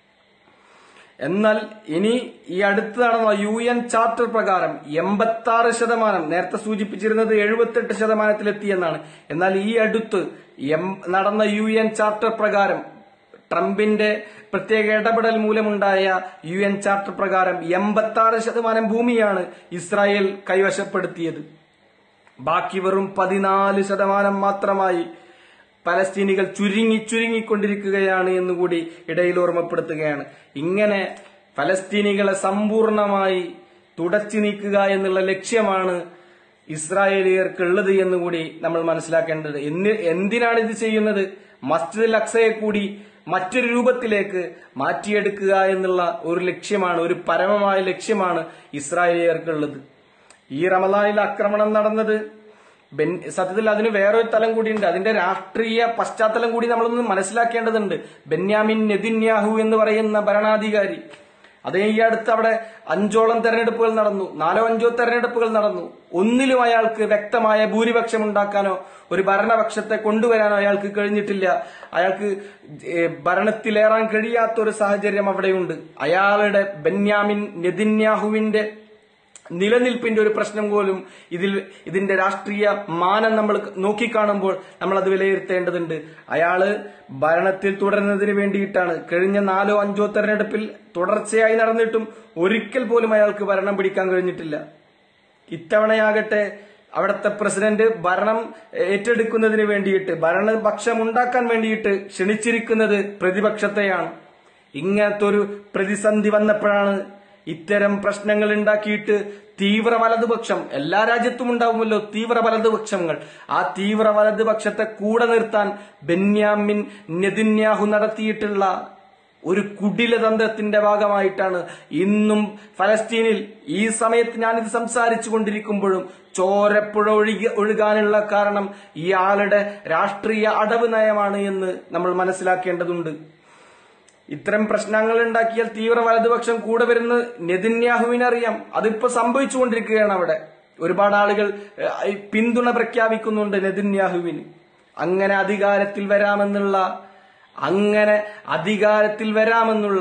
എന്നാൽ ഇനി ഈ അടുത്ത് നടന്ന യു എൻ ചാർട്ടർ പ്രകാരം എൺപത്തി ആറ് ശതമാനം നേരത്തെ സൂചിപ്പിച്ചിരുന്നത് എഴുപത്തെട്ട് ശതമാനത്തിലെത്തിയെന്നാണ് എന്നാൽ ഈ അടുത്ത് എം- നടന്ന യു എൻ ചാർട്ടർ പ്രകാരം ട്രംപിന്റെ പ്രത്യേക ഇടപെടൽ മൂലമുണ്ടായ യു എൻ ചാർട്ടർ പ്രകാരം എൺപത്തി ആറ് ശതമാനം ഭൂമിയാണ് ഇസ്രായേൽ കൈവശപ്പെടുത്തിയത് ബാക്കി വെറും പതിനാല് ശതമാനം മാത്രമായി പലസ്തീനികൾ ചുരുങ്ങി ചുരുങ്ങിക്കൊണ്ടിരിക്കുകയാണ് എന്നുകൂടി ഇടയിൽ ഓർമ്മപ്പെടുത്തുകയാണ് ഇങ്ങനെ പലസ്തീനികളെ സമ്പൂർണമായി തുടച്ചു നീക്കുക എന്നുള്ള ലക്ഷ്യമാണ് ഇസ്രായേലിയർക്കുള്ളത് എന്നുകൂടി നമ്മൾ മനസ്സിലാക്കേണ്ടത് എന്ന് എന്തിനാണ് ഇത് ചെയ്യുന്നത് മസ്ജിദ് അക്സയെ കൂടി മറ്റൊരു രൂപത്തിലേക്ക് മാറ്റിയെടുക്കുക എന്നുള്ള ഒരു ലക്ഷ്യമാണ് ഒരു പരമമായ ലക്ഷ്യമാണ് ഇസ്രായേലിയർക്കുള്ളത് ഈ റമദാനിൽ ആക്രമണം നടന്നത് ബെൻ സത്യത്തിൽ അതിന് വേറൊരു തലം കൂടിയുണ്ട് അതിന്റെ രാഷ്ട്രീയ പശ്ചാത്തലം കൂടി നമ്മളൊന്ന് മനസ്സിലാക്കേണ്ടതുണ്ട് ബെന്യാമിൻ നെതിന്യാഹു എന്ന് പറയുന്ന ഭരണാധികാരി അതേ ഈ അടുത്ത് അവിടെ അഞ്ചോളം തെരഞ്ഞെടുപ്പുകൾ നടന്നു നാലോ അഞ്ചോ തെരഞ്ഞെടുപ്പുകൾ നടന്നു ഒന്നിലും അയാൾക്ക് വ്യക്തമായ ഭൂരിപക്ഷം ഉണ്ടാക്കാനോ ഒരു ഭരണപക്ഷത്തെ കൊണ്ടുവരാനോ അയാൾക്ക് കഴിഞ്ഞിട്ടില്ല അയാൾക്ക് ഏഹ്, ഭരണത്തിലേറാൻ കഴിയാത്ത ഒരു സാഹചര്യം അവിടെയുണ്ട് അയാളുടെ ബെന്യാമിൻ നെതിന്യാഹുവിന്റെ നിലനിൽപ്പിന്റെ ഒരു പ്രശ്നം പോലും ഇതിൽ ഇതിന്റെ രാഷ്ട്രീയ മാനം നമ്മൾ നോക്കിക്കാണുമ്പോൾ നമ്മൾ അത് വിലയിരുത്തേണ്ടതുണ്ട് അയാള് ഭരണത്തിൽ തുടരുന്നതിന് വേണ്ടിയിട്ടാണ് കഴിഞ്ഞ നാലോ അഞ്ചോ തെരഞ്ഞെടുപ്പിൽ തുടർച്ചയായി നടന്നിട്ടും ഒരിക്കൽ പോലും അയാൾക്ക് ഭരണം പിടിക്കാൻ കഴിഞ്ഞിട്ടില്ല ഇത്തവണയാകട്ടെ അവിടുത്തെ പ്രസിഡന്റ് ഭരണം ഏറ്റെടുക്കുന്നതിന് വേണ്ടിയിട്ട് ഭരണപക്ഷം ഉണ്ടാക്കാൻ വേണ്ടിയിട്ട് ക്ഷണിച്ചിരിക്കുന്നത് പ്രതിപക്ഷത്തെയാണ് ഇങ്ങനത്തെ ഒരു പ്രതിസന്ധി വന്നപ്പോഴാണ് ഇത്തരം പ്രശ്നങ്ങൾ ഉണ്ടാക്കിയിട്ട് തീവ്ര വലതുപക്ഷം എല്ലാ രാജ്യത്തും ഉണ്ടാവുമല്ലോ തീവ്ര വലതുപക്ഷങ്ങൾ ആ തീവ്ര വലതുപക്ഷത്തെ കൂടെ നിർത്താൻ ബെന്യാമിൻ നെതിന്യാഹു നടത്തിയിട്ടുള്ള ഒരു കുടിലതന്ത്രത്തിന്റെ ഭാഗമായിട്ടാണ് ഇന്നും ഫലസ്തീനിൽ ഈ സമയത്ത് ഞാനിത് സംസാരിച്ചു കൊണ്ടിരിക്കുമ്പോഴും ചോരപ്പുഴ ഒഴുകി ഒഴുകാനുള്ള കാരണം ഇയാളുടെ രാഷ്ട്രീയ അടവ് നയമാണ് എന്ന് നമ്മൾ മനസ്സിലാക്കേണ്ടതുണ്ട് ഇത്തരം പ്രശ്നങ്ങൾ ഉണ്ടാക്കിയാൽ തീവ്ര വലതുപക്ഷം കൂടെ വരുന്ന നെതിന്യാഹുവിനറിയാം അതിപ്പോ സംഭവിച്ചുകൊണ്ടിരിക്കുകയാണ് അവിടെ ഒരുപാട് ആളുകൾ ഏഹ്, പിന്തുണ പ്രഖ്യാപിക്കുന്നുണ്ട് നെതിന്യാഹുവിന് അങ്ങനെ അധികാരത്തിൽ വരാമെന്നുള്ള അങ്ങനെ അധികാരത്തിൽ വരാമെന്നുള്ള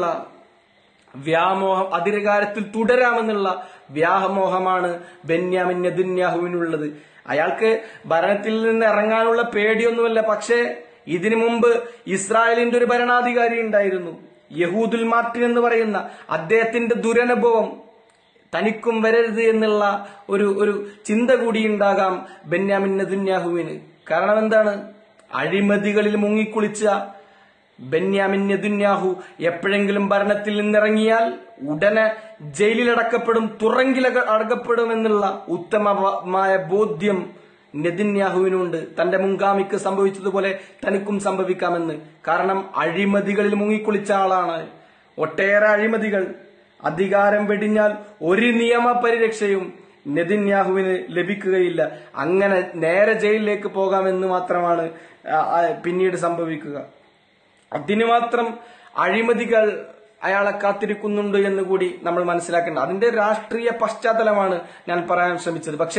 വ്യാമോഹം അധികാരത്തിൽ തുടരാമെന്നുള്ള വ്യാമോഹമാണ് ബെന്യാമിൻ നെതുന്യാഹുവിനുള്ളത് അയാൾക്ക് ഭരണത്തിൽ നിന്ന് ഇറങ്ങാനുള്ള പേടിയൊന്നുമല്ല പക്ഷേ ഇതിനു മുമ്പ് ഇസ്രായേലിന്റെ ഒരു ഭരണാധികാരി ഉണ്ടായിരുന്നു യഹൂദുൽ മാർട്ടിൻ എന്ന് പറയുന്ന അദ്ദേഹത്തിന്റെ ദുരനുഭവം തനിക്കും വരരുത് എന്നുള്ള ഒരു ഒരു ചിന്ത കൂടി ഉണ്ടാകാം ബെന്യാമിൻ നെതുന്യാഹുവിന് കാരണം എന്താണ് അഴിമതികളിൽ മുങ്ങിക്കുളിച്ച ബെന്യാമിൻ നെതുന്യാഹു എപ്പോഴെങ്കിലും ഭരണത്തിൽ നിന്നിറങ്ങിയാൽ ഉടനെ ജയിലിലടക്കപ്പെടും തുറങ്കിൽ അടക്കപ്പെടും എന്നുള്ള ഉത്തമമായ ബോധ്യം നെതിന്യാഹുവിനുണ്ട് തന്റെ മുൻഗാമിക്ക് സംഭവിച്ചതുപോലെ തനിക്കും സംഭവിക്കാമെന്ന് കാരണം അഴിമതികളിൽ മുങ്ങിക്കുളിച്ച ആളാണ് ഒട്ടേറെ അഴിമതികൾ അധികാരം വെടിഞ്ഞാൽ ഒരു നിയമ പരിരക്ഷയും നെതിന്യാഹുവിന് ലഭിക്കുകയില്ല അങ്ങനെ നേരെ ജയിലിലേക്ക് പോകാമെന്ന് മാത്രമാണ് ആ, ആ, പിന്നീട് സംഭവിക്കുക അതിന് മാത്രം അഴിമതികൾ അയാളെ കാത്തിരിക്കുന്നുണ്ട് എന്ന് കൂടി നമ്മൾ മനസ്സിലാക്കേണ്ട അതിന്റെ രാഷ്ട്രീയ പശ്ചാത്തലമാണ് ഞാൻ പറയാൻ ശ്രമിച്ചത് പക്ഷേ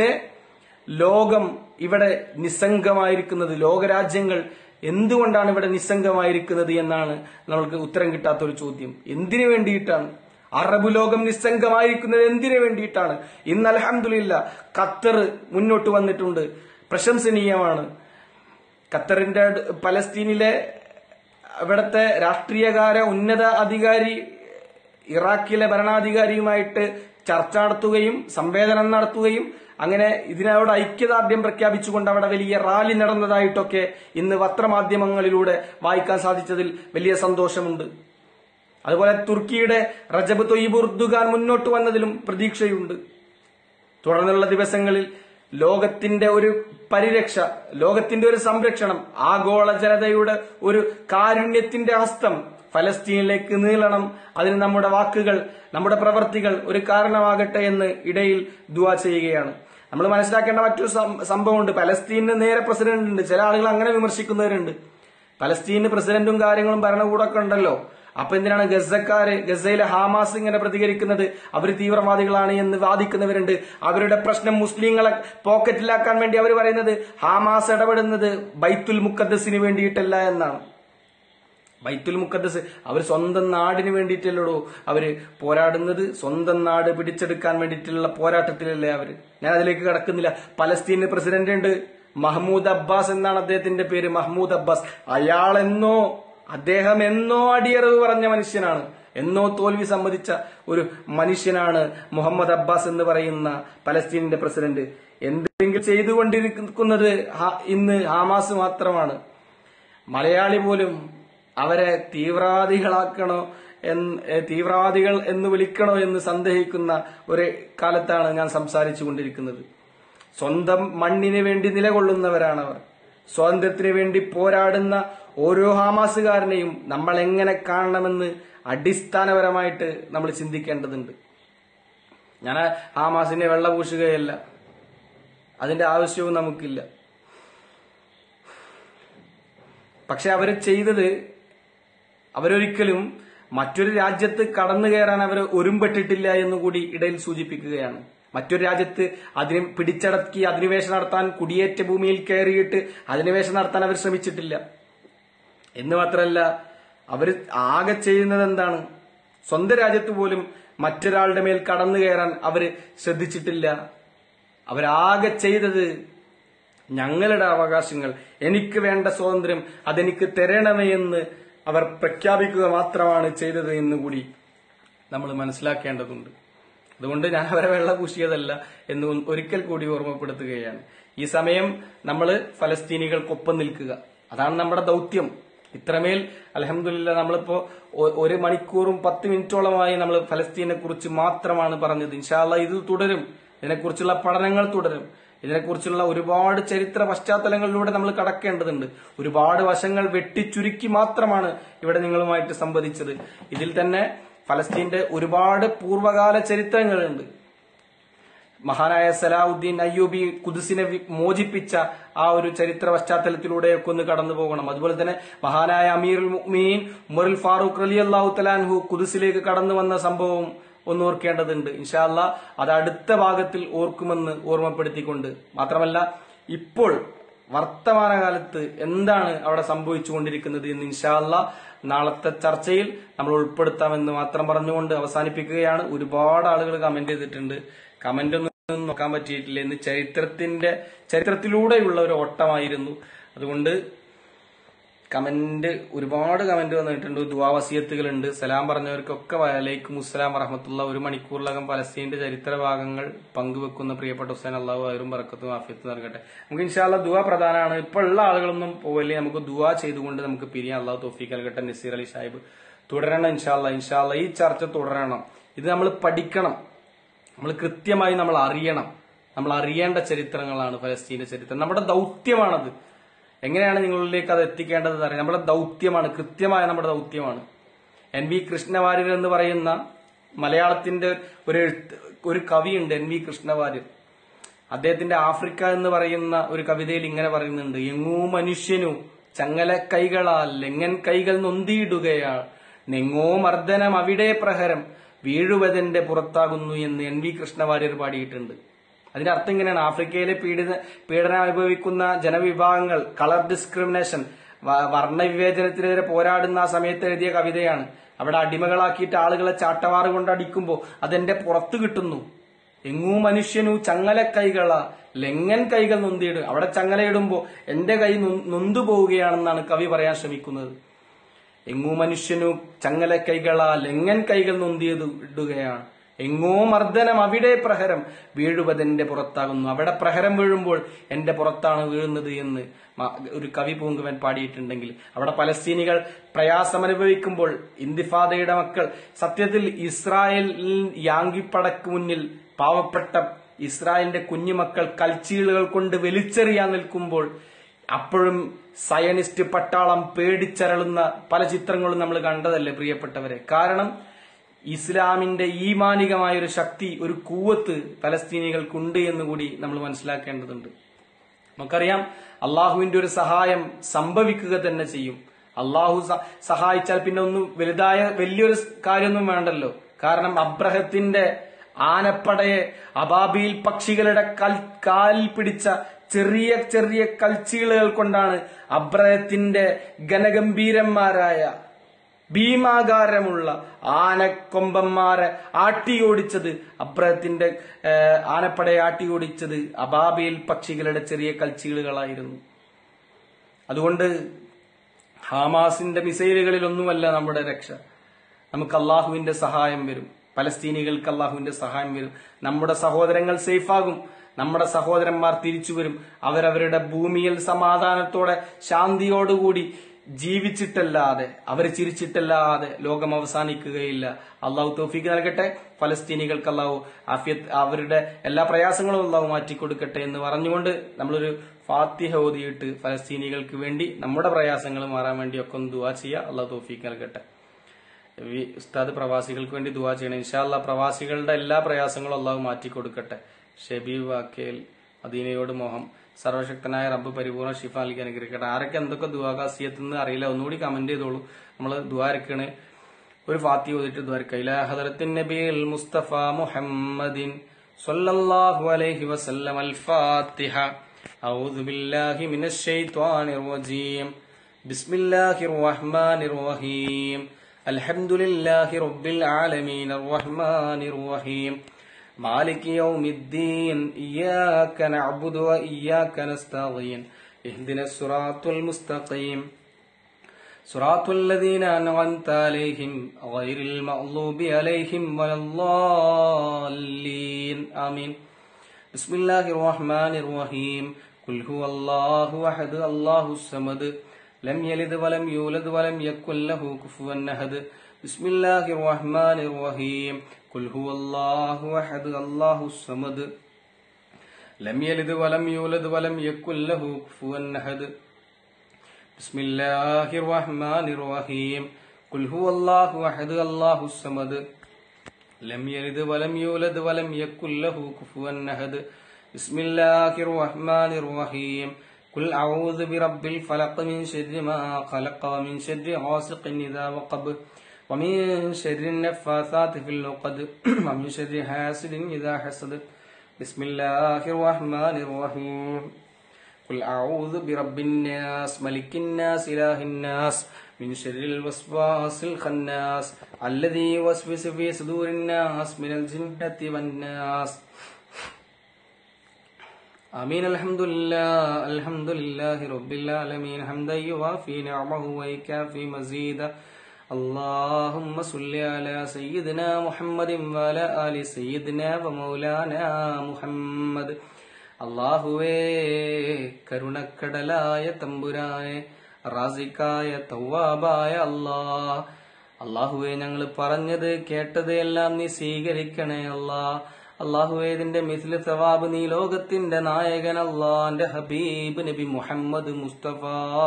ലോകം ഇവിടെ നിസ്സംഗമായിരിക്കുന്നത് ലോകരാജ്യങ്ങൾ എന്തുകൊണ്ടാണ് ഇവിടെ നിസ്സംഗമായിരിക്കുന്നത് എന്നാണ് നമ്മൾക്ക് ഉത്തരം കിട്ടാത്തൊരു ചോദ്യം എന്തിനു വേണ്ടിയിട്ടാണ് അറബ് ലോകം നിസ്സംഗമായിരിക്കുന്നത് എന്തിനു വേണ്ടിയിട്ടാണ് ഇന്ന് അലഹമില്ല ഖത്തർ മുന്നോട്ട് വന്നിട്ടുണ്ട് പ്രശംസനീയമാണ് ഖത്തറിന്റെ അട്- പലസ്തീനിലെ അവിടുത്തെ രാഷ്ട്രീയകാര ഉന്നത അധികാരി ഇറാഖിലെ ഭരണാധികാരിയുമായിട്ട് ചർച്ച നടത്തുകയും സംവേദനം നടത്തുകയും അങ്ങനെ ഇതിനോട് ഐക്യദാർഢ്യം പ്രഖ്യാപിച്ചുകൊണ്ട് അവിടെ വലിയ റാലി നടന്നതായിട്ടൊക്കെ ഇന്ന് പത്രമാധ്യമങ്ങളിലൂടെ വായിക്കാൻ സാധിച്ചതിൽ വലിയ സന്തോഷമുണ്ട് അതുപോലെ തുർക്കിയുടെ റജബ് തൊയ്ബ് ഉർദുഖാൻ മുന്നോട്ട് വന്നതിലും പ്രതീക്ഷയുണ്ട് തുടർന്നുള്ള ദിവസങ്ങളിൽ ലോകത്തിന്റെ ഒരു പരിരക്ഷ ലോകത്തിന്റെ ഒരു സംരക്ഷണം ആഗോള ജനതയുടെ ഒരു കാരുണ്യത്തിന്റെ ഹസ്തം ഫലസ്തീനിലേക്ക് നീളണം അതിന് നമ്മുടെ വാക്കുകൾ നമ്മുടെ പ്രവർത്തികൾ ഒരു കാരണമാകട്ടെ എന്ന് ഇടയിൽ ദുവാ ചെയ്യുകയാണ് നമ്മൾ മനസ്സിലാക്കേണ്ട മറ്റൊരു സം- സംഭവമുണ്ട് പലസ്തീനിന് നേരെ പ്രസിഡന്റ് ഉണ്ട് ചില ആളുകൾ അങ്ങനെ വിമർശിക്കുന്നവരുണ്ട് പലസ്തീന് പ്രസിഡന്റും കാര്യങ്ങളും ഭരണകൂടമൊക്കെ ഉണ്ടല്ലോ അപ്പൊ എന്തിനാണ് ഗസക്കാര് ഗസയിലെ ഹാമാസ് ഇങ്ങനെ പ്രതികരിക്കുന്നത് അവർ തീവ്രവാദികളാണ് എന്ന് വാദിക്കുന്നവരുണ്ട് അവരുടെ പ്രശ്നം മുസ്ലിങ്ങളെ പോക്കറ്റിലാക്കാൻ വേണ്ടി അവർ പറയുന്നത് ഹാമാസ് ഇടപെടുന്നത് ബൈത്തുൽ മുക്കദ്സിന് വേണ്ടിയിട്ടല്ല എന്നാണ് ബൈത്തുൽ മുക്കദ്സ് അവർ സ്വന്തം നാടിന് വേണ്ടിയിട്ടല്ലോ അവര് പോരാടുന്നത് സ്വന്തം നാട് പിടിച്ചെടുക്കാൻ വേണ്ടിയിട്ടുള്ള പോരാട്ടത്തിലല്ലേ അവര് ഞാൻ അതിലേക്ക് കടക്കുന്നില്ല പലസ്തീന് പ്രസിഡന്റ് ഉണ്ട് മഹ്മൂദ് അബ്ബാസ് എന്നാണ് അദ്ദേഹത്തിന്റെ പേര് മഹ്മൂദ് അബ്ബാസ് അയാൾ എന്നോ അദ്ദേഹം എന്നോ അടിയറവ് പറഞ്ഞ മനുഷ്യനാണ് എന്നോ തോൽവി സമ്മതിച്ച ഒരു മനുഷ്യനാണ് മുഹമ്മദ് അബ്ബാസ് എന്ന് പറയുന്ന പലസ്തീനിന്റെ പ്രസിഡന്റ് എന്തെങ്കിലും ചെയ്തുകൊണ്ടിരിക്കുന്നത് ഹ- ഇന്ന് ഹാമാസ് മാത്രമാണ് മലയാളി പോലും അവരെ തീവ്രവാദികളാക്കണോ എന്ന് ഏ, തീവ്രവാദികൾ എന്ന് വിളിക്കണോ എന്ന് സന്ദേഹിക്കുന്ന ഒരു കാലത്താണ് ഞാൻ സംസാരിച്ചു കൊണ്ടിരിക്കുന്നത് സ്വന്തം മണ്ണിന് വേണ്ടി നിലകൊള്ളുന്നവരാണ് അവർ സ്വാതന്ത്ര്യത്തിന് വേണ്ടി പോരാടുന്ന ഓരോ ഹാമാസുകാരനെയും നമ്മൾ എങ്ങനെ കാണണമെന്ന് അടിസ്ഥാനപരമായിട്ട് നമ്മൾ ചിന്തിക്കേണ്ടതുണ്ട് ഞാൻ ആ ഹാമാസിനെ വെള്ളപൂശുകയല്ല അതിന്റെ ആവശ്യവും നമുക്കില്ല പക്ഷെ അവർ ചെയ്തത് അവരൊരിക്കലും മറ്റൊരു രാജ്യത്ത് കടന്നു കയറാൻ അവർ ഒരുമ്പെട്ടിട്ടില്ല എന്നുകൂടി ഇടയിൽ സൂചിപ്പിക്കുകയാണ് മറ്റൊരു രാജ്യത്ത് അതിന് പിടിച്ചടക്കി അധിനിവേശം നടത്താൻ കുടിയേറ്റ ഭൂമിയിൽ കയറിയിട്ട് അധിനിവേശം നടത്താൻ അവർ ശ്രമിച്ചിട്ടില്ല എന്ന് മാത്രമല്ല അവർ ആകെ ചെയ്യുന്നത് എന്താണ് സ്വന്തം രാജ്യത്ത് പോലും മറ്റൊരാളുടെ മേൽ കടന്നു കയറാൻ അവര് ശ്രദ്ധിച്ചിട്ടില്ല അവരാകെ ചെയ്തത് ഞങ്ങളുടെ അവകാശങ്ങൾ എനിക്ക് വേണ്ട സ്വാതന്ത്ര്യം അതെനിക്ക് തരണമേ എന്ന് അവർ പ്രഖ്യാപിക്കുക മാത്രമാണ് ചെയ്തത് എന്ന് കൂടി നമ്മൾ മനസ്സിലാക്കേണ്ടതുണ്ട് അതുകൊണ്ട് ഞാൻ അവരെ വെള്ള പൂശിയതല്ല എന്ന് ഒ- ഒരിക്കൽ കൂടി ഓർമ്മപ്പെടുത്തുകയാണ് ഈ സമയം നമ്മൾ ഫലസ്തീനികൾക്കൊപ്പം നിൽക്കുക അതാണ് നമ്മുടെ ദൗത്യം ഇത്രമേൽ അലഹമില്ല നമ്മളിപ്പോ ഒ- ഒരു മണിക്കൂറും പത്ത് മിനിറ്റോളമായി നമ്മൾ ഫലസ്തീനെ കുറിച്ച് മാത്രമാണ് പറഞ്ഞത് ഇൻഷാല്ല ഇത് തുടരും ഇതിനെക്കുറിച്ചുള്ള പഠനങ്ങൾ തുടരും ഇതിനെക്കുറിച്ചുള്ള ഒരുപാട് ചരിത്ര പശ്ചാത്തലങ്ങളിലൂടെ നമ്മൾ കടക്കേണ്ടതുണ്ട് ഒരുപാട് വശങ്ങൾ വെട്ടിച്ചുരുക്കി മാത്രമാണ് ഇവിടെ നിങ്ങളുമായിട്ട് സംവദിച്ചത് ഇതിൽ തന്നെ ഫലസ്തീന്റെ ഒരുപാട് പൂർവ്വകാല ചരിത്രങ്ങളുണ്ട് മഹാനായ സലാഹുദ്ദീൻ അയ്യൂബി കുദിസിനെ വി- മോചിപ്പിച്ച ആ ഒരു ചരിത്ര പശ്ചാത്തലത്തിലൂടെയൊക്കെ ഒന്ന് കടന്നു പോകണം അതുപോലെ തന്നെ മഹാനായ അമീറുൽ മുഅ്മിനീൻ ഉമറുൽ ഫാറൂഖ് റലി അള്ളാഹു തലാൻഹു കുദിസിലേക്ക് കടന്നു വന്ന സംഭവം ഒന്ന് ഓർക്കേണ്ടതുണ്ട് ഇൻഷാല്ല അത് അടുത്ത ഭാഗത്തിൽ ഓർക്കുമെന്ന് ഓർമ്മപ്പെടുത്തിക്കൊണ്ട് മാത്രമല്ല ഇപ്പോൾ വർത്തമാനകാലത്ത് എന്താണ് അവിടെ സംഭവിച്ചുകൊണ്ടിരിക്കുന്നത് എന്ന് ഇൻഷാല്ല നാളത്തെ ചർച്ചയിൽ നമ്മൾ ഉൾപ്പെടുത്താമെന്ന് മാത്രം പറഞ്ഞുകൊണ്ട് അവസാനിപ്പിക്കുകയാണ് ഒരുപാട് ആളുകൾ കമന്റ് ചെയ്തിട്ടുണ്ട് കമന്റ് ഒന്നും നോക്കാൻ പറ്റിയിട്ടില്ല ഇന്ന് ചരിത്രത്തിന്റെ ചരിത്രത്തിലൂടെയുള്ള ഒരു ഓട്ടമായിരുന്നു അതുകൊണ്ട് കമന്റ് ഒരുപാട് കമന്റ് വന്നിട്ടുണ്ട് ദുവാവസിയത്തുകളുണ്ട് സലാം പറഞ്ഞവർക്കൊക്കെ വലൈക്കും മുസ്സലാം വറഹമത്തുള്ള ഒരു മണിക്കൂറിലകം പലസ്തീന്റെ ചരിത്ര ഭാഗങ്ങൾ പങ്കുവെക്കുന്ന പ്രിയപ്പെട്ട ഹുസൈൻ അള്ളാഹു അവരും ബർക്കത്തും ആഫിയത്തും നൽകട്ടെ നമുക്ക് ഇൻഷാല്ല ദുവ പ്രധാനമാണ് ഇപ്പോൾ ഉള്ള ആളുകളൊന്നും പോവല്ലേ നമുക്ക് ദുവ ചെയ്തുകൊണ്ട് നമുക്ക് പിരിയാൻ അള്ളാഹു തോഫീക്ക് നൽകട്ടെ നസീർ അലി സാഹിബ് തുടരണം ഇൻഷാല്ല ഇൻഷാല്ല ഈ ചർച്ച തുടരണം ഇത് നമ്മൾ പഠിക്കണം നമ്മൾ കൃത്യമായി നമ്മൾ അറിയണം നമ്മൾ അറിയേണ്ട ചരിത്രങ്ങളാണ് ഫലസ്തീന്റെ ചരിത്രം നമ്മുടെ ദൗത്യമാണത് എങ്ങനെയാണ് നിങ്ങളിലേക്ക് അത് എത്തിക്കേണ്ടത് അറിയാം നമ്മുടെ ദൗത്യമാണ് കൃത്യമായ നമ്മുടെ ദൗത്യമാണ് എൻ വി കൃഷ്ണവാര്യർ എന്ന് പറയുന്ന മലയാളത്തിന്റെ ഒരു എഴുത്ത് ഒരു കവിയുണ്ട് എൻ വി കൃഷ്ണവാര്യർ അദ്ദേഹത്തിന്റെ ആഫ്രിക്ക എന്ന് പറയുന്ന ഒരു കവിതയിൽ ഇങ്ങനെ പറയുന്നുണ്ട് എങ്ങൂ മനുഷ്യനു ചങ്ങല കൈകളാൽ ലെങ്ങൻ കൈകൾ നൊന്തിയിടുകയാ നെങ്ങോ മർദ്ദനം അവിടെ പ്രഹരം വീഴുവതെന്റെ പുറത്താകുന്നു എന്ന് എൻ വി കൃഷ്ണവാര്യർ പാടിയിട്ടുണ്ട് അതിന്റെ അർത്ഥം ഇങ്ങനെയാണ് ആഫ്രിക്കയിലെ പീഡിത പീഡനം അനുഭവിക്കുന്ന ജനവിഭാഗങ്ങൾ കളർ ഡിസ്ക്രിമിനേഷൻ വ- വർണ്ണവിവേചനത്തിനെതിരെ പോരാടുന്ന ആ സമയത്ത് എഴുതിയ കവിതയാണ് അവിടെ അടിമകളാക്കിയിട്ട് ആളുകളെ ചാട്ടവാറ് കൊണ്ട് അടിക്കുമ്പോൾ അതെന്റെ പുറത്ത് കിട്ടുന്നു എങ്ങൂ മനുഷ്യനു ചങ്ങല കൈകള ലെങ്ങൻ കൈകൾ നൊന്തിയിടും അവിടെ ചങ്ങലയിടുമ്പോ എന്റെ കൈ നൊ- നൊന്തു പോവുകയാണെന്നാണ് കവി പറയാൻ ശ്രമിക്കുന്നത് എങ്ങൂ മനുഷ്യനു ചങ്ങല കൈകള ലെങ്ങൻ കൈകൾ നൊന്തിയത് ഇടുകയാണ് എങ്ങോ മർദ്ദനം അവിടെ പ്രഹരം വീഴുവതെന്റെ പുറത്താകുന്നു അവിടെ പ്രഹരം വീഴുമ്പോൾ എന്റെ പുറത്താണ് വീഴുന്നത് എന്ന് മ- ഒരു കവി പൂങ്കുവൻ പാടിയിട്ടുണ്ടെങ്കിൽ അവിടെ പലസ്തീനികൾ പ്രയാസമനുഭവിക്കുമ്പോൾ ഇന്തിഫാദയുടെ മക്കൾ സത്യത്തിൽ ഇസ്രായേൽ യാങ്കിപ്പടക്ക് മുന്നിൽ പാവപ്പെട്ട ഇസ്രായേലിന്റെ കുഞ്ഞുമക്കൾ കൽച്ചീളുകൾ കൊണ്ട് വലിച്ചെറിയാൻ നിൽക്കുമ്പോൾ അപ്പോഴും സയനിസ്റ്റ് പട്ടാളം പേടിച്ചരളുന്ന പല ചിത്രങ്ങളും നമ്മൾ കണ്ടതല്ലേ പ്രിയപ്പെട്ടവരെ കാരണം ഇസ്ലാമിന്റെ ഈമാനികമായ ഒരു ശക്തി ഒരു കൂവത്ത് പലസ്തീനികൾക്കുണ്ട് എന്ന് കൂടി നമ്മൾ മനസ്സിലാക്കേണ്ടതുണ്ട് നമുക്കറിയാം അള്ളാഹുവിന്റെ ഒരു സഹായം സംഭവിക്കുക തന്നെ ചെയ്യും അള്ളാഹു സ- സഹായിച്ചാൽ പിന്നെ ഒന്നും വലുതായ വലിയൊരു കാര്യമൊന്നും വേണ്ടല്ലോ കാരണം അബ്രഹത്തിന്റെ ആനപ്പടയെ അബാബിയിൽ പക്ഷികളുടെ കൽ കാലിൽ പിടിച്ച ചെറിയ ചെറിയ കൽച്ചീളുകൾ കൊണ്ടാണ് അബ്രഹത്തിന്റെ ഘനഗംഭീരന്മാരായ ഭീമാകാരമുള്ള ആനക്കൊമ്പന്മാരെ ആട്ടിയോടിച്ചത് അബ്രഹത്തിന്റെ ഏഹ്, ആനപ്പടയെ ആട്ടിയോടിച്ചത് അബാബിയിൽ പക്ഷികളുടെ ചെറിയ കൽച്ചീളുകളായിരുന്നു അതുകൊണ്ട് ഹാമാസിന്റെ മിസൈലുകളിലൊന്നുമല്ല നമ്മുടെ രക്ഷ നമുക്ക് അള്ളാഹുവിന്റെ സഹായം വരും പലസ്തീനികൾക്ക് അള്ളാഹുവിന്റെ സഹായം വരും നമ്മുടെ സഹോദരങ്ങൾ സേഫാകും നമ്മുടെ സഹോദരന്മാർ തിരിച്ചു വരും അവരവരുടെ ഭൂമിയിൽ സമാധാനത്തോടെ ശാന്തിയോടുകൂടി ജീവിച്ചിട്ടല്ലാതെ അവർ ചിരിച്ചിട്ടല്ലാതെ ലോകം അവസാനിക്കുകയില്ല അള്ളാഹു തോഫിക്ക് നൽകട്ടെ ഫലസ്തീനികൾക്ക് അള്ളാഹു ആഫിയത്ത് അവരുടെ എല്ലാ പ്രയാസങ്ങളും അള്ളാഹു മാറ്റിക്കൊടുക്കട്ടെ എന്ന് പറഞ്ഞുകൊണ്ട് നമ്മളൊരു ഫാത്തിഹ ഓതിയിട്ട് ഫലസ്തീനികൾക്ക് വേണ്ടി നമ്മുടെ പ്രയാസങ്ങൾ മാറാൻ വേണ്ടി ഒക്കെ ഒന്ന് ദുവാ ചെയ്യുക അള്ളാഹു തോഫിക്ക് നൽകട്ടെ ഈ ഉസ്താദ് പ്രവാസികൾക്ക് വേണ്ടി ദുവാ ചെയ്യണം ഇൻഷാല്ല പ്രവാസികളുടെ എല്ലാ പ്രയാസങ്ങളും അള്ളാഹു മാറ്റിക്കൊടുക്കട്ടെ ഷെബീബ് വാക്കേൽ അദീനയോട് മോഹം സർവശക്തനായ റബ്ബ് പരിപൂർണ്ണ ഷിഫ നൽകി അനുഗ്രഹിക്കട്ടെ ആരൊക്കെ എന്തൊക്കെ ദുവാകാസിയത്തെന്ന് അറിയില്ല ഒന്നുകൂടി കമന്റ് ചെയ്തോളൂ നമ്മൾ ദുവാരക്കണ് ഒരു ഫാത്തി ഓതിട്ട് ദ്വാരക്ക ഇലാ ഹദറത്തിൻ നബിയിൽ മുസ്തഫ മുഹമ്മദിൻ സ്വല്ലല്ലാഹു അലൈഹി വസല്ലം അൽ ഫാത്തിഹ أعوذ بالله من الشيطان الرجيم بسم الله الرحمن الرحيم الحمد لله رب العالمين الرحمن الرحيم مالك يوم الدين إياك نعبد وإياك نستعين اهدنا الصراط المستقيم صراط الذين أنعمت عليهم غير المغضوب عليهم ولا الضالين آمين بسم الله الرحمن الرحيم قل هو الله أحد الله الصمد لم يلد ولم يولد ولم يكن له كفوا أحد بسم الله الرحمن الرحيم قل هو الله أحد الله الصمد لم يلد ولم يولد ولم يكن له كفوا أحد بسم الله الرحمن الرحيم قل هو الله أحد الله الصمد لم يلد ولم يولد ولم يكن له كفوا أحد بسم الله الرحمن الرحيم قل أعوذ برب الفلق من شر ما خلق ومن شر غاسق إذا وقب ومن شر النفاثات في العقد ومن شر حاسد إذا حسد بسم الله الرحمن الرحيم قل أعوذ برب الناس ملك الناس إله الناس من شر الوسواس الخناس الذي يوسوس في صدور الناس من الجنة والناس آمين الحمد لله الحمد لله رب العالمين حمدا يوافي نعمه ويكافي مزيدا اللهم صل على سيدنا محمد وعلى آل سيدنا ومولانا محمد അള്ളാഹുവേ കരുണക്കടലായ തമ്പുരാനെ റാസിക്കായ തൗവാബായ അല്ലാ അള്ളാഹുവെ ഞങ്ങൾ പറഞ്ഞത് കേട്ടത് എല്ലാം നീ സ്വീകരിക്കണേ അല്ലാ അള്ളാഹുവെ ഇതിന്റെ മിസ്ലി സവാബ് നീ ലോകത്തിന്റെ നായകൻ അള്ളാന്റെ ഹബീബ് നബി മുഹമ്മദ് മുസ്തഫ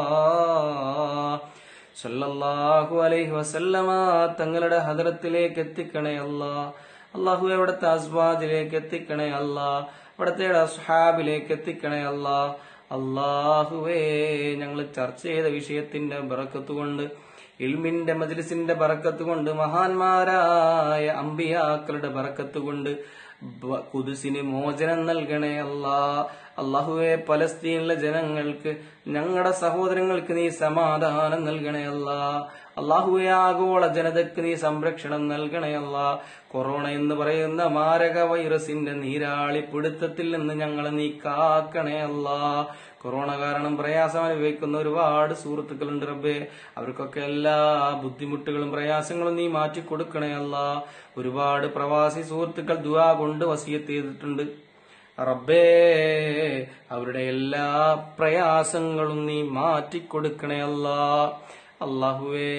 സല്ലല്ലാഹു അലൈഹി വസല്ലമ തങ്ങളുടെ ഹദറത്തിലേക്ക് എത്തിക്കണേ അല്ലാ അള്ളാഹു അവിടുത്തെ അസ്വാദിലേക്ക് എത്തിക്കണേ അല്ലാ അവിടുത്തെ അസ്ഹാബിലേക്ക് എത്തിക്കണേ അല്ലാ അള്ളാഹുവേ ഞങ്ങൾ ചർച്ച ചെയ്ത വിഷയത്തിന്റെ ബറക്കത്ത് കൊണ്ട് ഇൽമിന്റെ മജ്ലിസിന്റെ ബറക്കത്ത് കൊണ്ട് മഹാന്മാരായ അമ്പിയാക്കളുടെ ബറക്കത്ത് കൊണ്ട് ബ- കുതുസിന് മോചനം നൽകണേ അല്ലാ അള്ളാഹുവെ പലസ്തീനിലെ ജനങ്ങൾക്ക് ഞങ്ങളുടെ സഹോദരങ്ങൾക്ക് നീ സമാധാനം നൽകണേ അല്ല അള്ളാഹുവെ ആഗോള ജനതയ്ക്ക് നീ സംരക്ഷണം നൽകണേ അല്ല കൊറോണ എന്ന് പറയുന്ന മാരക വൈറസിന്റെ നീരാളിപ്പിടുത്തത്തിൽ നിന്ന് ഞങ്ങളെ നീ കാക്കണേ അല്ല കൊറോണ കാരണം പ്രയാസം അനുഭവിക്കുന്ന ഒരുപാട് സുഹൃത്തുക്കളുണ്ട് റബ്ബേ അവർക്കൊക്കെ എല്ലാ ബുദ്ധിമുട്ടുകളും പ്രയാസങ്ങളും നീ മാറ്റി കൊടുക്കണേ അല്ല ഒരുപാട് പ്രവാസി സുഹൃത്തുക്കൾ ദുആ കൊണ്ട് വസിയത്ത് ചെയ്തിട്ടുണ്ട് റബ്ബേ അവരുടെ എല്ലാ പ്രയാസങ്ങളും നീ മാറ്റിക്കൊടുക്കണേ അല്ല അള്ളാഹുവേ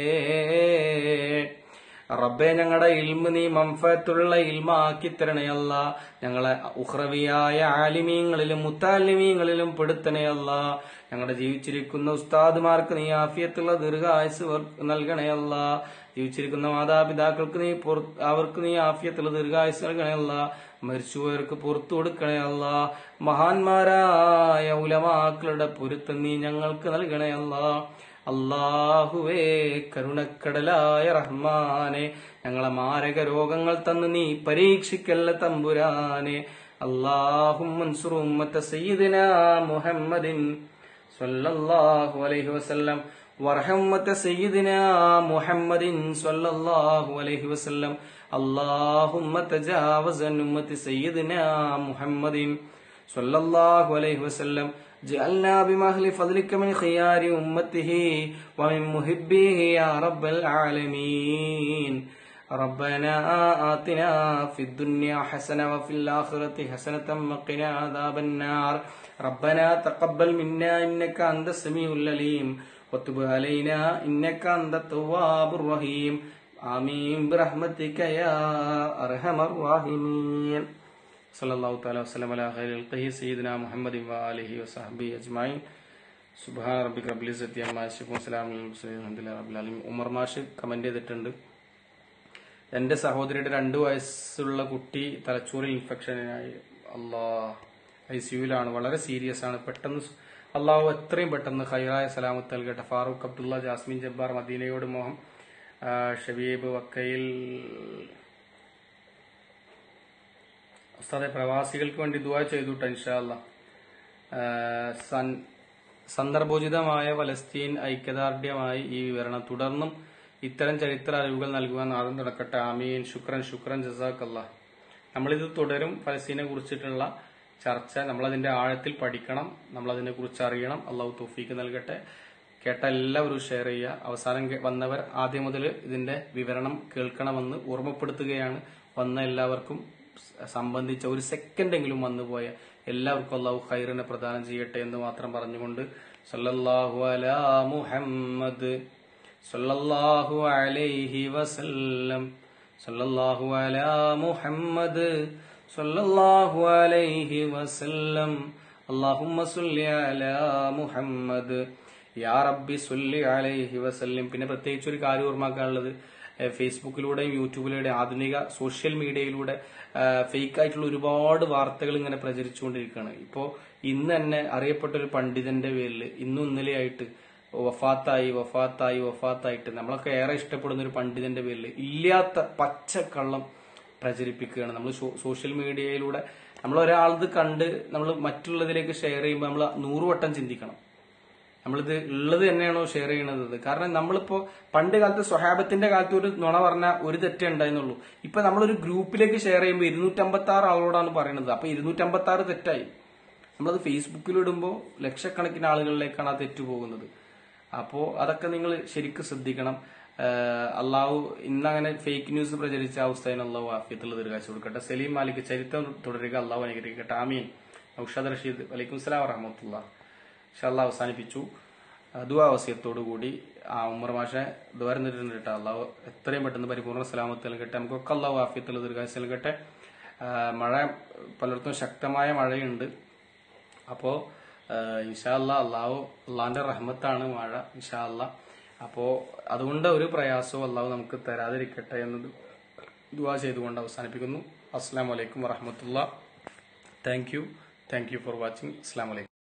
റബ്ബെ ഞങ്ങളുടെ ഇൽമ നീ മംഫത്തുള്ള ഇൽമാക്കി തരണയല്ല ഞങ്ങളെ ഉഹ്റവിയായ ആലിമീങ്ങളിലും മുത്താലിമീങ്ങളിലും പെടുത്തണയല്ല ഞങ്ങളുടെ ജീവിച്ചിരിക്കുന്ന ഉസ്താദുമാർക്ക് നീ ആഫിയത്തുള്ള ദീർഘായുസ് നൽകണയല്ല ജീവിച്ചിരിക്കുന്ന മാതാപിതാക്കൾക്ക് നീ പുറ- അവർക്ക് നീ ആഫിയത്തുള്ള ദീർഘായുസ് നൽകണയല്ല മരിച്ചുപോയവർക്ക് പുറത്തു കൊടുക്കണയല്ല മഹാന്മാരായ ഉലമാക്കളുടെ പൊരുത്തം നീ ഞങ്ങൾക്ക് നൽകണയല്ല അള്ളാഹുവേ കരുണക്കടലായ റഹ്മാനെ ഞങ്ങളെ മാരക രോഗങ്ങൾ തന്ന് നീ പരീക്ഷിക്കല്ല തമ്പുരാനെ അള്ളാഹും സയ്യിദിന മുഹമ്മദിൻ സ്വല്ലല്ലാഹു അലൈഹി വസല്ലം വറഹമ്മത്ത സയ്യിദിന മുഹമ്മദിൻ സ്വല്ലല്ലാഹു അലൈഹി വസല്ലം اللهم تجاوز عن أمة سيدنا محمد صلى الله عليه وسلم جعلنا بمهل فضلك من خيار أمته ومن محبيه يا رب العالمين ربنا آتنا في الدنيا حسنة وفي الآخرة حسنة وقنا عذاب النار ربنا تقبل منا إنك أنت السميع العليم وتب علينا إنك أنت التواب الرحيم آمين برحمتك يا أرحم الراحمين صلى الله تعالى وسلم على خير القه سيدنا محمد وآله وصحبه أجمعين സുബാൻ റബ്ബിക് റബ്ബിൽ സത്യ മാഷിഫും സലാം അലഹമുല്ലാ റബ്ബിൽ അലീം ഉമർ മാഷ് കമന്റ് ചെയ്തിട്ടുണ്ട് എന്റെ സഹോദരിയുടെ രണ്ടു വയസ്സുള്ള കുട്ടി തലച്ചോറിൽ ഇൻഫെക്ഷനായി അള്ളാ ഐ സിയുലാണ് വളരെ സീരിയസ് ആണ് പെട്ടെന്ന് സ് അള്ളാഹു എത്രയും പെട്ടെന്ന് ഹൈറായ സലാമത്ത് നൽകട്ടെ ഫാറൂഖ് അബ്ദുള്ള ജാസ്മിൻ ജബ്ബാർ മദീനയോട് മോഹം ആ, ഷബീബ് വക്കയിൽ ഉസ്താദെ പ്രവാസികൾക്ക് വേണ്ടി ദുവാ ചെയ്തുട്ടോ ഇൻഷാല്ല സന്ദർഭോചിതമായ ഫലസ്തീൻ ഐക്യദാർഢ്യമായി ഈ വിവരണം തുടർന്നും ഇത്തരം ചരിത്ര അറിവുകൾ നൽകുവാൻ ആദ്യം നടക്കട്ടെ ആമീൻ ശുക്രൻ ശുക്രൻ ജസാഖല്ല നമ്മളിത് തുടരും ഫലസ്തീനെ കുറിച്ചിട്ടുള്ള ചർച്ച നമ്മളതിന്റെ ആഴത്തിൽ പഠിക്കണം നമ്മളതിനെ കുറിച്ച് അറിയണം അള്ളാഹു തോഫീക്ക് നൽകട്ടെ കേട്ട എല്ലാവരും ഷെയർ ചെയ്യുക അവസാനം കേ- വന്നവർ ആദ്യം മുതൽ ഇതിന്റെ വിവരണം കേൾക്കണമെന്ന് ഓർമ്മപ്പെടുത്തുകയാണ് വന്ന എല്ലാവർക്കും സ- സംബന്ധിച്ച ഒരു സെക്കൻഡെങ്കിലും വന്നുപോയ എല്ലാവർക്കും അള്ളാഹു ഖൈറിനെ പ്രദാനം ചെയ്യട്ടെ എന്ന് മാത്രം പറഞ്ഞുകൊണ്ട് സല്ലല്ലാഹു അലാ മുഹമ്മദ് സല്ലല്ലാഹു അലൈഹി വസല്ലം സല്ലല്ലാഹു അലാ മുഹമ്മദ് സല്ലല്ലാഹു അലൈഹി വസല്ലം അല്ലാഹുമ്മ സല്ലി അലാ മുഹമ്മദ് യാ റബ്ബി സല്ലി അലൈഹി വസല്ലം പിന്നെ പ്രത്യേകിച്ച് ഒരു കാര്യം ഓർമ്മാക്കാനുള്ളത് ഏഹ് ഫേസ്ബുക്കിലൂടെയും യൂട്യൂബിലൂടെയും ആധുനിക സോഷ്യൽ മീഡിയയിലൂടെ ഫേക്ക് ആയിട്ടുള്ള ഒരുപാട് വാർത്തകൾ ഇങ്ങനെ പ്രചരിച്ചുകൊണ്ടിരിക്കുകയാണ് ഇപ്പോ ഇന്ന് തന്നെ അറിയപ്പെട്ട ഒരു പണ്ഡിതന്റെ പേരിൽ ഇന്നും ഇന്നലെയായിട്ട് വഫാത്തായി വഫാത്തായി വഫാത്തായിട്ട് നമ്മളൊക്കെ ഏറെ ഇഷ്ടപ്പെടുന്ന ഒരു പണ്ഡിതന്റെ പേരിൽ ഇല്ലാത്ത പച്ചക്കള്ളം പ്രചരിപ്പിക്കുകയാണ് നമ്മൾ സോഷ്യൽ മീഡിയയിലൂടെ നമ്മൾ ഒരാളത് കണ്ട് നമ്മൾ മറ്റുള്ളതിലേക്ക് ഷെയർ ചെയ്യുമ്പോൾ നമ്മൾ നൂറ് വട്ടം ചിന്തിക്കണം നമ്മളിത് ഉള്ളത് തന്നെയാണോ ഷെയർ ചെയ്യണത് കാരണം നമ്മളിപ്പോ പണ്ട് കാലത്ത് സ്വഹാബത്തിന്റെ കാലത്ത് ഒരു നുണ പറഞ്ഞ ഒരു തെറ്റേ ഉണ്ടായിരുന്നുള്ളൂ ഇപ്പൊ നമ്മളൊരു ഗ്രൂപ്പിലേക്ക് ഷെയർ ചെയ്യുമ്പോൾ ഇരുന്നൂറ്റമ്പത്തി ആറ് ആളോടാണ് പറയുന്നത് അപ്പൊ ഇരുന്നൂറ്റമ്പത്തി ആറ് തെറ്റായി നമ്മളത് ഫേസ്ബുക്കിൽ ഇടുമ്പോൾ ലക്ഷക്കണക്കിന് ആളുകളിലേക്കാണ് ആ തെറ്റ് പോകുന്നത് അപ്പോ അതൊക്കെ നിങ്ങൾ ശരിക്കും ശ്രദ്ധിക്കണം ആഹ് അള്ളാഹു ഇന്നങ്ങനെ ഫേക്ക് ന്യൂസ് പ്രചരിച്ച അവസ്ഥയിൽ അള്ളാഹു ആഫിയത്തുള്ള ദീർഘാശ കൊടുക്കട്ടെ സലീം മാലിക് ചരിത്രം തുടരുക അള്ളാഹു അനുഗ്രഹിക്കട്ടെ ആമീൻ ഔഷാദ് റഷീദ് വലൈക്കും സ്ലാം വറഹമത്തുള്ള ഇൻഷാല്ല അവസാനിപ്പിച്ചു ദുവാവസ്യത്തോടു കൂടി ആ ഉമ്മർ മാഷെ ദ്വാരന്നിട്ടുണ്ട് കേട്ടോ അള്ളാഹു എത്രയും പെട്ടെന്ന് പരിപൂർണ്ണ സലാമത്ത് നൽകട്ടെ നമുക്കൊക്കെ അള്ളാഹു ആഫിയത്തുള്ള ദീർഘാശ നൽകട്ടെ ആ, മഴ പലയിടത്തും ശക്തമായ മഴയുണ്ട് അപ്പോ ഇൻഷാല്ല അള്ളാഹു അള്ളാഹിന്റെ റഹ്മത്താണ് മഴ ഇൻഷാല്ല അപ്പോ അതുകൊണ്ട് ഒരു പ്രയാസവും അള്ളാഹു നമുക്ക് തരാതിരിക്കട്ടെ എന്നത് ദുവാ ചെയ്തുകൊണ്ട് അവസാനിപ്പിക്കുന്നു അസ്സാം വലൈക്കും വറഹമത്തുള്ള thank you thank you for watching അസ്സാം വലൈക്കും